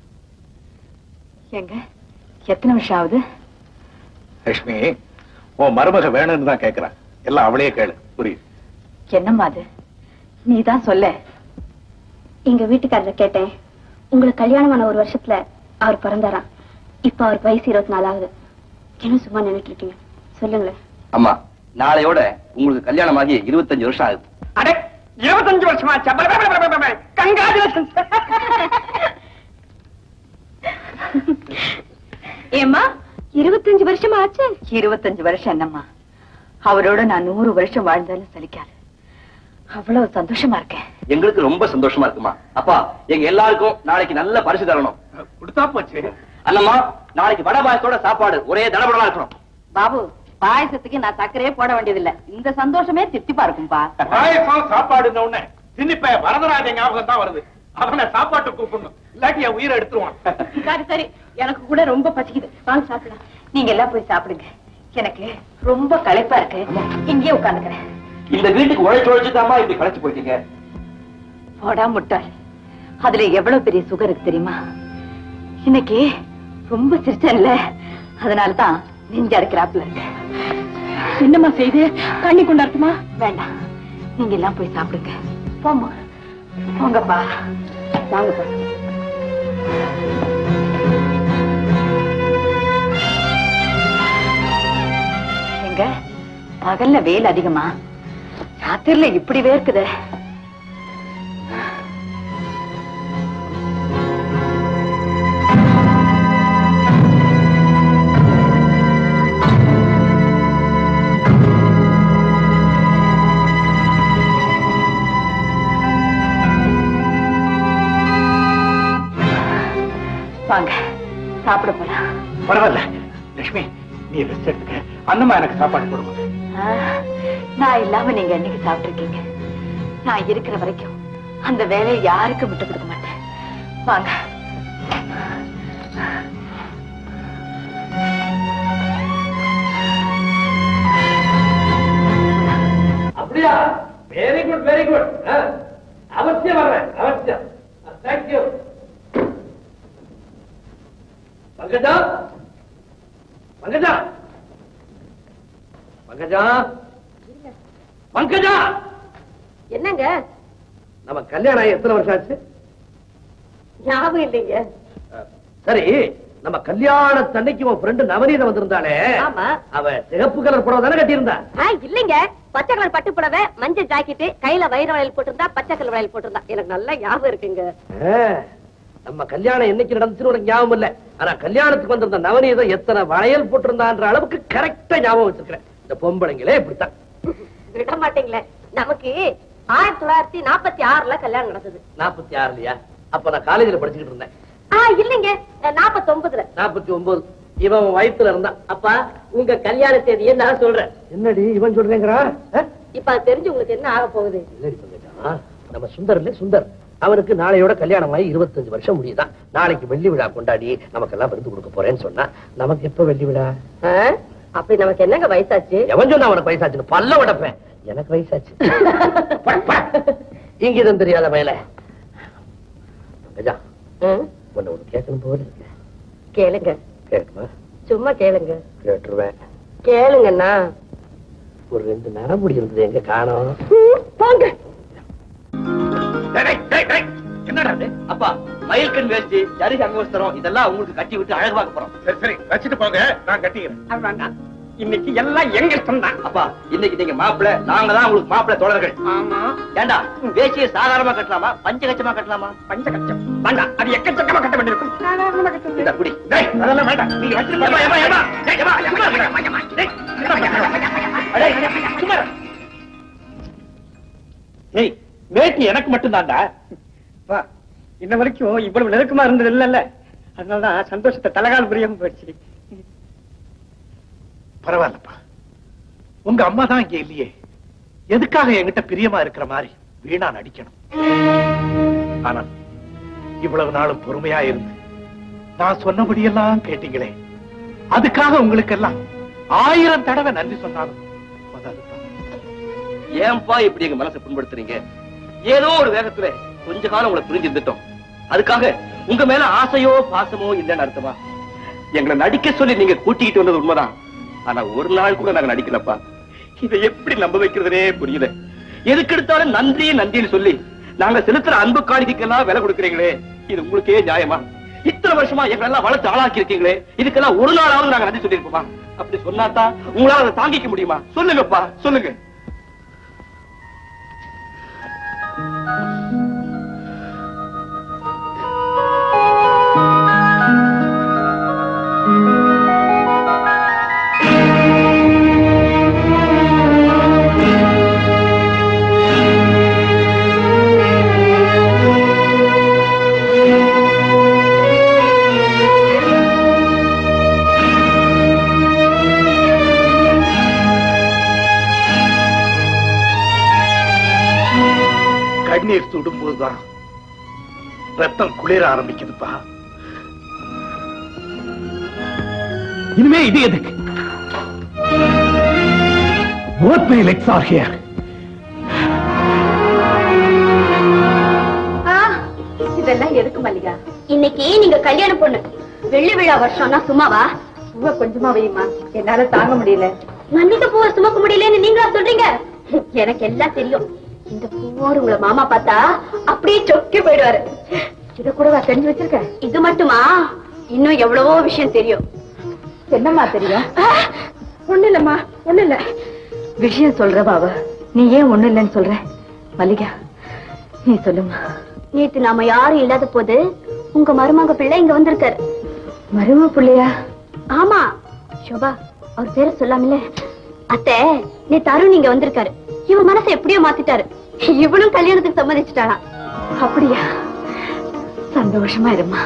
எங்க எத்தனை வருஷம் ஆகுது லட்சுமி உன் மருமக வேணும்னு தான் கேக்குறான் எல்லாம் அவளையே கேளு புரியுது என்னம்மா அது நீதான் சொல்ல எங்க வீட்டுக்காரரை கேட்டேன் உங்களுக்கு கல்யாணமான ஒரு வருஷத்துல அவர் பிறந்தாராம் இப்ப அவர் வயசு இருபத்தி நாலு ஆகுது என்ன சும்மா நின்னுட்டு இருக்கீங்க சொல்லுங்களேன் அம்மா நாளையோட உங்களுக்கு கல்யாணம் ஆகி இருபத்தஞ்சு வருஷம் ஆகுது அடே இருபத்தஞ்சு வருஷமா கங்காச்சுலேஷன் ஏம்மா இருபத்தஞ்சு வருஷமா ஆச்சு இருபத்தஞ்சு வருஷம் என்னம்மா அவரோட நான் நூறு வருஷம் வாழ்ந்தாலும் சலிக்காது அவ்வளவு சந்தோஷமா இருக்கேன் எங்களுக்கு ரொம்ப சந்தோஷமா இருக்குமா அப்பா எங்க எல்லாருக்கும் நாளைக்கு நல்ல பரிசு தரணும் கொடுத்தா போச்சு அண்ணம்மா நாளைக்கு வடை பாயத்தோட சாப்பாடு ஒரே தடபடலா இருக்கணும் பாபு பாயசத்துக்கு நான் சர்க்கரையே போட வேண்டியதில்லை இந்த சந்தோஷமே திருப்திப்பா இருக்கும்பா பாயசம் சாப்பாடுன உடனே சின்னிப்ப வரதராஜ ஞாபகம் தான் வருது அவனை சாப்பாட்டு கூப்பிடணும் இல்லாட்டி என் உயிரை எடுத்துருவான் சரி சரி எனக்கு கூட ரொம்ப பசிக்குது வாங்க சாப்பிடலாம் நீங்க எல்லாம் போய் சாப்பிடுங்க எனக்கு ரொம்ப களைப்பா இருக்கு இங்கேயே உட்காந்துக்கிறேன் இந்த வீட்டுக்கு உழைச்சு உழைச்சுதாம்மா இப்படி களைச்சு போயிட்டீங்க போடா முட்டாள் அதுல எவ்வளவு பெரிய சுகர் இருக்கு தெரியுமா இன்னைக்கு ரொம்ப சிரிச்சேன்ல அதனாலதான் நெஞ்சு அடைக்கிறாப்புல இருக்கு என்னம்மா செய்து தண்ணி கொண்டாட்டுமா வேண்டாம் நீங்க எல்லாம் போய் சாப்பிடுங்க போமா போங்கப்பா வாங்கப்பா எங்க பகல்ல வெயில் அதிகமா ராத்திரில இப்படி வேர்க்குதே வாங்க சாப்பிட போலாம் பரவாயில்ல லட்சுமி நீ ரெஸ்ட் எடுத்துக்க அண்ணம்மா எனக்கு சாப்பாடு போடுமா ஆ, நான் இல்லாம நீங்க என்னைக்கு சாப்பிட்டிருக்கீங்க நான் இருக்கிற வரைக்கும் அந்த வேலையை யாருக்கும் விட்டு கொடுக்க மாட்டேன் வாங்க அப்படியா வெரி குட் வெரி குட் அவசியம் வர்றேன் அவசியம் தேங்க்யூ பங்கஜா பங்கஜா பங்கஜா பங்கஜா என்னங்க நம்ம கல்யாணம் ஆகி எத்தனை வருஷம் ஆச்சு ஞாபகம் இல்லைங்க சரி நம்ம கல்யாணத்தன்னைக்கு உன் ஃப்ரெண்டு நவநீதம் வந்திருந்தாளே ஆமா அவ சிகப்பு கலர் புடவை தானே கட்டியிருந்தா ஆ, இல்லைங்க பச்சை கலர் பட்டு புடவை மஞ்சள் ஜாக்கெட்டு கையில வைர வளையல் போட்டிருந்தா பச்சை கலர் வளையல் போட்டிருந்தா எனக்கு நல்லா ஞாபகம் இருக்குங்க ஆ, நம்ம கல்யாணம் என்னைக்கு நடந்துச்சுன்னு உனக்கு ஞாபகம் இல்ல ஆனா கல்யாணத்துக்கு வந்திருந்த நவநீதம் எத்தனை வளையல் போட்டிருந்தான்ற அளவுக்கு கரெக்டா ஞாபகம் வச்சிருக்கிறேன் இந்த பொம்பளைங்களே இப்படித்தான் விட மாட்டீங்களே நமக்கு ஆயிரத்தி தொள்ளாயிரத்தி நாற்பத்தி ஆறுல கல்யாணம் நடந்தது நாற்பத்தி ஆறுலயா அப்ப நான் காலேஜ்ல படிச்சுக்கிட்டு இருந்தேன் ஆ இல்லைங்க நாற்பத்தி ஒன்பதுல நாற்பத்தி ஒன்பது இவன் உன் வயித்துல இருந்தான் அப்பா உங்க கல்யாண தேதியை நான் சொல்றேன் என்னடி இவன் சொல்றேங்கிறா இப்ப அது தெரிஞ்சு உங்களுக்கு என்ன ஆக போகுது இல்லடி பங்கஜா நம்ம சுந்தர் இல்ல சுந்தர் அவனுக்கு நாளையோட கல்யாணம் ஆகி இருபத்தஞ்சு வருஷம் முடியுதான் நாளைக்கு வெள்ளி விழா கொண்டாடி நமக்கெல்லாம் விருந்து கொடுக்க போறேன்னு சொன்னா நமக்கு எப்ப வெள்ளி விழா ஆ? அப்படி நமக்கு என்னங்க வயசாச்சு எவன் சொன்னா அவனுக்கு வயசாச்சுன்னு பல்ல உடப்பேன் எனக்கு வயசாச்சு இங்கிதம் தெரியாத மேல கஜா உன்னை ஒண்ணு கேட்கணும் போல இருக்கு கேளுங்க கேட்குமா சும்மா கேளுங்க கேட்டுருவேன் கேளுங்கண்ணா ஒரு ரெண்டு நரமுடி இருந்தது எங்க காணோம் போங்க என்னடா இது? அப்பா மயில்கண் வேஷ்டி ஜரி அங்கவஸ்திரம் இதெல்லாம் உங்களுக்கு கட்டி விட்டு அழகாக்க போறோம் சரி சரி வச்சுட்டு போங்க நான் கட்டிக்கிறேன் அது வேண்டாம் இன்னைக்கு எல்லாம் எங்க இஷ்டம் தான் அப்பா இன்னைக்கு நீங்க மாப்பிள்ளை நாங்க தான் உங்களுக்கு மாப்பிள்ளை தோழர்கள் ஆமா ஏண்டா வேஷ்டியை சாதாரணமா கட்டலாமா பஞ்சகச்சமா கட்டலாமா பஞ்சகச்சம் வேண்டாம் அது எக்கச்சக்கமா கட்ட வேண்டியிருக்கும் சாதாரணமா கட்ட இந்த குடி டேய், அதெல்லாம் வேண்டாம் நீங்க வச்சுட்டு ஏம்மா, ஏம்மா, ஏம்மா. டேய், ஏம்மா, ஏம்மா, ஏம்மா, ஏம்மா, டேய், என்ன பண்ற? அடே, சும்மா இரு. ஏய் வேட்டி எனக்கு மட்டும்தான்டா அப்பா, இன்ன வரைக்கும் இவ்வளவு நெருக்கமா இருந்தது இல்லல்ல அதனாலதான் சந்தோஷத்தை தலகால் புரியாம போயிடுச்சு பரவாயில்லப்பா உங்க அம்மா தான் இங்க இல்லையே எதுக்காக என்கிட்ட பிரியமா இருக்கிற மாதிரி வீணா நடிக்கணும் ஆனா இவ்வளவு நாளும் பொறுமையா இருந்து நான் சொன்னபடியெல்லாம் கேட்டீங்களே அதுக்காக உங்களுக்கு எல்லாம் ஆயிரம் தடவை நன்றி சொன்னாலும் போதாதுப்பா. ஏன்பா இப்படி எங்க மனசை புண்படுத்துறீங்க ஏதோ ஒரு வேகத்துல கொஞ்ச காலம் உங்களை புரிஞ்சிருந்துட்டோம் அதுக்காக உங்க மேல ஆசையோ பாசமோ இல்லைன்னு அர்த்தமா எங்களை நடிக்க சொல்லி நீங்க கூட்டிக்கிட்டு வந்தது உண்மைதான் ஆனா ஒரு நாள் கூட நாங்க நடிக்கலப்பா இதை எப்படி நம்ப வைக்கிறதுனே புரியல எதுக்கு எடுத்தாலும் நன்றி நன்றின்னு சொல்லி நாங்க செலுத்துற அன்பு காணிக்கைக்கெல்லாம் விலை கொடுக்குறீங்களே இது உங்களுக்கே நியாயமா இத்தனை வருஷமா எங்களை எல்லாம் வளர்த்து ஆளாக்கி இருக்கீங்களே இதுக்கெல்லாம் ஒரு நாளாவது நாங்க நன்றி சொல்லியிருப்போமா அப்படி சொன்னாதான் உங்களால அதை தாங்கிக்க முடியுமா சொல்லுங்கப்பா சொல்லுங்க கண்ணீர் சுடும்போதுதான் ரத்தம் குளிர ஆரம்பிக்குதுப்பா இனிமே இது எதுக்கு Both my legs are here. இதெல்லாம் எதுக்கு மல்லிகா இன்னைக்கு நீங்க கல்யாண பொண்ணு வெள்ளி விழா வருஷம்னா சும்மாவா பூவை கொஞ்சமா வையுமா என்னால தாங்க முடியல மல்லிகை பூவை சுமக்க முடியலன்னு நீங்களா சொல்றீங்க எனக்கு எல்லாம் தெரியும் இந்த பூவோடு உங்களை மாமா பார்த்தா அப்படியே சொக்கி போயிடுவாரு இத கூடவா தெரிஞ்சு வச்சிருக்க இது மட்டுமா இன்னும் எவ்வளவோ விஷயம் தெரியும் என்னம்மா தெரியும் ஒண்ணு இல்லம்மா ஒண்ணு இல்ல விஷயம் சொல்ற பாவ நீ ஏன் ஒண்ணு இல்லைன்னு சொல்ற மல்லிகா நீ சொல்லுமா நேத்து நாம யாரும் இல்லாத போது உங்க மருமக பிள்ளை இங்க வந்திருக்காரு மரும பிள்ளையா ஆமா சோபா அவர் பேரை சொல்லாமல அத்தை நேத்து அருண் இங்க வந்திருக்காரு இவன் மனசை எப்படியோ மாத்திட்டாரு இவனும் கல்யாணத்துக்கு சம்மதிச்சுட்டாளாம் அப்படியா சந்தோஷமா இருமா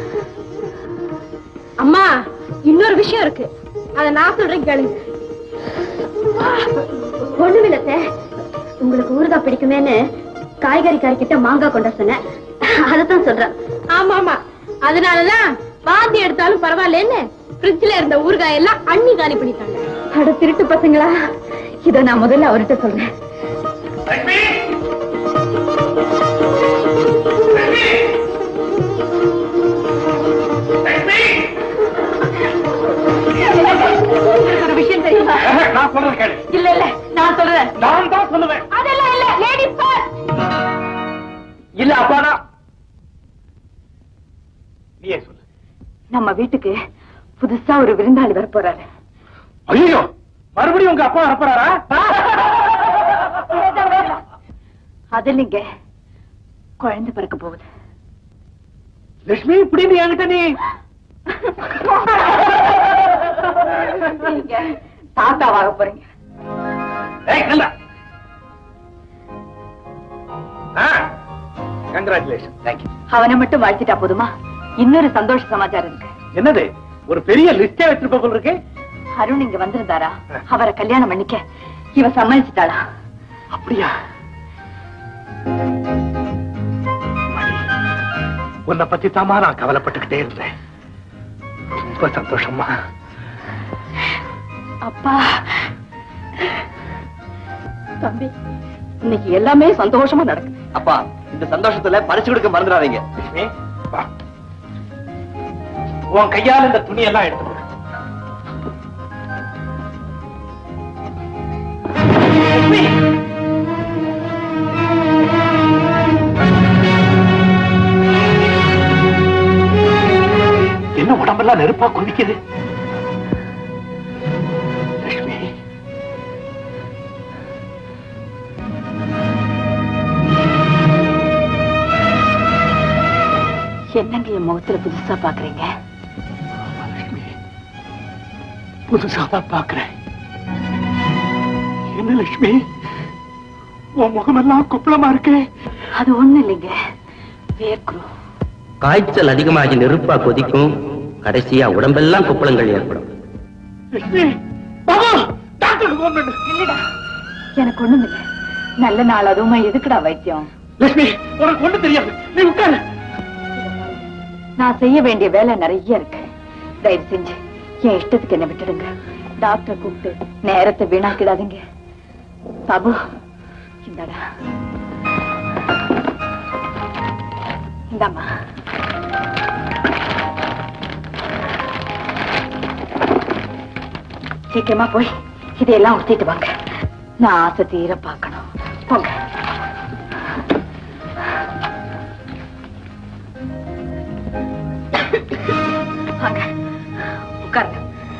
அம்மா இன்னொரு விஷயம் இருக்கு அத நான் சொல்றேன் கேளுங்க ஒண்ணுமில்ல அத்தை. உங்களுக்கு ஊறுகாய் பிடிக்குமேன்னு காய்கறி கிட்ட மாங்காய் கொண்ட சொன்னேன் அதத்தான் சொல்றேன் ஆமா ஆமா அதனாலதான் வாந்தி எடுத்தாலும் பரவாயில்லன்னு ஃப்ரிட்ஜ்ல இருந்த ஊறுகாய் எல்லாம் அண்ணி காலி பண்ணிட்டாங்க அட திருட்டு பசங்களா இத நான் முதல்ல அவர்கிட்ட சொல்றேன் ஒரு விஷயம் தெரியுமா நான் சொல்றது கேளு இல்ல இல்ல நான் சொல்றேன் நான் தான் சொல்லுவேன் அதெல்லாம் இல்ல லேடி ஃபர்ஸ்ட் இல்ல அப்பாடா நீயே சொல்லு நம்ம வீட்டுக்கு புதுசா ஒரு விருந்தாளி வர போறாரு ஐயோ மறுபடியும் உங்க அப்பா வரப்போறாரா அது இல்லைங்க குழந்தை பிறக்க போகுது லட்சுமி இப்படி நீ என்கிட்ட நீ நீங்க தாத்தாவாக போறீங்க ஏய் கண்டா கங்க்ராச்சுலேஷன் தேங்க்யூ அவனை மட்டும் வாழ்த்திட்டா போதுமா இன்னொரு சந்தோஷ சமாச்சாரம் இருக்கு என்னது ஒரு பெரிய லிஸ்டே வச்சிருப்ப போல இருக்கு அருண் இங்க வந்திருந்தாரா அவரை கல்யாணம் பண்ணிக்க இவ சம்மதிச்சிட்டாளா அப்படியா உன்னை பத்தி தாமா நான் கவலைப்பட்டுக்கிட்டே இருந்தேன் ரொம்ப சந்தோஷமா அப்பா தம்பி இன்னைக்கு எல்லாமே சந்தோஷமா நடக்குது அப்பா இந்த சந்தோஷத்துல பரிசு கொடுக்க மறந்துடாதீங்க லட்சுமி வா உன் கையால இந்த துணியெல்லாம் எடுத்து கொடு. லட்சுமி என்ன உடம்பெல்லாம் நெருப்பா கொதிக்குது லட்சுமி என்னங்க என் முகத்துல புதுசா பாக்குறீங்க புதுசா தான் பாக்குறேன் என்ன லட்சுமி உன் முகமெல்லாம் குப்பளமா இருக்கே அது ஒண்ணு இல்லைங்க வேர்க்குறோம் காய்ச்சல் அதிகமாகி நெருப்பா கொதிக்கும் கடைசியா உடம்பெல்லாம் குப்பளங்கள் ஏற்படும் லட்சுமி பாபா டாக்டருக்கு போன் பண்ணு இல்லடா எனக்கு ஒண்ணும் இல்ல நல்ல நாள் அதுவுமா எதுக்குடா வைத்தியம் லட்சுமி உனக்கு ஒண்ணு தெரியாது நீ உட்காரு நான் செய்ய வேண்டிய வேலை நிறைய இருக்கு தயவு செஞ்சு என் இஷ்டத்துக்கு என்ன விட்டுடுங்க டாக்டர் கூப்பிட்டு நேரத்தை வீணாக்கிடாதீங்க பாபு இந்தடா இந்தாம்மா சீக்கிரமா போய் இதையெல்லாம் உடுத்திட்டு வாங்க நான் ஆசை தீர பார்க்கணும் போங்க வாங்க உட்காருங்க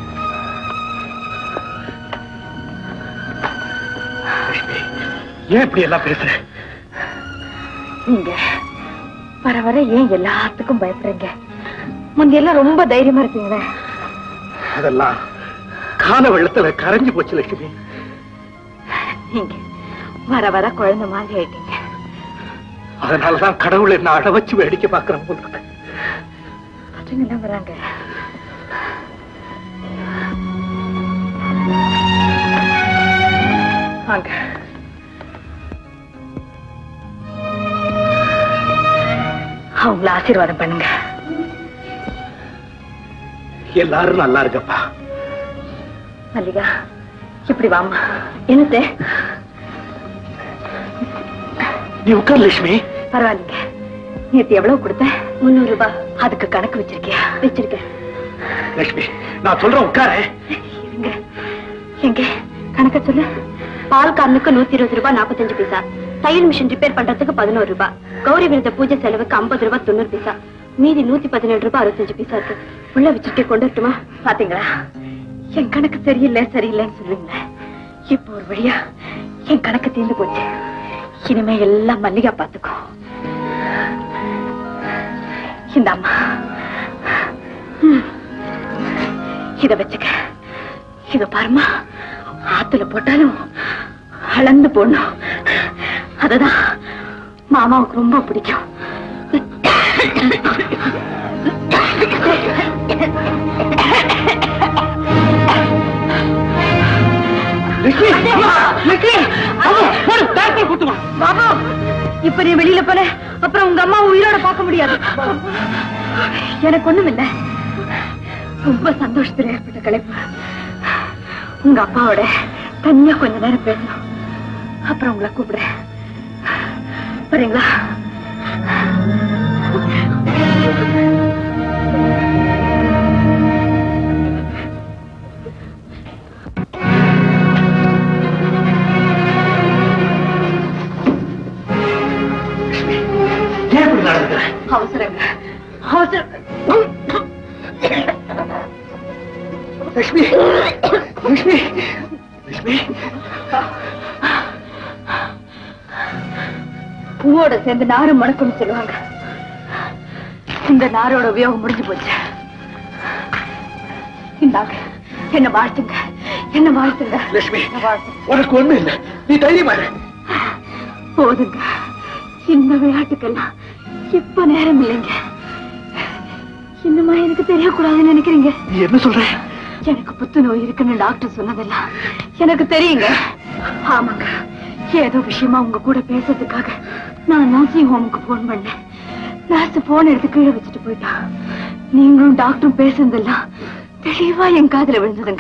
ஏன் இப்படி எல்லாம் பேசுற நீங்க வர வர ஏன் எல்லாத்துக்கும் பயப்படுறீங்க முந்தையெல்லாம் ரொம்ப தைரியமா இருப்பீங்களே அதெல்லாம் கால வெள்ளத்துல கரைஞ்சு போச்சு லட்சுமி நீங்க வர வர குழந்தை மாதிரி ஆயிட்டீங்க அதனாலதான் கடவுள் என்ன அழ வச்சு வேடிக்கை பார்க்கிறேன் போல இருக்கு. பசங்க என்ன வராங்க வாங்க அவங்கள ஆசீர்வாதம் பண்ணுங்க எல்லாரும் நல்லா இருக்கப்பா மல்லிகா இப்படி வாமா என்னத்தே நீ உட்கார் லட்சுமி பரவாயில்லைங்க நேத்து எவ்வளவு கொடுத்த முன்னூறு ரூபாய் அதுக்கு கணக்கு வச்சிருக்கியா வச்சிருக்கேன் லட்சுமி நான் சொல்றேன் உட்காரு இருங்க எங்க கணக்க சொல்லு பால் காரனுக்கு நூத்தி இருபது ரூபாய் நாற்பத்தஞ்சு பைசா தையல் மிஷின் ரிப்பேர் பண்றதுக்கு பதினோரு ரூபாய் கௌரி விருத பூஜை செலவுக்கு ஐம்பது ரூபாய் தொண்ணூறு பைசா மீதி நூத்தி பதினேழு ரூபாய் அறுபத்தஞ்சு பைசா இருக்கு உள்ள வச்சுட்டு கொண்டு வரட்டுமா பாத்தீங்களா என் கணக்கு சரியில்லை சரியில்லைன்னு சொல்லுவீங்களே இப்போ ஒரு வழியா என் கணக்கு தீர்ந்து போச்சு இனிமே எல்லாம் மல்லிகா பாத்துக்கோ இந்த அம்மா ம். இத வச்சுக்க இத பாருமா ஆத்துல போட்டாலும் அளந்து போடணும் அததான் மாமாவுக்கு ரொம்ப பிடிக்கும் பாபு இப்ப நீ வெளியில போல அப்புறம் உங்க அம்மா உயிரோட பார்க்க முடியாது எனக்கு ஒண்ணும் இல்ல ரொம்ப சந்தோஷத்துல ஏற்பட்ட கலைப்பு உங்க அப்பாவோட தனியா கொஞ்ச நேரம் பேசணும் அப்புறம் உங்களை கூப்பிடுறேன் வரீங்களா ஏன் இப்படி நடந்துக்கிற அவசரங்க அவசரம் லட்சுமி லட்சுமி லட்சுமி பூவோட சேர்ந்து நாறு மணக்கும்னு சொல்லுவாங்க இந்த நாரோட உபயோகம் முடிஞ்சு போச்சு இந்தாங்க என்ன வாழ்த்துங்க என்ன வாழ்த்துங்க லட்சுமி என்ன வாழ்த்துங்க. உனக்கு ஒண்ணு இல்ல நீ தைரியமா இரு. போதுங்க இந்த விளையாட்டுக்கெல்லாம் இப்ப நேரம் இல்லைங்க இன்னுமா எனக்கு தெரியக்கூடாதுன்னு நினைக்கிறீங்க நீ என்ன சொல்ற எனக்கு புத்துநோய் இருக்குன்னு டாக்டர் சொன்னதெல்லாம் எனக்கு தெரியுங்க ஆமாங்க ஏதோ விஷயமா உங்க கூட பேசுறதுக்காக நான் நர்சிங் ஹோமுக்கு போன் பண்ணேன் நர்ஸ் போன் எடுத்து கீழே வச்சுட்டு போயிட்டா நீங்களும் டாக்டரும் பேசுனதெல்லாம் தெளிவா என் காதுல விழுந்ததுங்க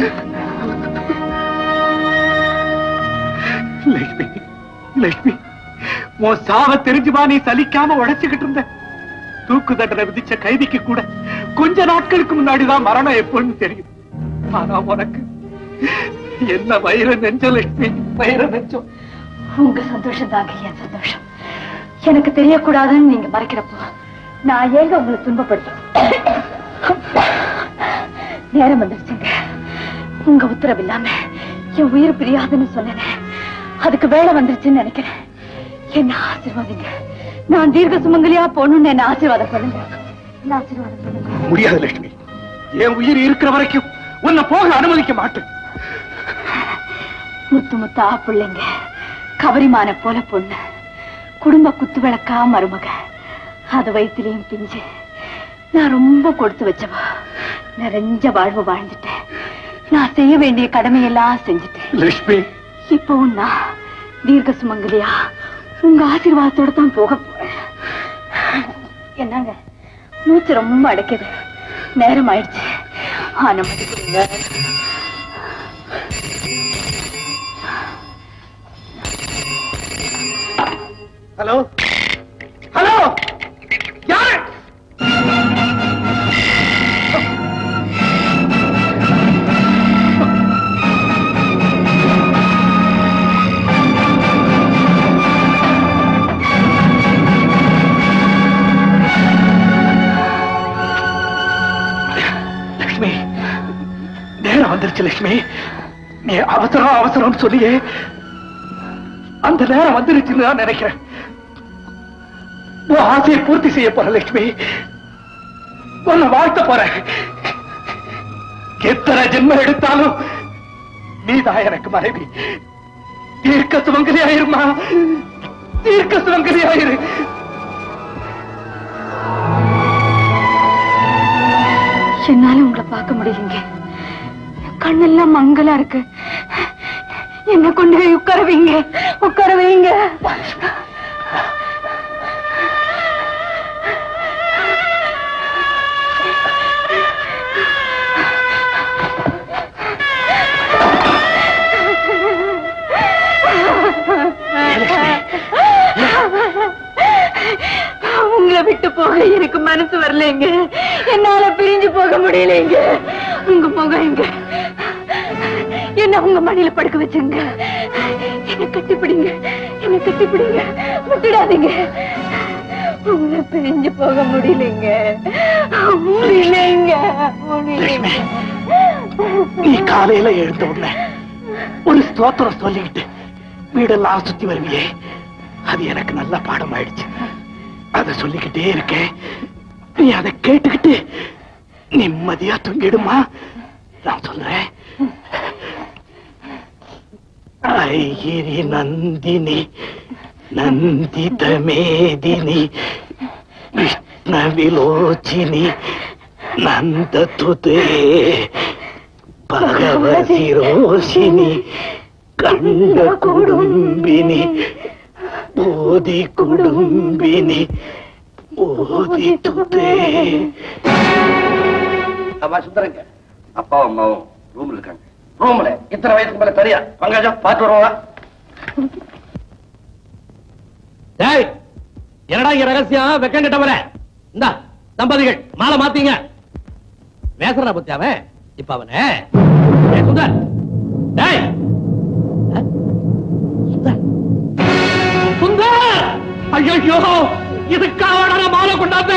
லட்சுமி லட்சுமி உன் சாவ தெரிஞ்சுமா நீ சலிக்காம உழைச்சுக்கிட்டு இருந்த தூக்கு தண்டனை விதிச்ச கைதிக்கு கூட கொஞ்ச நாட்களுக்கு முன்னாடிதான் மரணம் எப்போன்னு தெரியும் ஆனா உனக்கு என்ன வயிறு நெஞ்ச லட்சுமி வயிறு நெஞ்சம் உங்க சந்தோஷம் தாங்க என் சந்தோஷம் எனக்கு தெரியக்கூடாதுன்னு நீங்க மறைக்கிறப்போ நான் ஏங்க உங்களை துன்பப்படுத்தும் நேரம் வந்துருச்சுங்க உங்க உத்தரவு இல்லாம என் உயிர் பிரியாதுன்னு சொன்னேனே அதுக்கு வேலை வந்துருச்சுன்னு நினைக்கிறேன் என்ன ஆசீர்வாதங்க நான் தீர்க்க சுமங்கலியா போகணும்னு என்ன ஆசீர்வாதம் பண்ணுங்க என்ன ஆசீர்வாதம் பண்ணுங்க முடியாது லட்சுமி என் உயிர் இருக்கிற வரைக்கும் உன்னை போக அனுமதிக்க மாட்டேன் முத்து முத்தா பிள்ளைங்க கவரிமான போல பொண்ணு குடும்ப குத்து விளக்கா மருமக அது வயிற்றுலயும் பிஞ்சு நான் ரொம்ப கொடுத்து வச்சவா நிறைஞ்ச வாழ்வு வாழ்ந்துட்டேன் நான் செய்ய வேண்டிய கடமையெல்லாம் செஞ்சுட்டேன் லட்சுமி இப்பவும் நான் தீர்க்க சுமங்கலியா உங்க ஆசீர்வாதத்தோட தான் போக போறேன் என்னங்க மூச்சு ரொம்ப அடைக்குது நேரம் ஆயிடுச்சு அனுமதி கொடுங்க ஹலோ ஹலோ வந்துருச்சு லட்சுமி நீ அவசரம் அவசரம் சொல்லியே அந்த நேரம் வந்துருச்சுன்னு நான் நினைக்கிறேன் உன் ஆசையை பூர்த்தி செய்ய போற லட்சுமி உன்னை வாழ்த்த போறேன் எத்தனை ஜென்மம் எடுத்தாலும் நீதான் எனக்கு மனைவி தீர்க்க சுமங்கலி ஆயிருமா தீர்க்க சுமங்கலி ஆயிரு என்னால உங்களை பார்க்க முடியலைங்க கண்ணெல்லாம் மங்கலா இருக்கு என்ன கொண்டு போய் உட்கார வைங்க உட்கார வைங்க உங்களை விட்டு போக எனக்கு மனசு வரலைங்க என்னால பிரிஞ்சு போக முடியலைங்க உங்க முகம் எங்க என்ன உங்க மடியில படுக்க வச்சுங்க என்ன கட்டிப்பிடிங்க என்ன கட்டிப்பிடிங்க விட்டுடாதீங்க உங்களை பிரிஞ்சு போக முடியலைங்க முடியலைங்க முடியலைங்க நீ காலையில எழுந்த உடனே ஒரு ஸ்தோத்திரம் சொல்லிக்கிட்டு வீடெல்லாம் சுத்தி வருவியே அது எனக்கு நல்ல பாடம் ஆயிடுச்சு அத சொல்லிக்கிட்டே இருக்கேன் நீ அதை கேட்டுக்கிட்டு நிம்மதியா தூங்கிடுமா நான் சொல்றேன் ஐகிரி நந்தினி நந்தித மேதினி கிருஷ்ண விலோச்சினி நந்த துதே ಭಗವತಿ ರೋಷಿನಿ ಕಂಡ ಕುಡುಂಬಿನಿ ಬೋಧಿ ಕುಡುಂಬಿನಿ ಬೋಧಿ ತುತೆ அம்மா சுந்தரங்க அப்பாவும் அம்மாவும் ரூம்ல இருக்காங்க ரூம்ல இத்தனை வயசுக்கு மேல தெரியா பங்காஜம் பாத்து வருவா டேய் என்னடா இங்க ரகசியம் வெக்கம் கட்டவர இந்தா தம்பதிகள் மாலை மாத்தீங்க பேசுறா பத்தி அவன் இப்ப அவன ஏய் சுந்தர் டேய் அஹ்? சுந்தர் சுந்தர் ஐயோ இதுக்காக மாலை கொண்டாந்து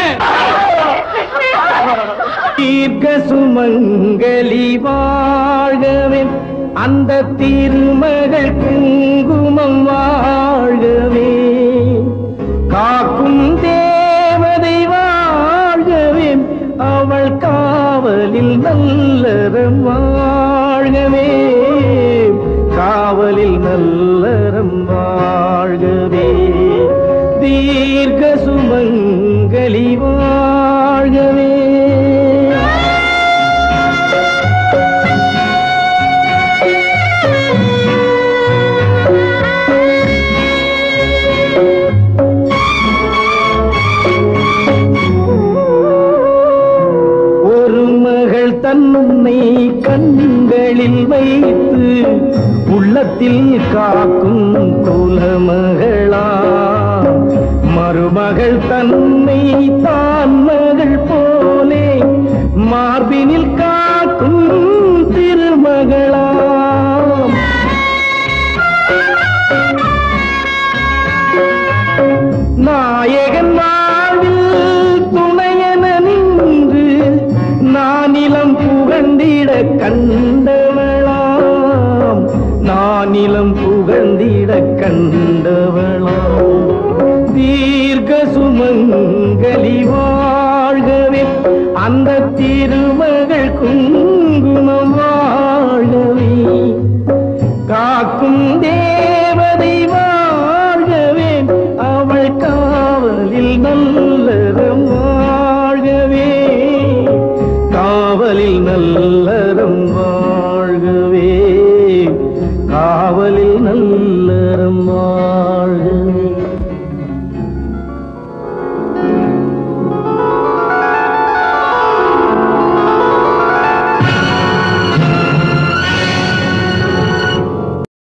தீர்க்க சுமங்கலி வாழ்கவே அந்த திருமகள் குங்குமம் வாழ்கவே காக்கும் தேவதை வாழ்கவே அவள் காவலில் நல்லறம் வாழ்கவே காவலில் நல்லறம் வாழ்கவே தீர்க்க சுமங்கலி வாழ்கவே ஒரு மகள் தன்னுன்னை கண்களில் வைத்து உள்ளத்தில் காக்கும் குலமகளா மருமகள் தன்னை தான் மகள் போலே மார்பினில் காக்கும் திருமகளாம் நாயகன் வாழ்வில் துணையென நின்று நானிலம் புகழ்ந்திட கண்டவளாம் நானிலம் புகழ்ந்திட கண்டவளாம் தீர்க்க சுமங்கலி வாழ்கவே அந்த திருமகள் குங்குமம் வாழ்கவே காக்கும் தேவதை வாழ்கவே அவள் காவலில் நல்லறம் வாழ்கவே காவலில் நல்லறம் வாழ்கவே காவலில் நல்லறம் வாழ்கவே